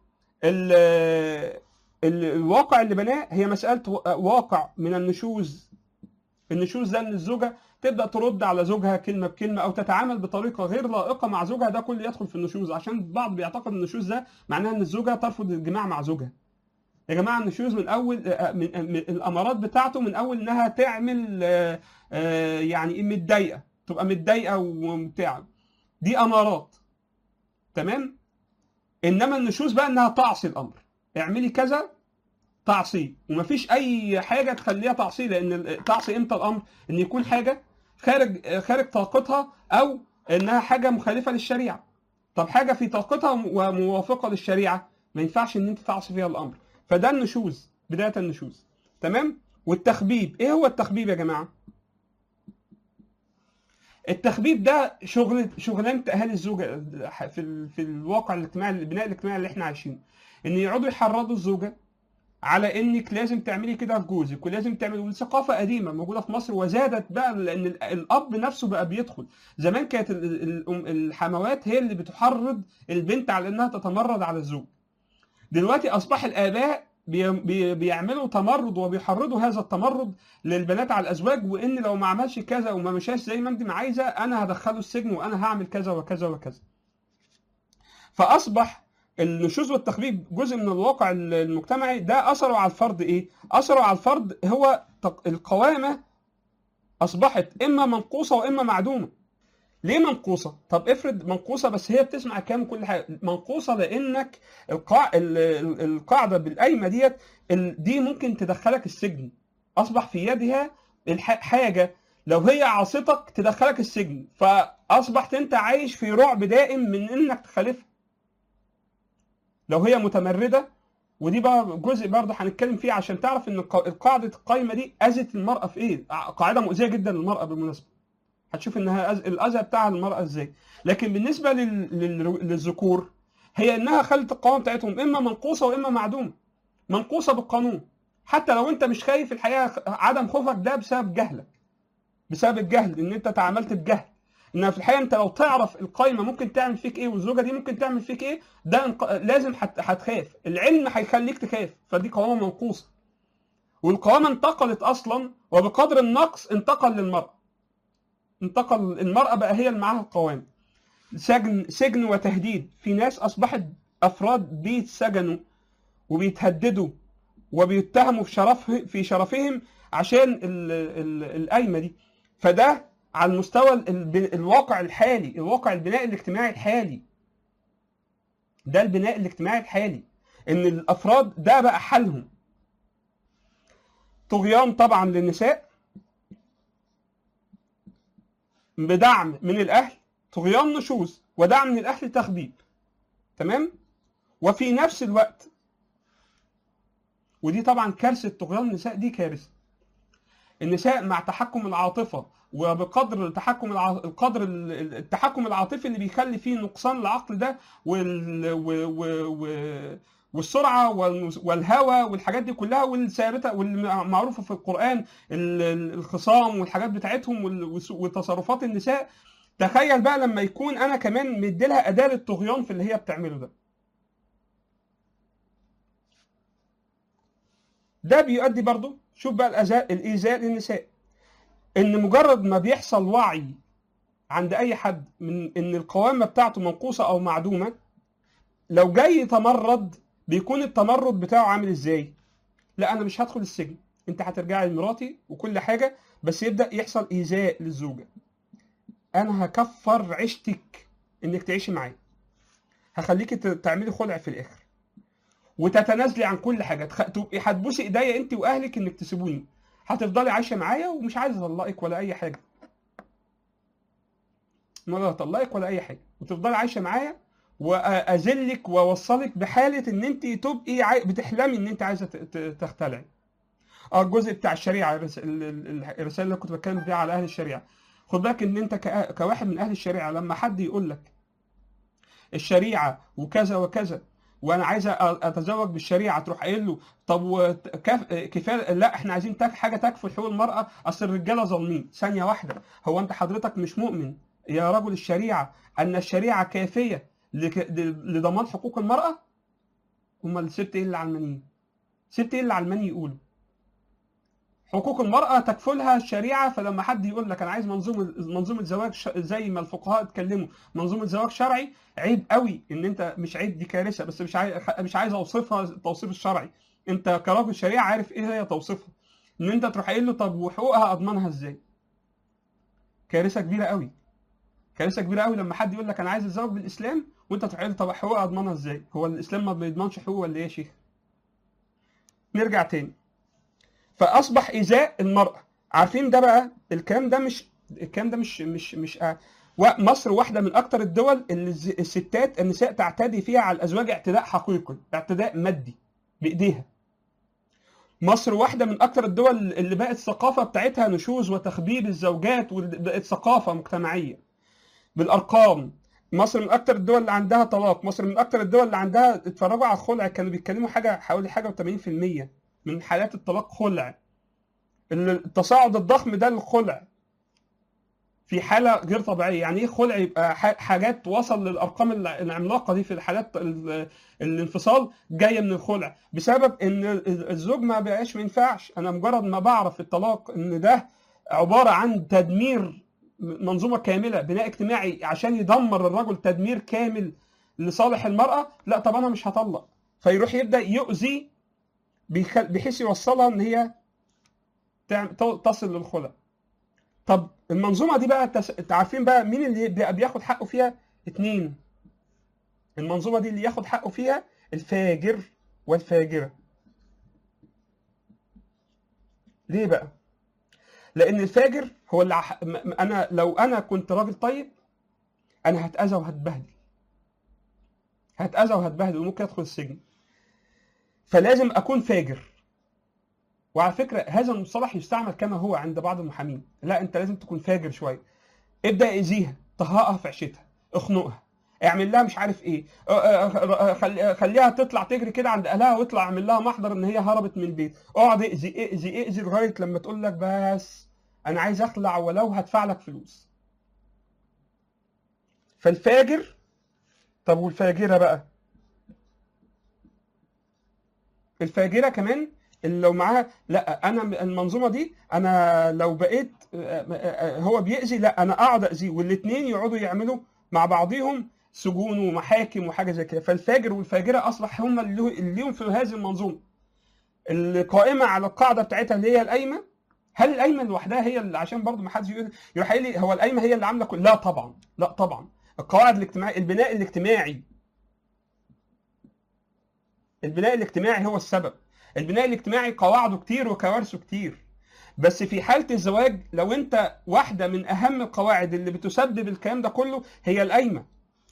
الواقع اللي بناه هي مساله واقع من النشوز النشوز ده ان الزوجه تبدا ترد على زوجها كلمه بكلمه او تتعامل بطريقه غير لائقه مع زوجها ده كله يدخل في النشوز عشان البعض بيعتقد النشوز ده معناه ان الزوجه ترفض الجماع مع زوجها يا جماعه النشوز من اول من, من الامارات بتاعته من اول انها تعمل يعني متضايقه تبقى متضايقه وبتاع دي امارات تمام انما النشوز بقى انها تعصي الامر اعملي كذا تعصيه ومفيش اي حاجه تخليها تعصيه لان تعصي امتى الامر ان يكون حاجه خارج خارج طاقتها او انها حاجه مخالفه للشريعه طب حاجه في طاقتها وموافقه للشريعه ما ينفعش ان انت تعصي فيها الامر فده النشوز بدايه النشوز تمام والتخبيب ايه هو التخبيب يا جماعه التخبيب ده شغل شغلانه اهالي الزوجه في ال... في الواقع الاجتماعي البناء الاجتماعي اللي احنا عايشينه ان يقعدوا يحرضوا الزوجه على انك لازم تعملي كده في جوزك ولازم تعملي والثقافه قديمه موجوده في مصر وزادت بقى لان ال- الاب نفسه بقى بيدخل زمان كانت ال- ال- الأم- الحموات هي اللي بتحرض البنت على انها تتمرد على الزوج دلوقتي اصبح الاباء بي- بي- بيعملوا تمرد وبيحرضوا هذا التمرد للبنات على الازواج وان لو ما عملش كذا وما مشاش زي ما انت ما عايزه انا هدخله السجن وانا هعمل كذا وكذا وكذا فاصبح النشوز والتخبيب جزء من الواقع المجتمعي ده اثره على الفرد ايه اثره على الفرد هو تق- القوامه اصبحت اما منقوصه واما معدومه ليه منقوصه طب افرض منقوصه بس هي بتسمع كلام كل حاجه منقوصه لانك القاع... ال- ال- القاعده بالقايمه ديت ال- دي ممكن تدخلك السجن اصبح في يدها الح... حاجه لو هي عاصتك تدخلك السجن فاصبحت انت عايش في رعب دائم من انك تخالفها لو هي متمرده ودي بقى جزء برضه هنتكلم فيه عشان تعرف ان الق- القاعده القايمه دي اذت المراه في ايه قاعده مؤذيه جدا للمراه بالمناسبه هتشوف انها أز... الاذى بتاعها للمراه ازاي لكن بالنسبه لل... لل... للذكور هي انها خلت القوامه بتاعتهم اما منقوصه واما معدومه منقوصه بالقانون حتى لو انت مش خايف الحقيقه عدم خوفك ده بسبب جهلك بسبب الجهل ان انت تعاملت بجهل انها في الحقيقه انت لو تعرف القايمه ممكن تعمل فيك ايه والزوجه دي ممكن تعمل فيك ايه ده انق... لازم هت... هتخاف العلم هيخليك تخاف فدي قوامه منقوصه والقوامه انتقلت اصلا وبقدر النقص انتقل للمراه انتقل المراه بقى هي اللي معاها القوام سجن سجن وتهديد في ناس اصبحت افراد بيتسجنوا وبيتهددوا وبيتهموا في شرف في شرفهم عشان ال- ال- القايمه دي فده على المستوى الب- الواقع الحالي الواقع البناء الاجتماعي الحالي ده البناء الاجتماعي الحالي ان الافراد ده بقى حالهم طغيان طبعا للنساء بدعم من الاهل طغيان نشوز ودعم من الاهل تخبيب تمام وفي نفس الوقت ودي طبعا كارثه طغيان النساء دي كارثه النساء مع تحكم العاطفه وبقدر التحكم الع... القدر ال- التحكم العاطفي اللي بيخلي فيه نقصان العقل ده وال... و... و... و... والسرعه وال... والهوى والحاجات دي كلها والثابته والمعروفه في القران ال- ال- الخصام والحاجات بتاعتهم وال... وتصرفات النساء تخيل بقى لما يكون انا كمان مديلها اداه للطغيان في اللي هي بتعمله ده ده بيؤدي برضو شوف بقى الأذى الإيذاء للنساء إن مجرد ما بيحصل وعي عند أي حد من إن القوامة بتاعته منقوصة أو معدومة لو جاي يتمرد بيكون التمرد بتاعه عامل إزاي؟ لا أنا مش هدخل السجن أنت هترجعي لمراتي وكل حاجة بس يبدأ يحصل إيذاء للزوجة أنا هكفر عيشتك إنك تعيشي معايا هخليكي ت- تعملي خلع في الآخر وتتنازلي عن كل حاجه تخ... تبقي هتبوسي ايديا انت واهلك انك تسيبوني هتفضلي عايشه معايا ومش عايزه اطلقك ولا اي حاجه ما هطلقك ولا اي حاجه وتفضلي عايشه معايا واذلك واوصلك بحاله ان انت تبقي عاي... بتحلمي ان انت عايزه ت... ت... تختلعي اه الجزء بتاع الشريعه الرس... ال- ال- الرساله اللي كنت بتكلم فيها على اهل الشريعه خد بالك ان انت ك... كواحد من اهل الشريعه لما حد يقول لك الشريعه وكذا وكذا وانا عايز أ- اتزوج بالشريعه تروح قايل له طب وت- كف... كفايه لا احنا عايزين تك... حاجه تكفل حقوق المراه اصل الرجاله ظالمين ثانيه واحده هو انت حضرتك مش مؤمن يا رجل الشريعه ان الشريعه كافيه لك... ل- لضمان حقوق المراه امال سبت ايه اللي علمانيين سبت ايه اللي علماني يقولوا حقوق المرأة تكفلها الشريعة فلما حد يقول لك أنا عايز منظومة منظومة زواج ش... زي ما الفقهاء اتكلموا منظومة زواج شرعي عيب قوي إن أنت مش عيب دي كارثة بس مش عايز مش عايز أوصفها التوصيف الشرعي أنت كراجل شريعة عارف إيه هي توصيفها إن أنت تروح قايل له طب وحقوقها أضمنها إزاي؟ كارثة كبيرة قوي كارثة كبيرة قوي لما حد يقول لك أنا عايز أتزوج بالإسلام وأنت تروح قايل له طب حقوقها أضمنها إزاي؟ هو الإسلام ما بيضمنش حقوق ولا إيه يا شيخ؟ نرجع تاني فاصبح ايذاء المراه عارفين ده بقى الكلام ده مش الكلام ده مش مش مش آه. مصر واحده من اكتر الدول اللي الز- الستات النساء تعتدي فيها على الازواج اعتداء حقيقي اعتداء مادي بايديها مصر واحده من اكتر الدول اللي بقت الثقافه بتاعتها نشوز وتخبيب الزوجات وبقت ثقافه مجتمعيه بالارقام مصر من اكتر الدول اللي عندها طلاق مصر من اكتر الدول اللي عندها اتفرجوا على الخلع كانوا بيتكلموا حاجه حوالي حاجه و80% من حالات الطلاق خلع التصاعد الضخم ده للخلع في حاله غير طبيعيه يعني ايه خلع يبقى حاجات وصل للارقام العملاقه دي في الحالات الانفصال جايه من الخلع بسبب ان الزوج ما بقاش ما ينفعش انا مجرد ما بعرف الطلاق ان ده عباره عن تدمير منظومه كامله بناء اجتماعي عشان يدمر الرجل تدمير كامل لصالح المراه لا طب انا مش هطلق فيروح يبدا يؤذي بحيث يوصلها ان هي تصل للخلع طب المنظومه دي بقى عارفين بقى مين اللي بياخد حقه فيها اتنين المنظومه دي اللي ياخد حقه فيها الفاجر والفاجره ليه بقى لان الفاجر هو اللي انا لو انا كنت راجل طيب انا هتاذى وهتبهدل هتاذى وهتبهدل وممكن ادخل السجن فلازم اكون فاجر وعلى فكره هذا المصطلح يستعمل كما هو عند بعض المحامين لا انت لازم تكون فاجر شويه ابدا اذيها طهقها في عشتها اخنقها اعمل لها مش عارف ايه خليها تطلع تجري كده عند اهلها واطلع اعمل لها محضر ان هي هربت من البيت اقعد اذي اذي اذي لغايه لما تقول لك بس انا عايز اخلع ولو هدفع لك فلوس فالفاجر طب والفاجره بقى الفاجره كمان اللي لو معاها لا انا المنظومه دي انا لو بقيت هو بيأذي لا انا اقعد اذيه والاثنين يقعدوا يعملوا مع بعضهم سجون ومحاكم وحاجه زي كده فالفاجر والفاجره اصبح هم اللي ليهم في هذه المنظومه القائمه على القاعده بتاعتها اللي هي القايمه هل القايمه لوحدها هي اللي عشان برضه ما حدش يقول يروح لي هو القايمه هي اللي عامله كل لا طبعا لا طبعا القواعد الاجتماعيه البناء الاجتماعي البناء الاجتماعي هو السبب البناء الاجتماعي قواعده كتير وكوارثه كتير بس في حاله الزواج لو انت واحده من اهم القواعد اللي بتسبب الكلام ده كله هي القايمه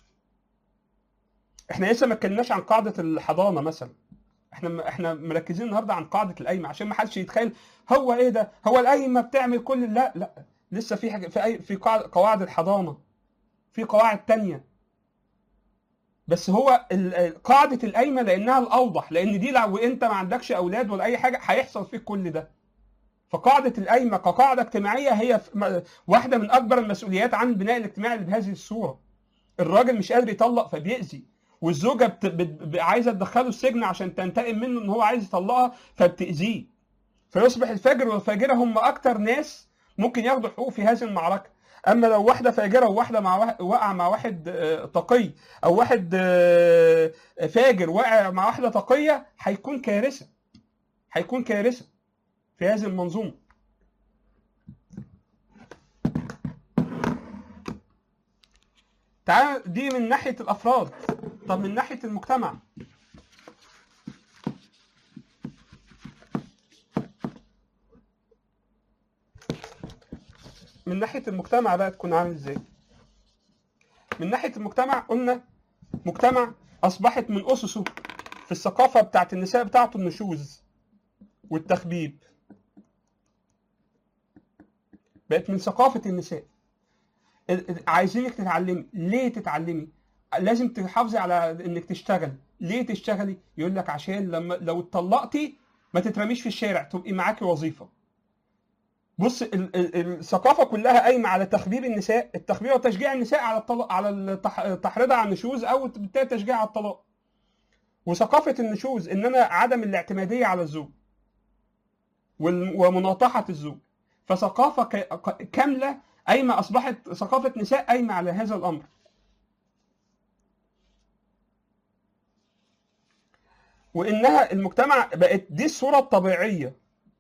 احنا لسه ما اتكلمناش عن قاعده الحضانه مثلا احنا احنا مركزين النهارده عن قاعده القايمه عشان ما حدش يتخيل هو ايه ده هو القايمه بتعمل كل لا لا لسه في حاجه في أي في قواعد الحضانه في قواعد تانية بس هو قاعده القايمه لانها الاوضح لان دي لو انت ما عندكش اولاد ولا اي حاجه هيحصل فيك كل ده فقاعده القايمه كقاعده اجتماعيه هي واحده من اكبر المسؤوليات عن البناء الاجتماعي اللي بهذه الصوره الراجل مش قادر يطلق فبيأذي والزوجه بت... بت... عايزه تدخله السجن عشان تنتقم منه ان هو عايز يطلقها فبتأذيه فيصبح الفاجر والفاجره هم اكتر ناس ممكن ياخدوا حقوق في هذه المعركه اما لو واحده فاجره وواحده مع واحد وقع مع واحد تقي او واحد فاجر وقع مع واحده تقيه هيكون كارثه هيكون كارثه في هذه المنظومه تعال دي من ناحيه الافراد طب من ناحيه المجتمع من ناحيه المجتمع بقى تكون عامل ازاي من ناحيه المجتمع قلنا مجتمع اصبحت من اسسه في الثقافه بتاعت النساء بتاعته النشوز والتخبيب بقت من ثقافه النساء عايزينك تتعلمي ليه تتعلمي لازم تحافظي على انك تشتغل ليه تشتغلي يقول لك عشان لما لو اتطلقتي ما تترميش في الشارع تبقي معاكي وظيفه بص الثقافه كلها قايمه على تخبيب النساء التخبيب وتشجيع النساء على الطلاق على التحريض على النشوز او بالتالي تشجيع على الطلاق وثقافه النشوز ان انا عدم الاعتماديه على الزوج ومناطحه الزوج فثقافه كامله قايمه اصبحت ثقافه نساء قايمه على هذا الامر وانها المجتمع بقت دي الصوره الطبيعيه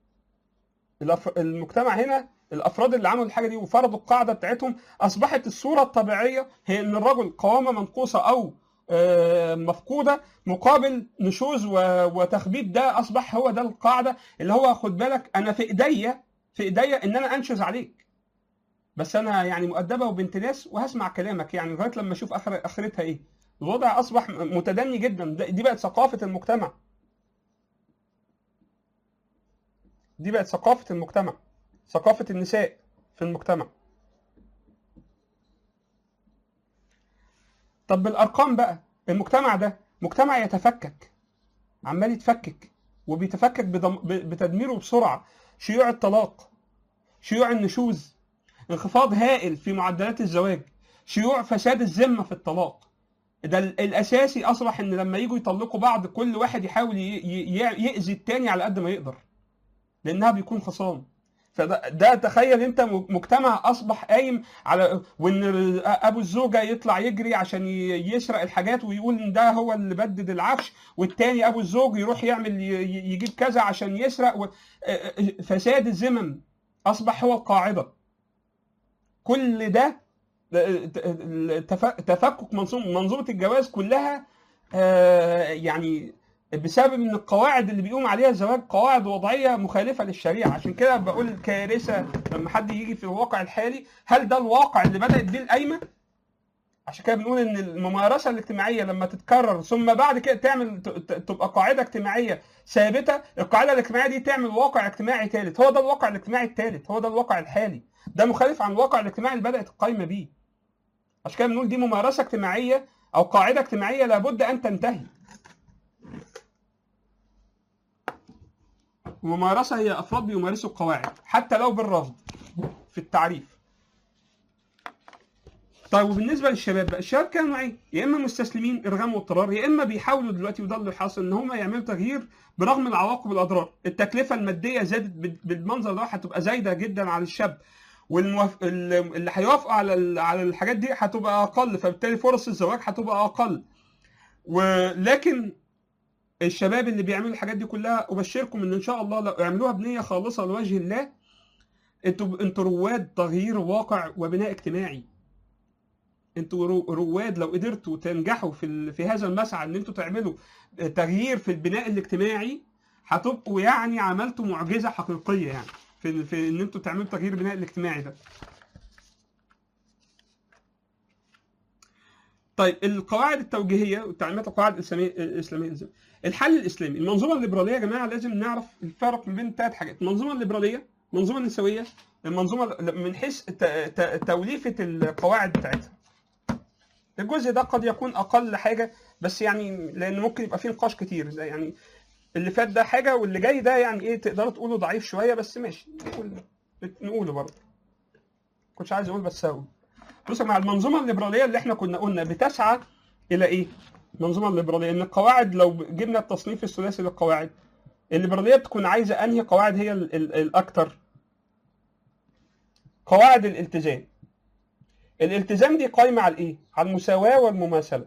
المجتمع هنا الافراد اللي عملوا الحاجه دي وفرضوا القاعده بتاعتهم اصبحت الصوره الطبيعيه هي ان الرجل قوامه منقوصه او مفقوده مقابل نشوز وتخبيب ده اصبح هو ده القاعده اللي هو خد بالك انا في ايديا في ايديا ان انا انشز عليك بس انا يعني مؤدبه وبنت ناس وهسمع كلامك يعني لغايه لما اشوف اخر اخرتها ايه الوضع اصبح متدني جدا دي بقت ثقافه المجتمع دي بقت ثقافه المجتمع ثقافه النساء في المجتمع طب بالارقام بقى المجتمع ده مجتمع يتفكك عمال يتفكك وبيتفكك بدم... ب- بتدميره بسرعه شيوع الطلاق شيوع النشوز انخفاض هائل في معدلات الزواج شيوع فساد الذمه في الطلاق ده ال- الاساسي اصبح ان لما يجوا يطلقوا بعض كل واحد يحاول ي- ي- يأذي التاني على قد ما يقدر لانها بيكون خصام فده ده تخيل انت م- مجتمع اصبح قايم على وان ال- ابو الزوجه يطلع يجري عشان ي- يسرق الحاجات ويقول ان ده هو اللي بدد العفش والتاني ابو الزوج يروح يعمل ي- ي- يجيب كذا عشان يسرق و... فساد الذمم اصبح هو القاعده كل ده تف- تفكك منظومه منظومه الجواز كلها آه، يعني بسبب ان القواعد اللي بيقوم عليها الزواج قواعد وضعيه مخالفه للشريعه عشان كده بقول كارثه لما حد يجي في الواقع الحالي هل ده الواقع اللي بدات بيه القايمه عشان كده بنقول ان الممارسه الاجتماعيه لما تتكرر ثم بعد كده تعمل ت- ت- تبقى قاعده اجتماعيه ثابته القاعده الاجتماعيه دي تعمل واقع اجتماعي ثالث هو ده الواقع الاجتماعي الثالث هو ده الواقع الحالي ده مخالف عن الواقع الاجتماعي اللي بدات القايمه بيه عشان كده بنقول دي ممارسه اجتماعيه او قاعده اجتماعيه لابد ان تنتهي الممارسه هي افراد بيمارسوا القواعد حتى لو بالرفض في التعريف طيب وبالنسبه للشباب بقى الشباب كانوا نوعين يا اما مستسلمين ارغام واضطرار يا اما بيحاولوا دلوقتي وده اللي حاصل ان هم يعملوا تغيير برغم العواقب والاضرار التكلفه الماديه زادت بال- بالمنظر ده هتبقى زايده جدا على الشاب والموف... ال- اللي هيوافقوا على ال- على الحاجات دي هتبقى اقل فبالتالي فرص الزواج هتبقى اقل ولكن الشباب اللي بيعملوا الحاجات دي كلها ابشركم ان ان شاء الله لو يعملوها بنيه خالصه لوجه الله انتوا انتوا رواد تغيير واقع وبناء اجتماعي انتوا رو- رواد لو قدرتوا تنجحوا في ال- في هذا المسعى ان انتوا تعملوا تغيير في البناء الاجتماعي هتبقوا يعني عملتوا معجزه حقيقيه يعني في في ان انتوا تعملوا تغيير البناء الاجتماعي ده. طيب القواعد التوجيهيه والتعليمات القواعد الاسلاميه الاسلاميه إزاي؟ الحل الاسلامي المنظومه الليبراليه يا جماعه لازم نعرف الفرق ما بين ثلاث حاجات المنظومه الليبراليه المنظومه النسويه المنظومه من حيث ت- ت- توليفه القواعد بتاعتها الجزء ده قد يكون اقل حاجه بس يعني لان ممكن يبقى فيه نقاش كتير ده يعني اللي فات ده حاجه واللي جاي ده يعني ايه تقدروا تقولوا ضعيف شويه بس ماشي نقول نقوله برضه كنتش عايز اقول بس هقول بص مع المنظومه الليبراليه اللي احنا كنا قلنا بتسعى الى ايه؟ المنظومه الليبراليه ان القواعد لو جبنا التصنيف الثلاثي للقواعد الليبراليه بتكون عايزه انهي قواعد هي ال- ال- الاكثر قواعد الالتزام الالتزام دي قايمه على الايه؟ على المساواه والمماثله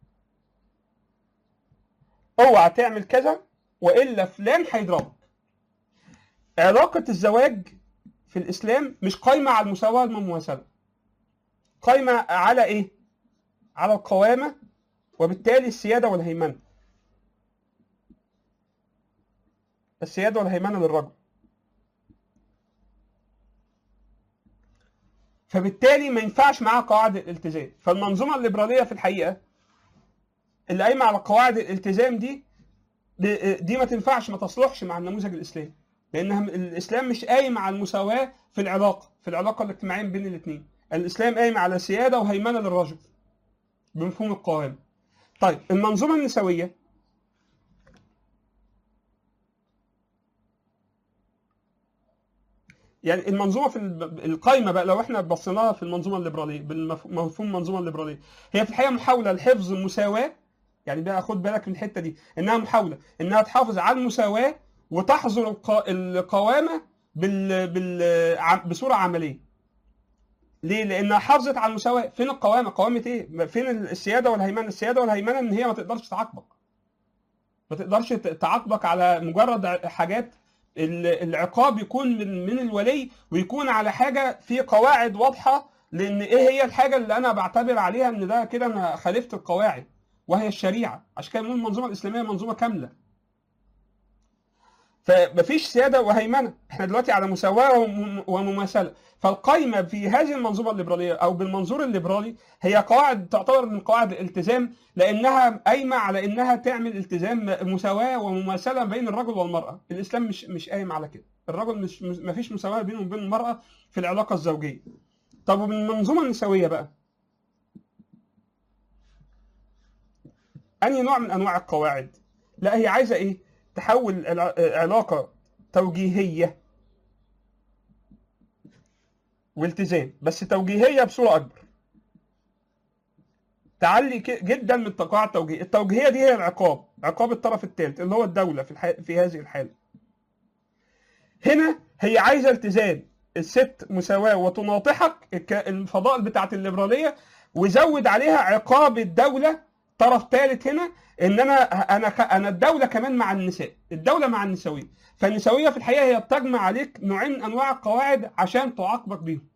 اوعى تعمل كذا والا فلان هيضربك علاقه الزواج في الاسلام مش قايمه على المساواه والمماثله قايمه على ايه على القوامه وبالتالي السياده والهيمنه السياده والهيمنه للرجل فبالتالي ما ينفعش معاها قواعد الالتزام فالمنظومه الليبراليه في الحقيقه اللي قايمه على قواعد الالتزام دي دي ما تنفعش ما تصلحش مع النموذج الاسلامي لانها الاسلام مش قايم على المساواه في العلاقه في العلاقه الاجتماعيه بين الاثنين الاسلام قايم على سياده وهيمنه للرجل بمفهوم القوام طيب المنظومه النسويه يعني المنظومه في الب- القايمه بقى لو احنا بصينا لها في المنظومه الليبراليه بمفهوم المنظومه الليبراليه هي في الحقيقه محاوله لحفظ المساواه يعني بقى خد بالك من الحته دي انها محاوله انها تحافظ على المساواه وتحظر الق- القوامه بال... بال... ع- بصوره عمليه ليه؟ لانها حافظت على المساواه، فين القوامه؟ قوامه ايه؟ فين السياده والهيمنه؟ السياده والهيمنه ان هي ما تقدرش تعاقبك. ما تقدرش ت- تعاقبك على مجرد ع- حاجات ال- العقاب يكون من من الولي ويكون على حاجه في قواعد واضحه لان ايه هي الحاجه اللي انا بعتبر عليها ان ده كده انا خالفت القواعد وهي الشريعه، عشان كده بنقول المنظومه الاسلاميه منظومه كامله. فمفيش سياده وهيمنه احنا دلوقتي على مساواه وم- ومماثله فالقايمه في هذه المنظومه الليبراليه او بالمنظور الليبرالي هي قواعد تعتبر من قواعد الالتزام لانها قايمه على انها تعمل التزام مساواه ومماثله بين الرجل والمراه الاسلام مش مش قايم على كده الرجل مش مفيش مساواه بينه وبين المراه في العلاقه الزوجيه طب وبالمنظومه النسويه بقى انهي نوع من انواع القواعد لا هي عايزه ايه تحول الع- علاقه توجيهيه والتزام بس توجيهيه بصوره اكبر تعلي ك- جدا من قواعد التوجيه التوجيهيه دي هي العقاب عقاب الطرف الثالث اللي هو الدوله في الح... في هذه الحاله هنا هي عايزه التزام الست مساواه وتناطحك الك- الفضائل بتاعت الليبراليه وزود عليها عقاب الدوله طرف ثالث هنا ان انا انا ك- انا الدوله كمان مع النساء الدوله مع النسويه فالنسويه في الحقيقه هي بتجمع عليك نوعين من انواع القواعد عشان تعاقبك بيهم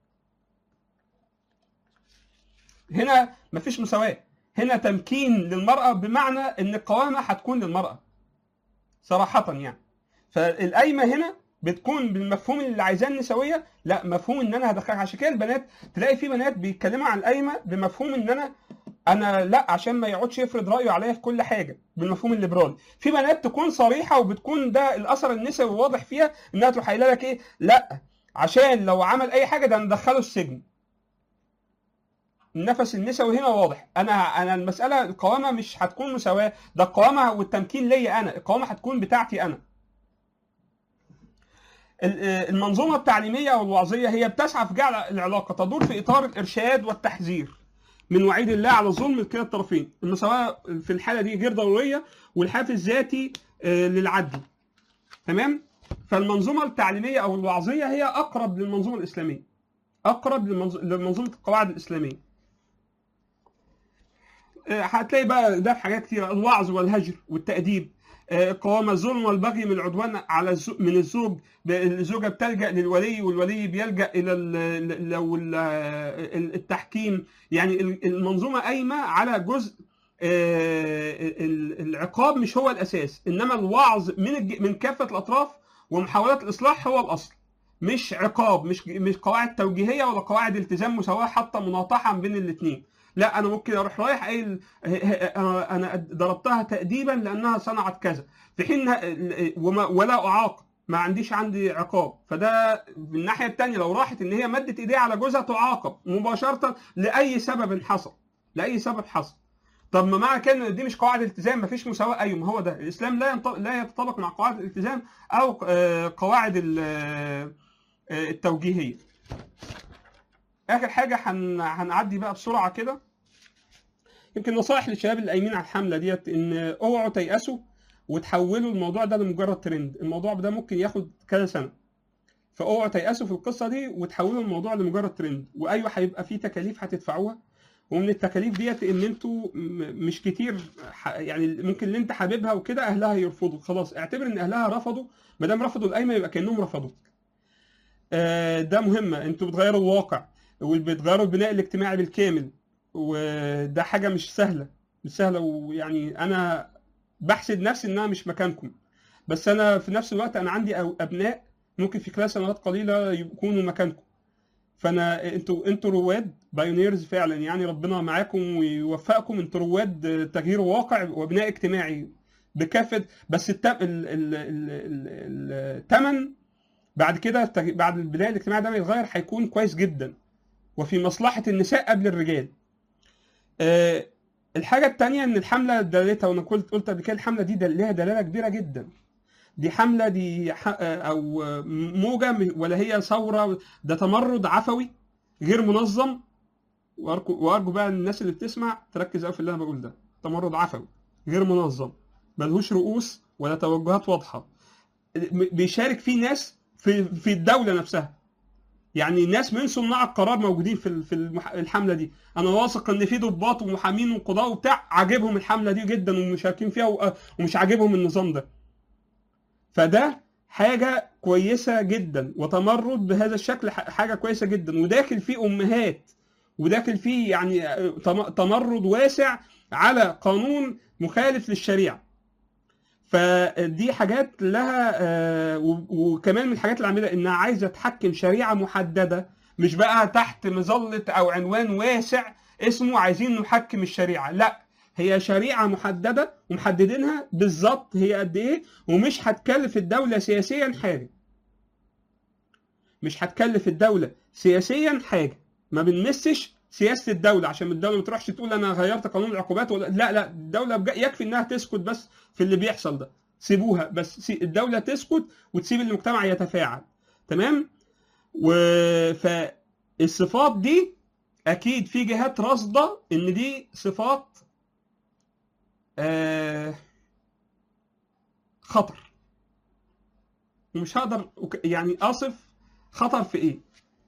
هنا مفيش مساواه هنا تمكين للمراه بمعنى ان القوامه هتكون للمراه صراحه يعني فالقايمه هنا بتكون بالمفهوم اللي عايزاه النسويه لا مفهوم ان انا هدخلك عشان كده البنات تلاقي في بنات بيتكلموا عن القايمه بمفهوم ان انا انا لا عشان ما يقعدش يفرض رايه عليا في كل حاجه بالمفهوم الليبرالي في بنات تكون صريحه وبتكون ده الاثر النسوي واضح فيها انها تروح قايله لك ايه لا عشان لو عمل اي حاجه ده ندخله السجن النفس النسوي هنا واضح انا انا المساله القوامه مش هتكون مساواه ده القوامه والتمكين ليا انا القوامه هتكون بتاعتي انا ال- المنظومه التعليميه او الوعظيه هي بتسعى في جعل العلاقه تدور في اطار الارشاد والتحذير من وعيد الله على الظلم من كلا الطرفين المساواه في الحاله دي غير ضروريه والحافز ذاتي آه، للعدل تمام فالمنظومه التعليميه او الوعظيه هي اقرب للمنظومه الاسلاميه اقرب للمنظ- لمنظومه القواعد الاسلاميه آه، هتلاقي بقى ده في حاجات كتيرة الوعظ والهجر والتأديب آه، قوام الظلم والبغي من العدوان على الزو- من الزوج ب- الزوجة بتلجأ للولي والولي بيلجأ إلى ال- ال- لو ال- ال- التحكيم يعني ال- المنظومة قايمة على جزء آه، ال- العقاب مش هو الأساس إنما الوعظ من الج- من كافة الأطراف ومحاولات الإصلاح هو الأصل مش عقاب مش مش قواعد توجيهية ولا قواعد التزام مساواة حتى مناطحة بين الاثنين لا انا ممكن اروح رايح قايل انا أنا ضربتها تاديبا لانها صنعت كذا في حين إنها- وما ولا اعاقب ما عنديش عندي عقاب فده من الناحيه الثانيه لو راحت ان هي مدت ايديها على جوزها تعاقب مباشره لاي سبب حصل لاي سبب حصل طب ما معنى كده ان دي مش قواعد التزام ما فيش مساواه ايوه ما هو ده الاسلام لا ينط- لا يتطابق مع قواعد الالتزام او آه، قواعد ال- آه، آه، التوجيهيه اخر حاجه هن- هنعدي بقى بسرعه كده يمكن نصائح للشباب اللي قايمين على الحمله ديت ان اوعوا تيأسوا وتحولوا الموضوع ده لمجرد ترند الموضوع ده ممكن ياخد كذا سنه فاوعوا تيأسوا في القصه دي وتحولوا الموضوع لمجرد ترند وايوه هيبقى في تكاليف هتدفعوها ومن التكاليف ديت ان انتوا م- مش كتير ح- يعني ممكن اللي انت حاببها وكده اهلها يرفضوا خلاص اعتبر ان اهلها رفضوا ما دام رفضوا القايمه يبقى كانهم رفضوك آه، ده مهمه انتوا بتغيروا الواقع وبتغيروا البناء الاجتماعي بالكامل وده حاجه مش سهله مش سهله ويعني انا بحسد نفسي انها مش مكانكم بس انا في نفس الوقت انا عندي أو- ابناء ممكن في خلال سنوات قليله يكونوا مكانكم فانا انتوا انتوا رواد بايونيرز فعلا يعني ربنا معاكم ويوفقكم انتوا رواد تغيير واقع وبناء اجتماعي بكافه بس التم... ال... ال... ال... ال... الثمن بعد كده التغ- بعد البناء الاجتماعي ده ما يتغير هيكون كويس جدا وفي مصلحه النساء قبل الرجال آه، الحاجة التانية إن الحملة دلالتها وأنا قلت قلت قبل كده الحملة دي دل- ليها دلالة كبيرة جدا. دي حملة دي ح- آه، أو آه، موجة م- ولا هي ثورة ده تمرد عفوي غير منظم وأرجو وأرجو بقى الناس اللي بتسمع تركز أوي في اللي أنا بقول ده. تمرد عفوي غير منظم ملهوش رؤوس ولا توجهات واضحة. م- بيشارك فيه ناس في في الدولة نفسها. يعني ناس من صناع القرار موجودين في ال- في المح- الحمله دي انا واثق ان في ضباط ومحامين وقضاء وبتاع عاجبهم الحمله دي جدا ومشاركين فيها و- ومش عاجبهم النظام ده فده حاجه كويسه جدا وتمرد بهذا الشكل ح- حاجه كويسه جدا وداخل فيه امهات وداخل فيه يعني تم- تمرد واسع على قانون مخالف للشريعه فدي حاجات لها آه، و- وكمان من الحاجات اللي عاملها انها عايزه تحكم شريعه محدده مش بقى تحت مظله او عنوان واسع اسمه عايزين نحكم الشريعه لا هي شريعه محدده ومحددينها بالظبط هي قد ايه ومش هتكلف الدوله سياسيا حاجه مش هتكلف الدوله سياسيا حاجه ما بنمسش سياسه الدوله عشان الدوله ما تروحش تقول انا غيرت قانون العقوبات ولا لا لا الدوله بجا- يكفي انها تسكت بس في اللي بيحصل ده سيبوها بس سي- الدوله تسكت وتسيب المجتمع يتفاعل تمام و فالصفات دي اكيد في جهات راصده ان دي صفات آه خطر ومش هقدر أك- يعني اصف خطر في ايه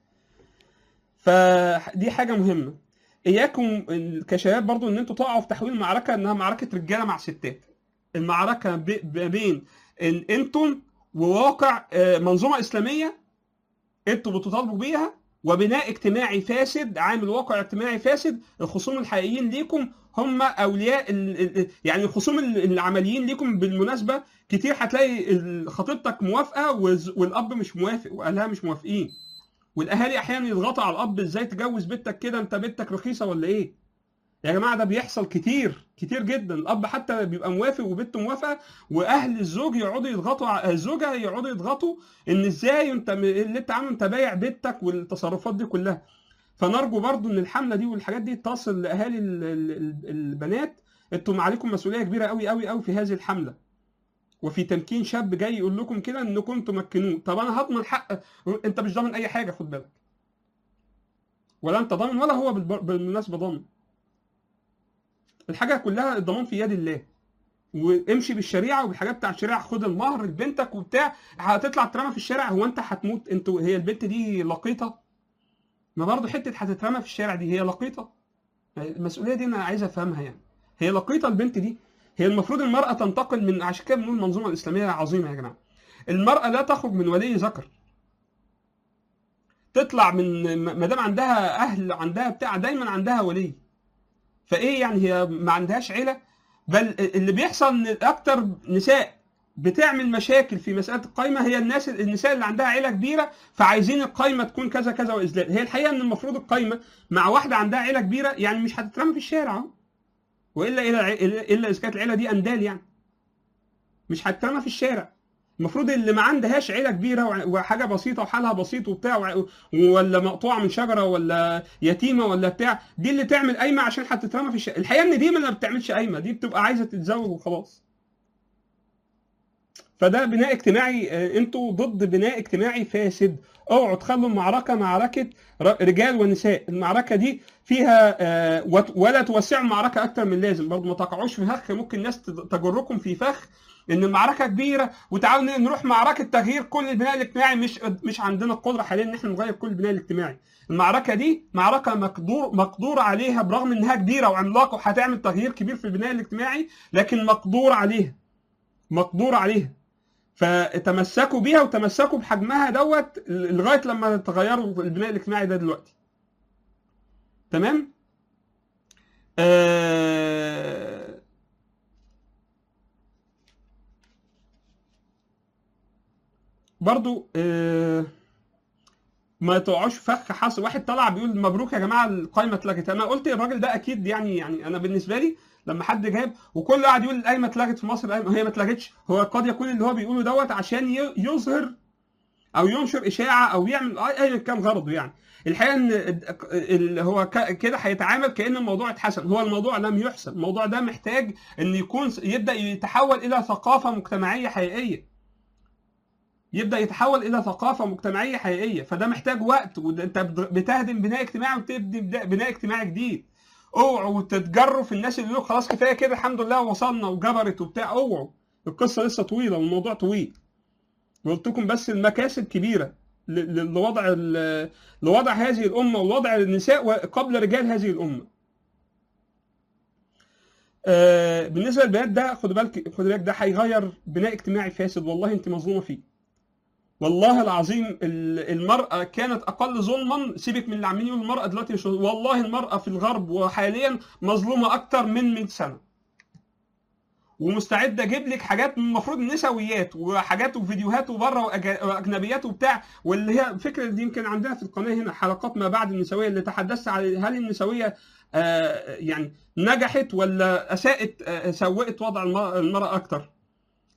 فدي حاجه مهمه اياكم كشباب برضو ان انتوا تقعوا في تحويل معركه انها معركه رجاله مع ستات المعركه ب- ما بين ان انتم وواقع آه، منظومه اسلاميه انتوا بتطالبوا بيها وبناء اجتماعي فاسد عامل واقع اجتماعي فاسد الخصوم الحقيقيين ليكم هم اولياء ال- ال- يعني الخصوم ال- العمليين ليكم بالمناسبه كتير هتلاقي ال- خطيبتك موافقه والز- والاب مش موافق واهلها مش موافقين والاهالي احيانا يضغطوا على الاب ازاي تجوز بنتك كده انت بنتك رخيصه ولا ايه يا جماعه ده بيحصل كتير كتير جدا الاب حتى بيبقى موافق وبنته موافقه واهل الزوج يقعدوا يضغطوا على الزوجه يقعدوا يضغطوا ان ازاي انت م- اللي انت عامله انت بايع بنتك والتصرفات دي كلها فنرجو برضو ان الحمله دي والحاجات دي تصل لاهالي ال- ال- ال- البنات انتم عليكم مسؤوليه كبيره قوي قوي قوي في هذه الحمله وفي تمكين شاب جاي يقول لكم كده انكم تمكنوه طب انا هضمن حق انت مش ضامن اي حاجه خد بالك ولا انت ضامن ولا هو بالب- بالمناسبه ضامن الحاجه كلها الضمان في يد الله وامشي بالشريعه وبالحاجات بتاع الشريعه خد المهر لبنتك وبتاع هتطلع ترمى في الشارع هو انت هتموت انتوا هي البنت دي لقيطه ما برضه حته هتترمى في الشارع دي هي لقيطه المسؤوليه دي انا عايز افهمها يعني هي لقيطه البنت دي هي المفروض المراه تنتقل من عشان كده بنقول المنظومه الاسلاميه عظيمه يا جماعه المراه لا تخرج من ولي ذكر تطلع من ما دام عندها اهل عندها بتاع دايما عندها ولي فايه يعني هي ما عندهاش عيله بل اللي بيحصل ان اكتر نساء بتعمل مشاكل في مساله القايمه هي الناس النساء اللي عندها عيله كبيره فعايزين القايمه تكون كذا كذا واذلال هي الحقيقه ان المفروض القايمه مع واحده عندها عيله كبيره يعني مش هتترمى في الشارع اهو والا الا الا اذا كانت العيله دي اندال يعني مش هتترمى في الشارع المفروض اللي ما عندهاش عيله كبيره وع- وحاجه بسيطه وحالها بسيط وبتاع وع- ولا مقطوعه من شجره ولا يتيمه ولا بتاع دي اللي تعمل قايمه عشان هتترمى في الشارع الحقيقه ان دي ما بتعملش قايمه دي بتبقى عايزه تتزوج وخلاص فده بناء اجتماعي آه، انتوا ضد بناء اجتماعي فاسد اوعوا تخلوا المعركه معركه ر- رجال ونساء المعركه دي فيها آه، وت- ولا توسعوا المعركه اكتر من اللازم برضه ما تقعوش في فخ ممكن الناس تد- تجركم في فخ ان المعركه كبيره وتعالوا ن- نروح معركه تغيير كل البناء الاجتماعي مش مش عندنا القدره حاليا ان احنا نغير كل البناء الاجتماعي المعركه دي معركه مقدور مقدور عليها برغم انها كبيره وعملاقه وهتعمل تغيير كبير في البناء الاجتماعي لكن مقدور عليها مقدور عليها فتمسكوا بيها وتمسكوا بحجمها دوت لغايه لما تغيروا البناء الاجتماعي ده دلوقتي تمام آه... برضو آه... ما تقعوش في فخ حصل واحد طلع بيقول مبروك يا جماعه القايمه اتلغت انا قلت الراجل ده اكيد يعني يعني انا بالنسبه لي لما حد جاب وكل قاعد يقول القايمه اتلغت في مصر القايمة- هي ما اتلغتش هو قد يكون اللي هو بيقوله دوت عشان ي- يظهر او ينشر اشاعه او يعمل ايا كان غرضه يعني الحقيقه ان اللي هو ك- كده هيتعامل كان الموضوع اتحسن هو الموضوع لم يحسن الموضوع ده محتاج ان يكون يبدا يتحول الى ثقافه مجتمعيه حقيقيه يبدا يتحول الى ثقافه مجتمعيه حقيقيه فده محتاج وقت وانت بتهدم بناء اجتماعي وتبني بدا- بناء اجتماعي جديد اوعوا تتجروا في الناس اللي يقولوا خلاص كفايه كده الحمد لله وصلنا وجبرت وبتاع اوعوا القصه لسه طويله والموضوع طويل قلت لكم بس المكاسب كبيره ل- ل- لوضع ال- لوضع هذه الامه ووضع النساء قبل رجال هذه الامه آه، بالنسبه للبنات ده خد بالك خد بالك ده هيغير بناء اجتماعي فاسد والله انت مظلومه فيه والله العظيم ال- المرأة كانت أقل ظلما سيبك من اللي عاملين يقولوا المرأة دلوقتي مش والله المرأة في الغرب وحاليا مظلومة أكتر من 100 سنة ومستعد أجيب لك حاجات المفروض نسويات وحاجات وفيديوهات وبره وأج- وأجنبيات وبتاع واللي هي فكرة دي يمكن عندنا في القناة هنا حلقات ما بعد النسوية اللي تحدثت عن هل النسوية آه، يعني نجحت ولا أساءت آه، سوءت وضع المرأة المرأة أكتر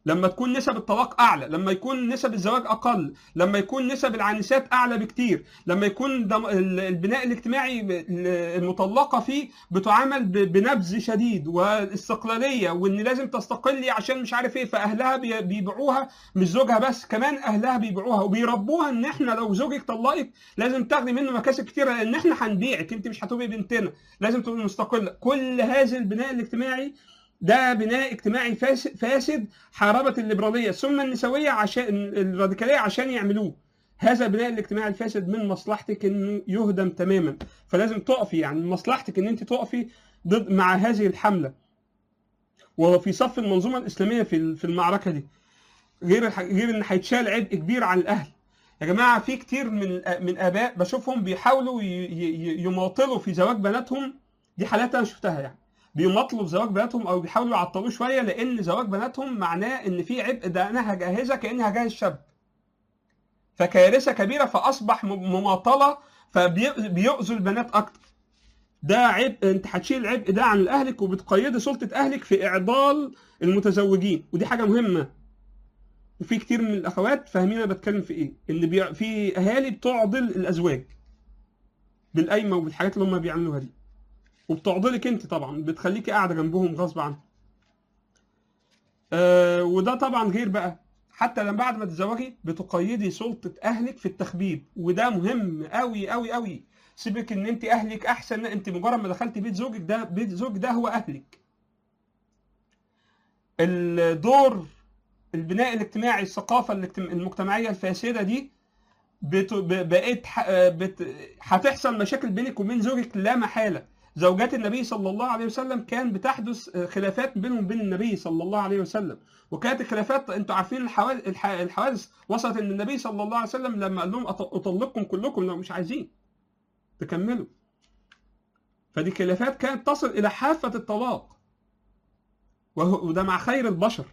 لما تكون نسب الطلاق اعلى لما يكون نسب الزواج اقل لما يكون نسب العنسات اعلى بكتير لما يكون دم- ال- البناء الاجتماعي ب- المطلقه فيه بتعامل ب- بنبذ شديد واستقلاليه وان لازم تستقلي عشان مش عارف ايه فاهلها بي- بيبيعوها مش زوجها بس كمان اهلها بيبيعوها وبيربوها ان احنا لو زوجك طلقك لازم تاخدي منه مكاسب كتيره لان احنا هنبيعك انت مش هتبقي بنتنا لازم تبقي مستقله كل هذا البناء الاجتماعي ده بناء اجتماعي فاسد, فاسد حاربت الليبراليه ثم النسويه عشان الراديكاليه عشان يعملوه هذا البناء الاجتماعي الفاسد من مصلحتك انه يهدم تماما فلازم تقفي يعني من مصلحتك ان انت تقفي ضد مع هذه الحمله وفي صف المنظومه الاسلاميه في في المعركه دي غير الح- غير ان هيتشال عبء كبير عن الاهل يا جماعه في كتير من من اباء بشوفهم بيحاولوا ي- ي- يماطلوا في زواج بناتهم دي حالات انا شفتها يعني بيماطلوا في زواج بناتهم او بيحاولوا يعطلوه شويه لان زواج بناتهم معناه ان في عبء ده انا هجهزها كاني هجهز شاب فكارثه كبيره فاصبح م- مماطله فبيؤذوا البنات اكتر ده عبء انت هتشيل العبء ده عن اهلك وبتقيدي سلطه اهلك في اعضال المتزوجين ودي حاجه مهمه وفي كتير من الاخوات فاهمين انا بتكلم في ايه ان بي... في اهالي بتعضل الازواج بالقايمه وبالحاجات اللي هم بيعملوها دي وبتعضلك انت طبعا بتخليكي قاعده جنبهم غصب عنك آه وده طبعا غير بقى حتى لما بعد ما تتزوجي بتقيدي سلطه اهلك في التخبيب وده مهم قوي قوي قوي سيبك ان انت اهلك احسن انت مجرد ما دخلتي بيت زوجك ده بيت زوج ده هو اهلك الدور البناء الاجتماعي الثقافه الاجتم- المجتمعيه الفاسده دي بت- ب- بقيت ح- بت- هتحصل مشاكل بينك وبين زوجك لا محاله زوجات النبي صلى الله عليه وسلم كان بتحدث خلافات بينهم وبين النبي صلى الله عليه وسلم وكانت الخلافات انتوا عارفين الحوادث الح- الحوادث وصلت ان النبي صلى الله عليه وسلم لما قال لهم أط- اطلقكم كلكم لو مش عايزين تكملوا فدي خلافات كانت تصل الى حافه الطلاق وهو- وده مع خير البشر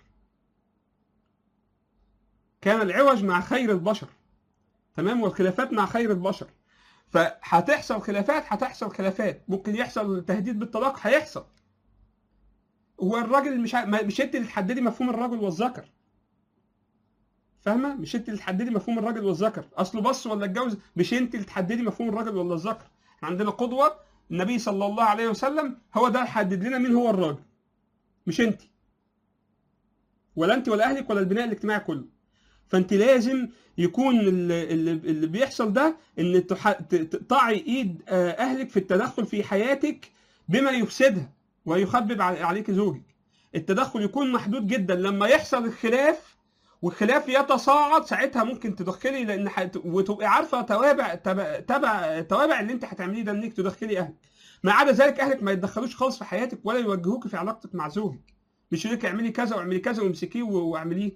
كان العوج مع خير البشر تمام والخلافات مع خير البشر فهتحصل خلافات هتحصل خلافات ممكن يحصل تهديد بالطلاق هيحصل هو الراجل مش ع... ما- مش انت اللي تحددي مفهوم الرجل والذكر فاهمه مش انت اللي تحددي مفهوم الرجل والذكر اصله بص ولا اتجوز مش انت اللي تحددي مفهوم الرجل ولا الذكر احنا عندنا قدوه النبي صلى الله عليه وسلم هو ده يحدد لنا مين هو الراجل مش انت ولا انت ولا اهلك ولا البناء الاجتماعي كله فانت لازم يكون اللي, اللي اللي بيحصل ده ان تح- ت- تقطعي ايد آه، اهلك في التدخل في حياتك بما يفسدها ويخبب ع- عليك زوجك التدخل يكون محدود جدا لما يحصل الخلاف والخلاف يتصاعد ساعتها ممكن تدخلي لان حت... وتبقي عارفه توابع تبع تبع توابع اللي انت هتعمليه ده انك تدخلي اهلك ما عدا ذلك اهلك ما يتدخلوش خالص في حياتك ولا يوجهوك في علاقتك مع زوجك مش يقول لك اعملي كذا واعملي كذا وامسكيه و- واعمليه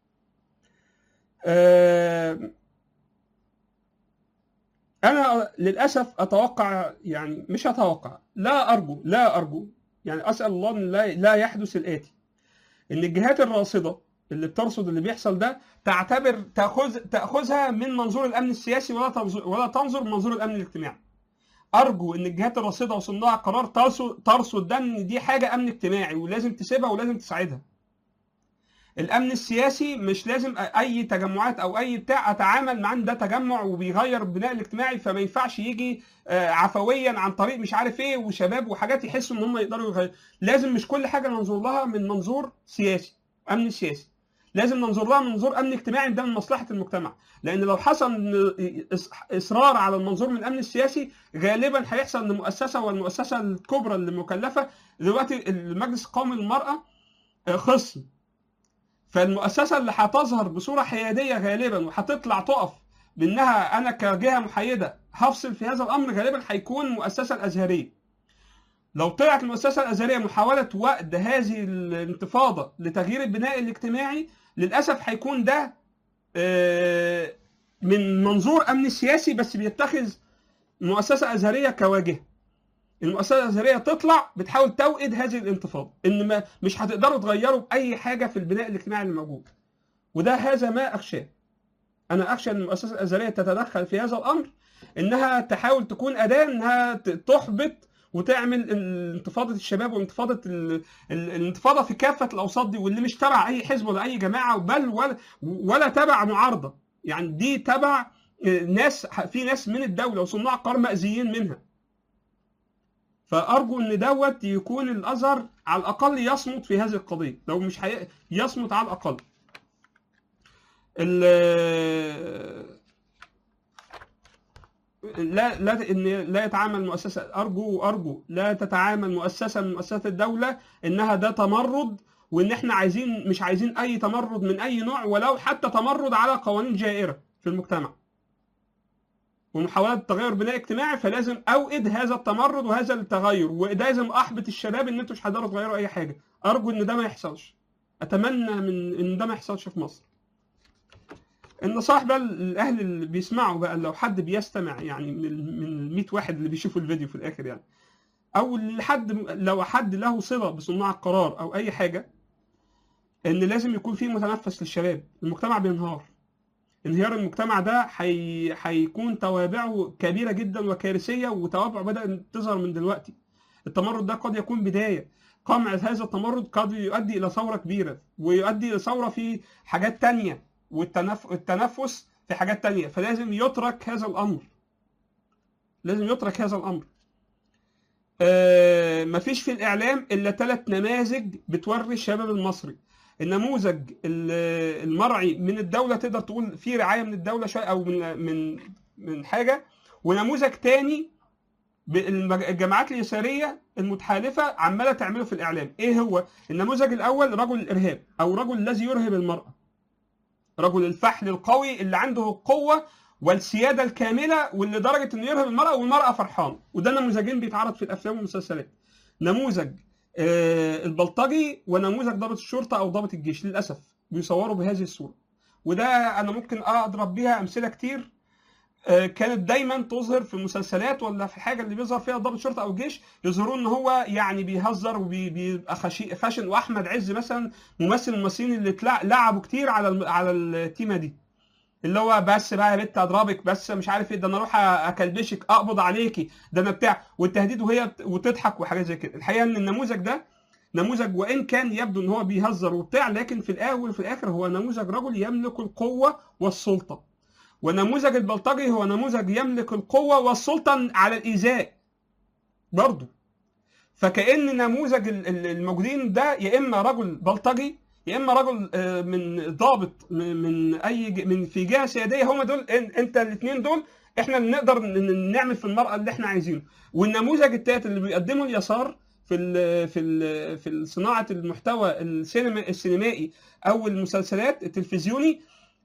آه، انا للاسف اتوقع يعني مش اتوقع لا ارجو لا ارجو يعني اسال الله ان لا لا يحدث الاتي ان الجهات الراصده اللي بترصد اللي بيحصل ده تعتبر تاخذ تاخذها من منظور الامن السياسي ولا تنظر ولا تنظر من منظور الامن الاجتماعي ارجو ان الجهات الراصده وصناع القرار ترصد ترصد ده ان دي حاجه امن اجتماعي ولازم تسيبها ولازم تساعدها الامن السياسي مش لازم اي تجمعات او اي بتاع اتعامل مع ان ده تجمع وبيغير البناء الاجتماعي فما ينفعش يجي آه، عفويا عن طريق مش عارف ايه وشباب وحاجات يحسوا ان هم يقدروا يغيروا لازم مش كل حاجه ننظر لها من منظور سياسي امن سياسي لازم ننظر لها من منظور امن اجتماعي ده من مصلحه المجتمع لان لو حصل إص- اصرار على المنظور من الامن السياسي غالبا هيحصل ان المؤسسه والمؤسسه الكبرى اللي مكلفه دلوقتي المجلس القومي للمراه آه، خصم فالمؤسسه اللي هتظهر بصوره حياديه غالبا وهتطلع تقف بانها انا كجهه محايده هفصل في هذا الامر غالبا هيكون المؤسسه الازهريه. لو طلعت المؤسسه الازهريه محاوله وقت هذه الانتفاضه لتغيير البناء الاجتماعي للاسف هيكون ده آه، من منظور امن سياسي بس بيتخذ مؤسسه ازهريه كواجهه. المؤسسه الازهريه تطلع بتحاول توئد هذه الانتفاضه ان ما مش هتقدروا تغيروا باي حاجه في البناء الاجتماعي اللي موجود وده هذا ما اخشاه انا اخشى ان المؤسسه الازهريه تتدخل في هذا الامر انها تحاول تكون اداه انها ت- تحبط وتعمل انتفاضه الشباب وانتفاضه ال... ال... الانتفاضه في كافه الاوساط دي واللي مش تبع اي حزب ولا اي جماعه بل ولا ولا تبع معارضه يعني دي تبع ناس في ناس من الدوله وصناع قرار مأذيين منها فارجو ان دوت يكون الازهر على الاقل يصمت في هذه القضيه لو مش حي... يصمت على الاقل ال... لا لا ان لا يتعامل مؤسسه ارجو ارجو لا تتعامل مؤسسه من مؤسسات الدوله انها ده تمرد وان احنا عايزين مش عايزين اي تمرد من اي نوع ولو حتى تمرد على قوانين جائره في المجتمع ومحاولات التغير بناء اجتماعي فلازم اوئد هذا التمرد وهذا التغير ولازم احبط الشباب ان انتوا مش هتقدروا تغيروا اي حاجه ارجو ان ده ما يحصلش اتمنى من ان ده ما يحصلش في مصر النصائح بقى الاهل اللي بيسمعوا بقى لو حد بيستمع يعني من من 100 واحد اللي بيشوفوا الفيديو في الاخر يعني او لحد لو حد له صله بصناع القرار او اي حاجه ان لازم يكون في متنفس للشباب المجتمع بينهار انهيار المجتمع ده حي... هيكون توابعه كبيره جدا وكارثيه وتوابعه بدات تظهر من دلوقتي التمرد ده قد يكون بدايه قمع هذا التمرد قد يؤدي الى ثوره كبيره ويؤدي الى ثوره في حاجات تانية والتنف... التنفس في حاجات تانية فلازم يترك هذا الامر لازم يترك هذا الامر آه مفيش في الاعلام الا ثلاث نماذج بتوري الشباب المصري النموذج المرعي من الدوله تقدر تقول في رعايه من الدوله شويه او من من من حاجه ونموذج تاني الجماعات اليساريه المتحالفه عماله تعمله في الاعلام ايه هو النموذج الاول رجل الارهاب او رجل الذي يرهب المراه رجل الفحل القوي اللي عنده القوه والسياده الكامله واللي درجه انه يرهب المراه والمراه فرحان وده نموذجين بيتعرض في الافلام والمسلسلات نموذج البلطجي ونموذج ضابط الشرطه او ضابط الجيش للاسف بيصوروا بهذه الصوره وده انا ممكن اضرب بيها امثله كتير كانت دايما تظهر في المسلسلات ولا في حاجه اللي بيظهر فيها ضابط شرطه او جيش يظهروا ان هو يعني بيهزر وبيبقى خشن واحمد عز مثلا ممثل الممثلين اللي لعبوا كتير على على التيمه دي اللي هو بس بقى يا بنت اضربك بس مش عارف ايه ده انا اروح اكلبشك اقبض عليكي ده انا بتاع والتهديد وهي وتضحك وحاجات زي كده الحقيقه ان النموذج ده نموذج وان كان يبدو ان هو بيهزر وبتاع لكن في الاول وفي الاخر هو نموذج رجل يملك القوه والسلطه ونموذج البلطجي هو نموذج يملك القوه والسلطه على الايذاء برضه فكأن نموذج الموجودين ده يا اما رجل بلطجي يا اما رجل من ضابط من اي من في جهه سياديه هم دول انت الاثنين دول احنا اللي نقدر نعمل في المراه اللي احنا عايزينه والنموذج الثالث اللي بيقدمه اليسار في ال في ال في صناعه المحتوى السينما السينمائي او المسلسلات التلفزيوني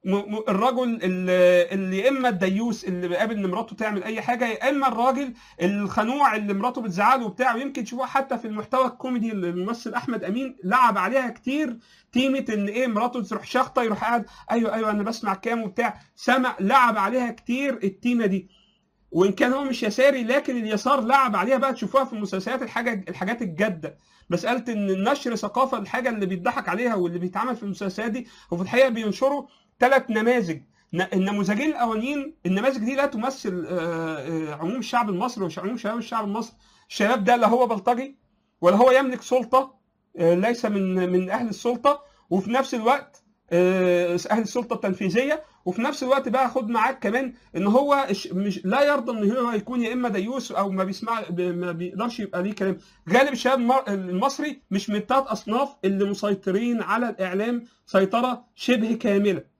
الرجل اللي يا اما الديوس اللي بيقابل ان مراته تعمل اي حاجه يا اما الراجل الخنوع اللي مراته بتزعله وبتاع ويمكن تشوفوها حتى في المحتوى الكوميدي اللي الممثل احمد امين لعب عليها كتير تيمه ان ايه مراته تروح شخطه يروح قاعد ايوه ايوه انا بسمع كام وبتاع سمع لعب عليها كتير التيمه دي وان كان هو مش يساري لكن اليسار لعب عليها بقى تشوفوها في المسلسلات الحاجه الحاجات الجاده مساله ان نشر ثقافه الحاجه اللي بيضحك عليها واللي بيتعمل في المسلسلات دي وفي الحقيقه بينشروا ثلاث نماذج النموذجين الاولانيين النماذج دي لا تمثل عموم الشعب المصري وعموم شباب الشعب المصري الشباب ده لا هو بلطجي ولا هو يملك سلطه ليس من من اهل السلطه وفي نفس الوقت اهل السلطه التنفيذيه وفي نفس الوقت بقى خد معاك كمان ان هو مش لا يرضى ان هو يكون يا اما ديوس او ما بيسمع ما بيقدرش يبقى ليه كلام غالب الشباب المصري مش من الثلاث اصناف اللي مسيطرين على الاعلام سيطره شبه كامله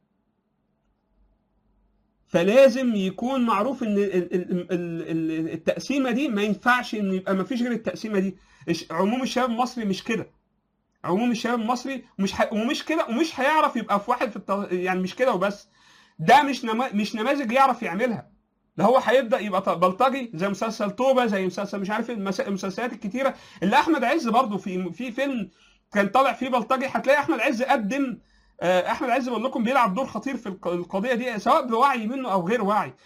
فلازم يكون معروف ان التقسيمه دي ما ينفعش ان يبقى ما فيش غير التقسيمه دي عموم الشباب المصري مش كده عموم الشباب المصري مش ح... ومش كده ومش هيعرف يبقى في واحد في الت... يعني مش كده وبس ده مش نما... مش نماذج يعرف يعملها ده هو هيبدا يبقى بلطجي زي مسلسل توبه زي مسلسل مش عارف المس... المسلسلات الكتيره اللي احمد عز برضو في في فيلم كان طالع فيه بلطجي هتلاقي احمد عز قدم احمد عز بقول لكم بيلعب دور خطير في القضيه دي سواء بوعي منه او غير وعي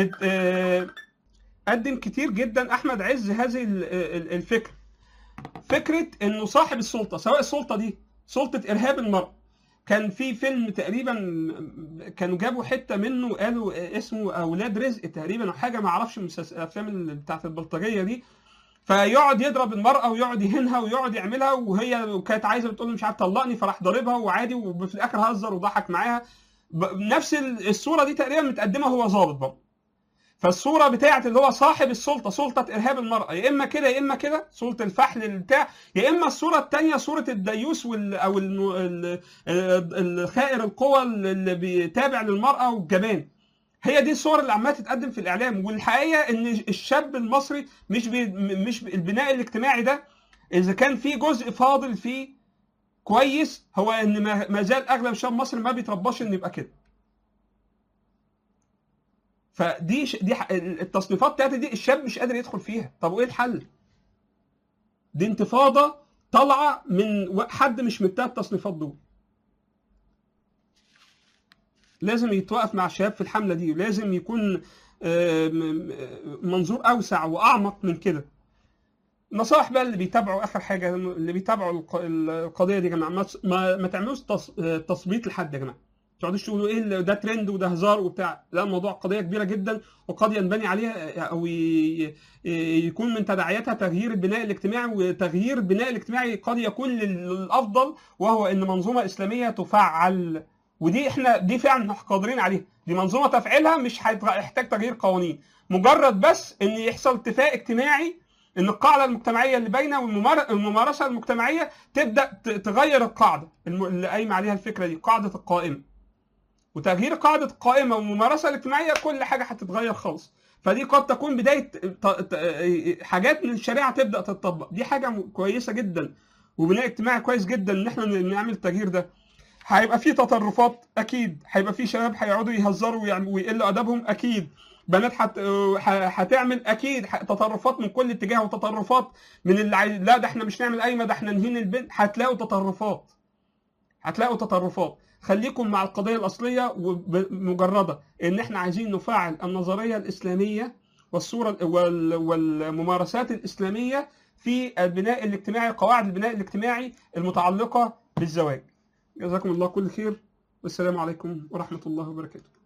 قدم كتير جدا احمد عز هذه الفكره فكره انه صاحب السلطه سواء السلطه دي سلطه ارهاب المراه كان في فيلم تقريبا كانوا جابوا حته منه قالوا اسمه اولاد رزق تقريبا او حاجه ما اعرفش الافلام بتاعت البلطجيه دي فيقعد يضرب المراه ويقعد يهينها ويقعد يعملها وهي كانت عايزه بتقول له مش عارف طلقني فراح ضاربها وعادي وفي الاخر هزر وضحك معاها ب- نفس ال- الصوره دي تقريبا متقدمه هو ظابط برضه فالصوره بتاعت اللي هو صاحب السلطه سلطه ارهاب المراه يا اما كده يا اما كده سلطه الفحل البتاع يا اما الصوره الثانيه صوره الديوس وال او الم- ال- ال- الخائر القوى اللي بيتابع للمراه والجبان هي دي الصور اللي عماله تتقدم في الاعلام والحقيقه ان الشاب المصري مش بي مش بي البناء الاجتماعي ده اذا كان في جزء فاضل فيه كويس هو ان ما ما زال اغلب الشباب المصري ما بيترباش انه يبقى كده فدي ش... دي ح... التصنيفات بتاعتي دي الشاب مش قادر يدخل فيها طب وايه الحل دي انتفاضه طالعه من و- حد مش من التلات التصنيفات دول لازم يتوقف مع الشباب في الحمله دي ولازم يكون آه، م- م- منظور اوسع واعمق من كده نصائح بقى اللي بيتابعوا اخر حاجه اللي بيتابعوا الق- القضيه دي يا جماعه ما تص- ما, ما تعملوش تص- آه، تثبيط لحد يا جماعه ما تقعدوش تقولوا ايه اللي ده ترند وده هزار وبتاع لا الموضوع قضيه كبيره جدا وقد ينبني عليها او ي- يكون من تداعياتها تغيير البناء الاجتماعي وتغيير البناء الاجتماعي قد يكون للافضل وهو ان منظومه اسلاميه تفعل ودي احنا دي فعلا قادرين عليها دي منظومه تفعيلها مش هيحتاج تغيير قوانين مجرد بس ان يحصل اتفاق اجتماعي ان القاعده المجتمعيه اللي باينه والممارسه المجتمعيه تبدا ت- تغير القاعده الم- اللي قايمه عليها الفكره دي قاعده القائمه وتغيير قاعده القائمه والممارسه الاجتماعيه كل حاجه هتتغير خالص فدي قد تكون بدايه ت- ت- حاجات من الشريعه تبدا تتطبق دي حاجه م- كويسه جدا وبناء اجتماعي كويس جدا ان احنا ن- نعمل التغيير ده هيبقى في تطرفات اكيد هيبقى في شباب هيقعدوا يهزروا ويعم- ويقلوا ادبهم اكيد بنات هت... ه- هتعمل اكيد ح- تطرفات من كل اتجاه وتطرفات من اللي عايز لا ده احنا مش نعمل قايمه ده احنا نهين البنت هتلاقوا تطرفات هتلاقوا تطرفات خليكم مع القضيه الاصليه ومجرده ان احنا عايزين نفعل النظريه الاسلاميه والصوره وال... والممارسات الاسلاميه في البناء الاجتماعي قواعد البناء الاجتماعي المتعلقه بالزواج جزاكم الله كل خير والسلام عليكم ورحمه الله وبركاته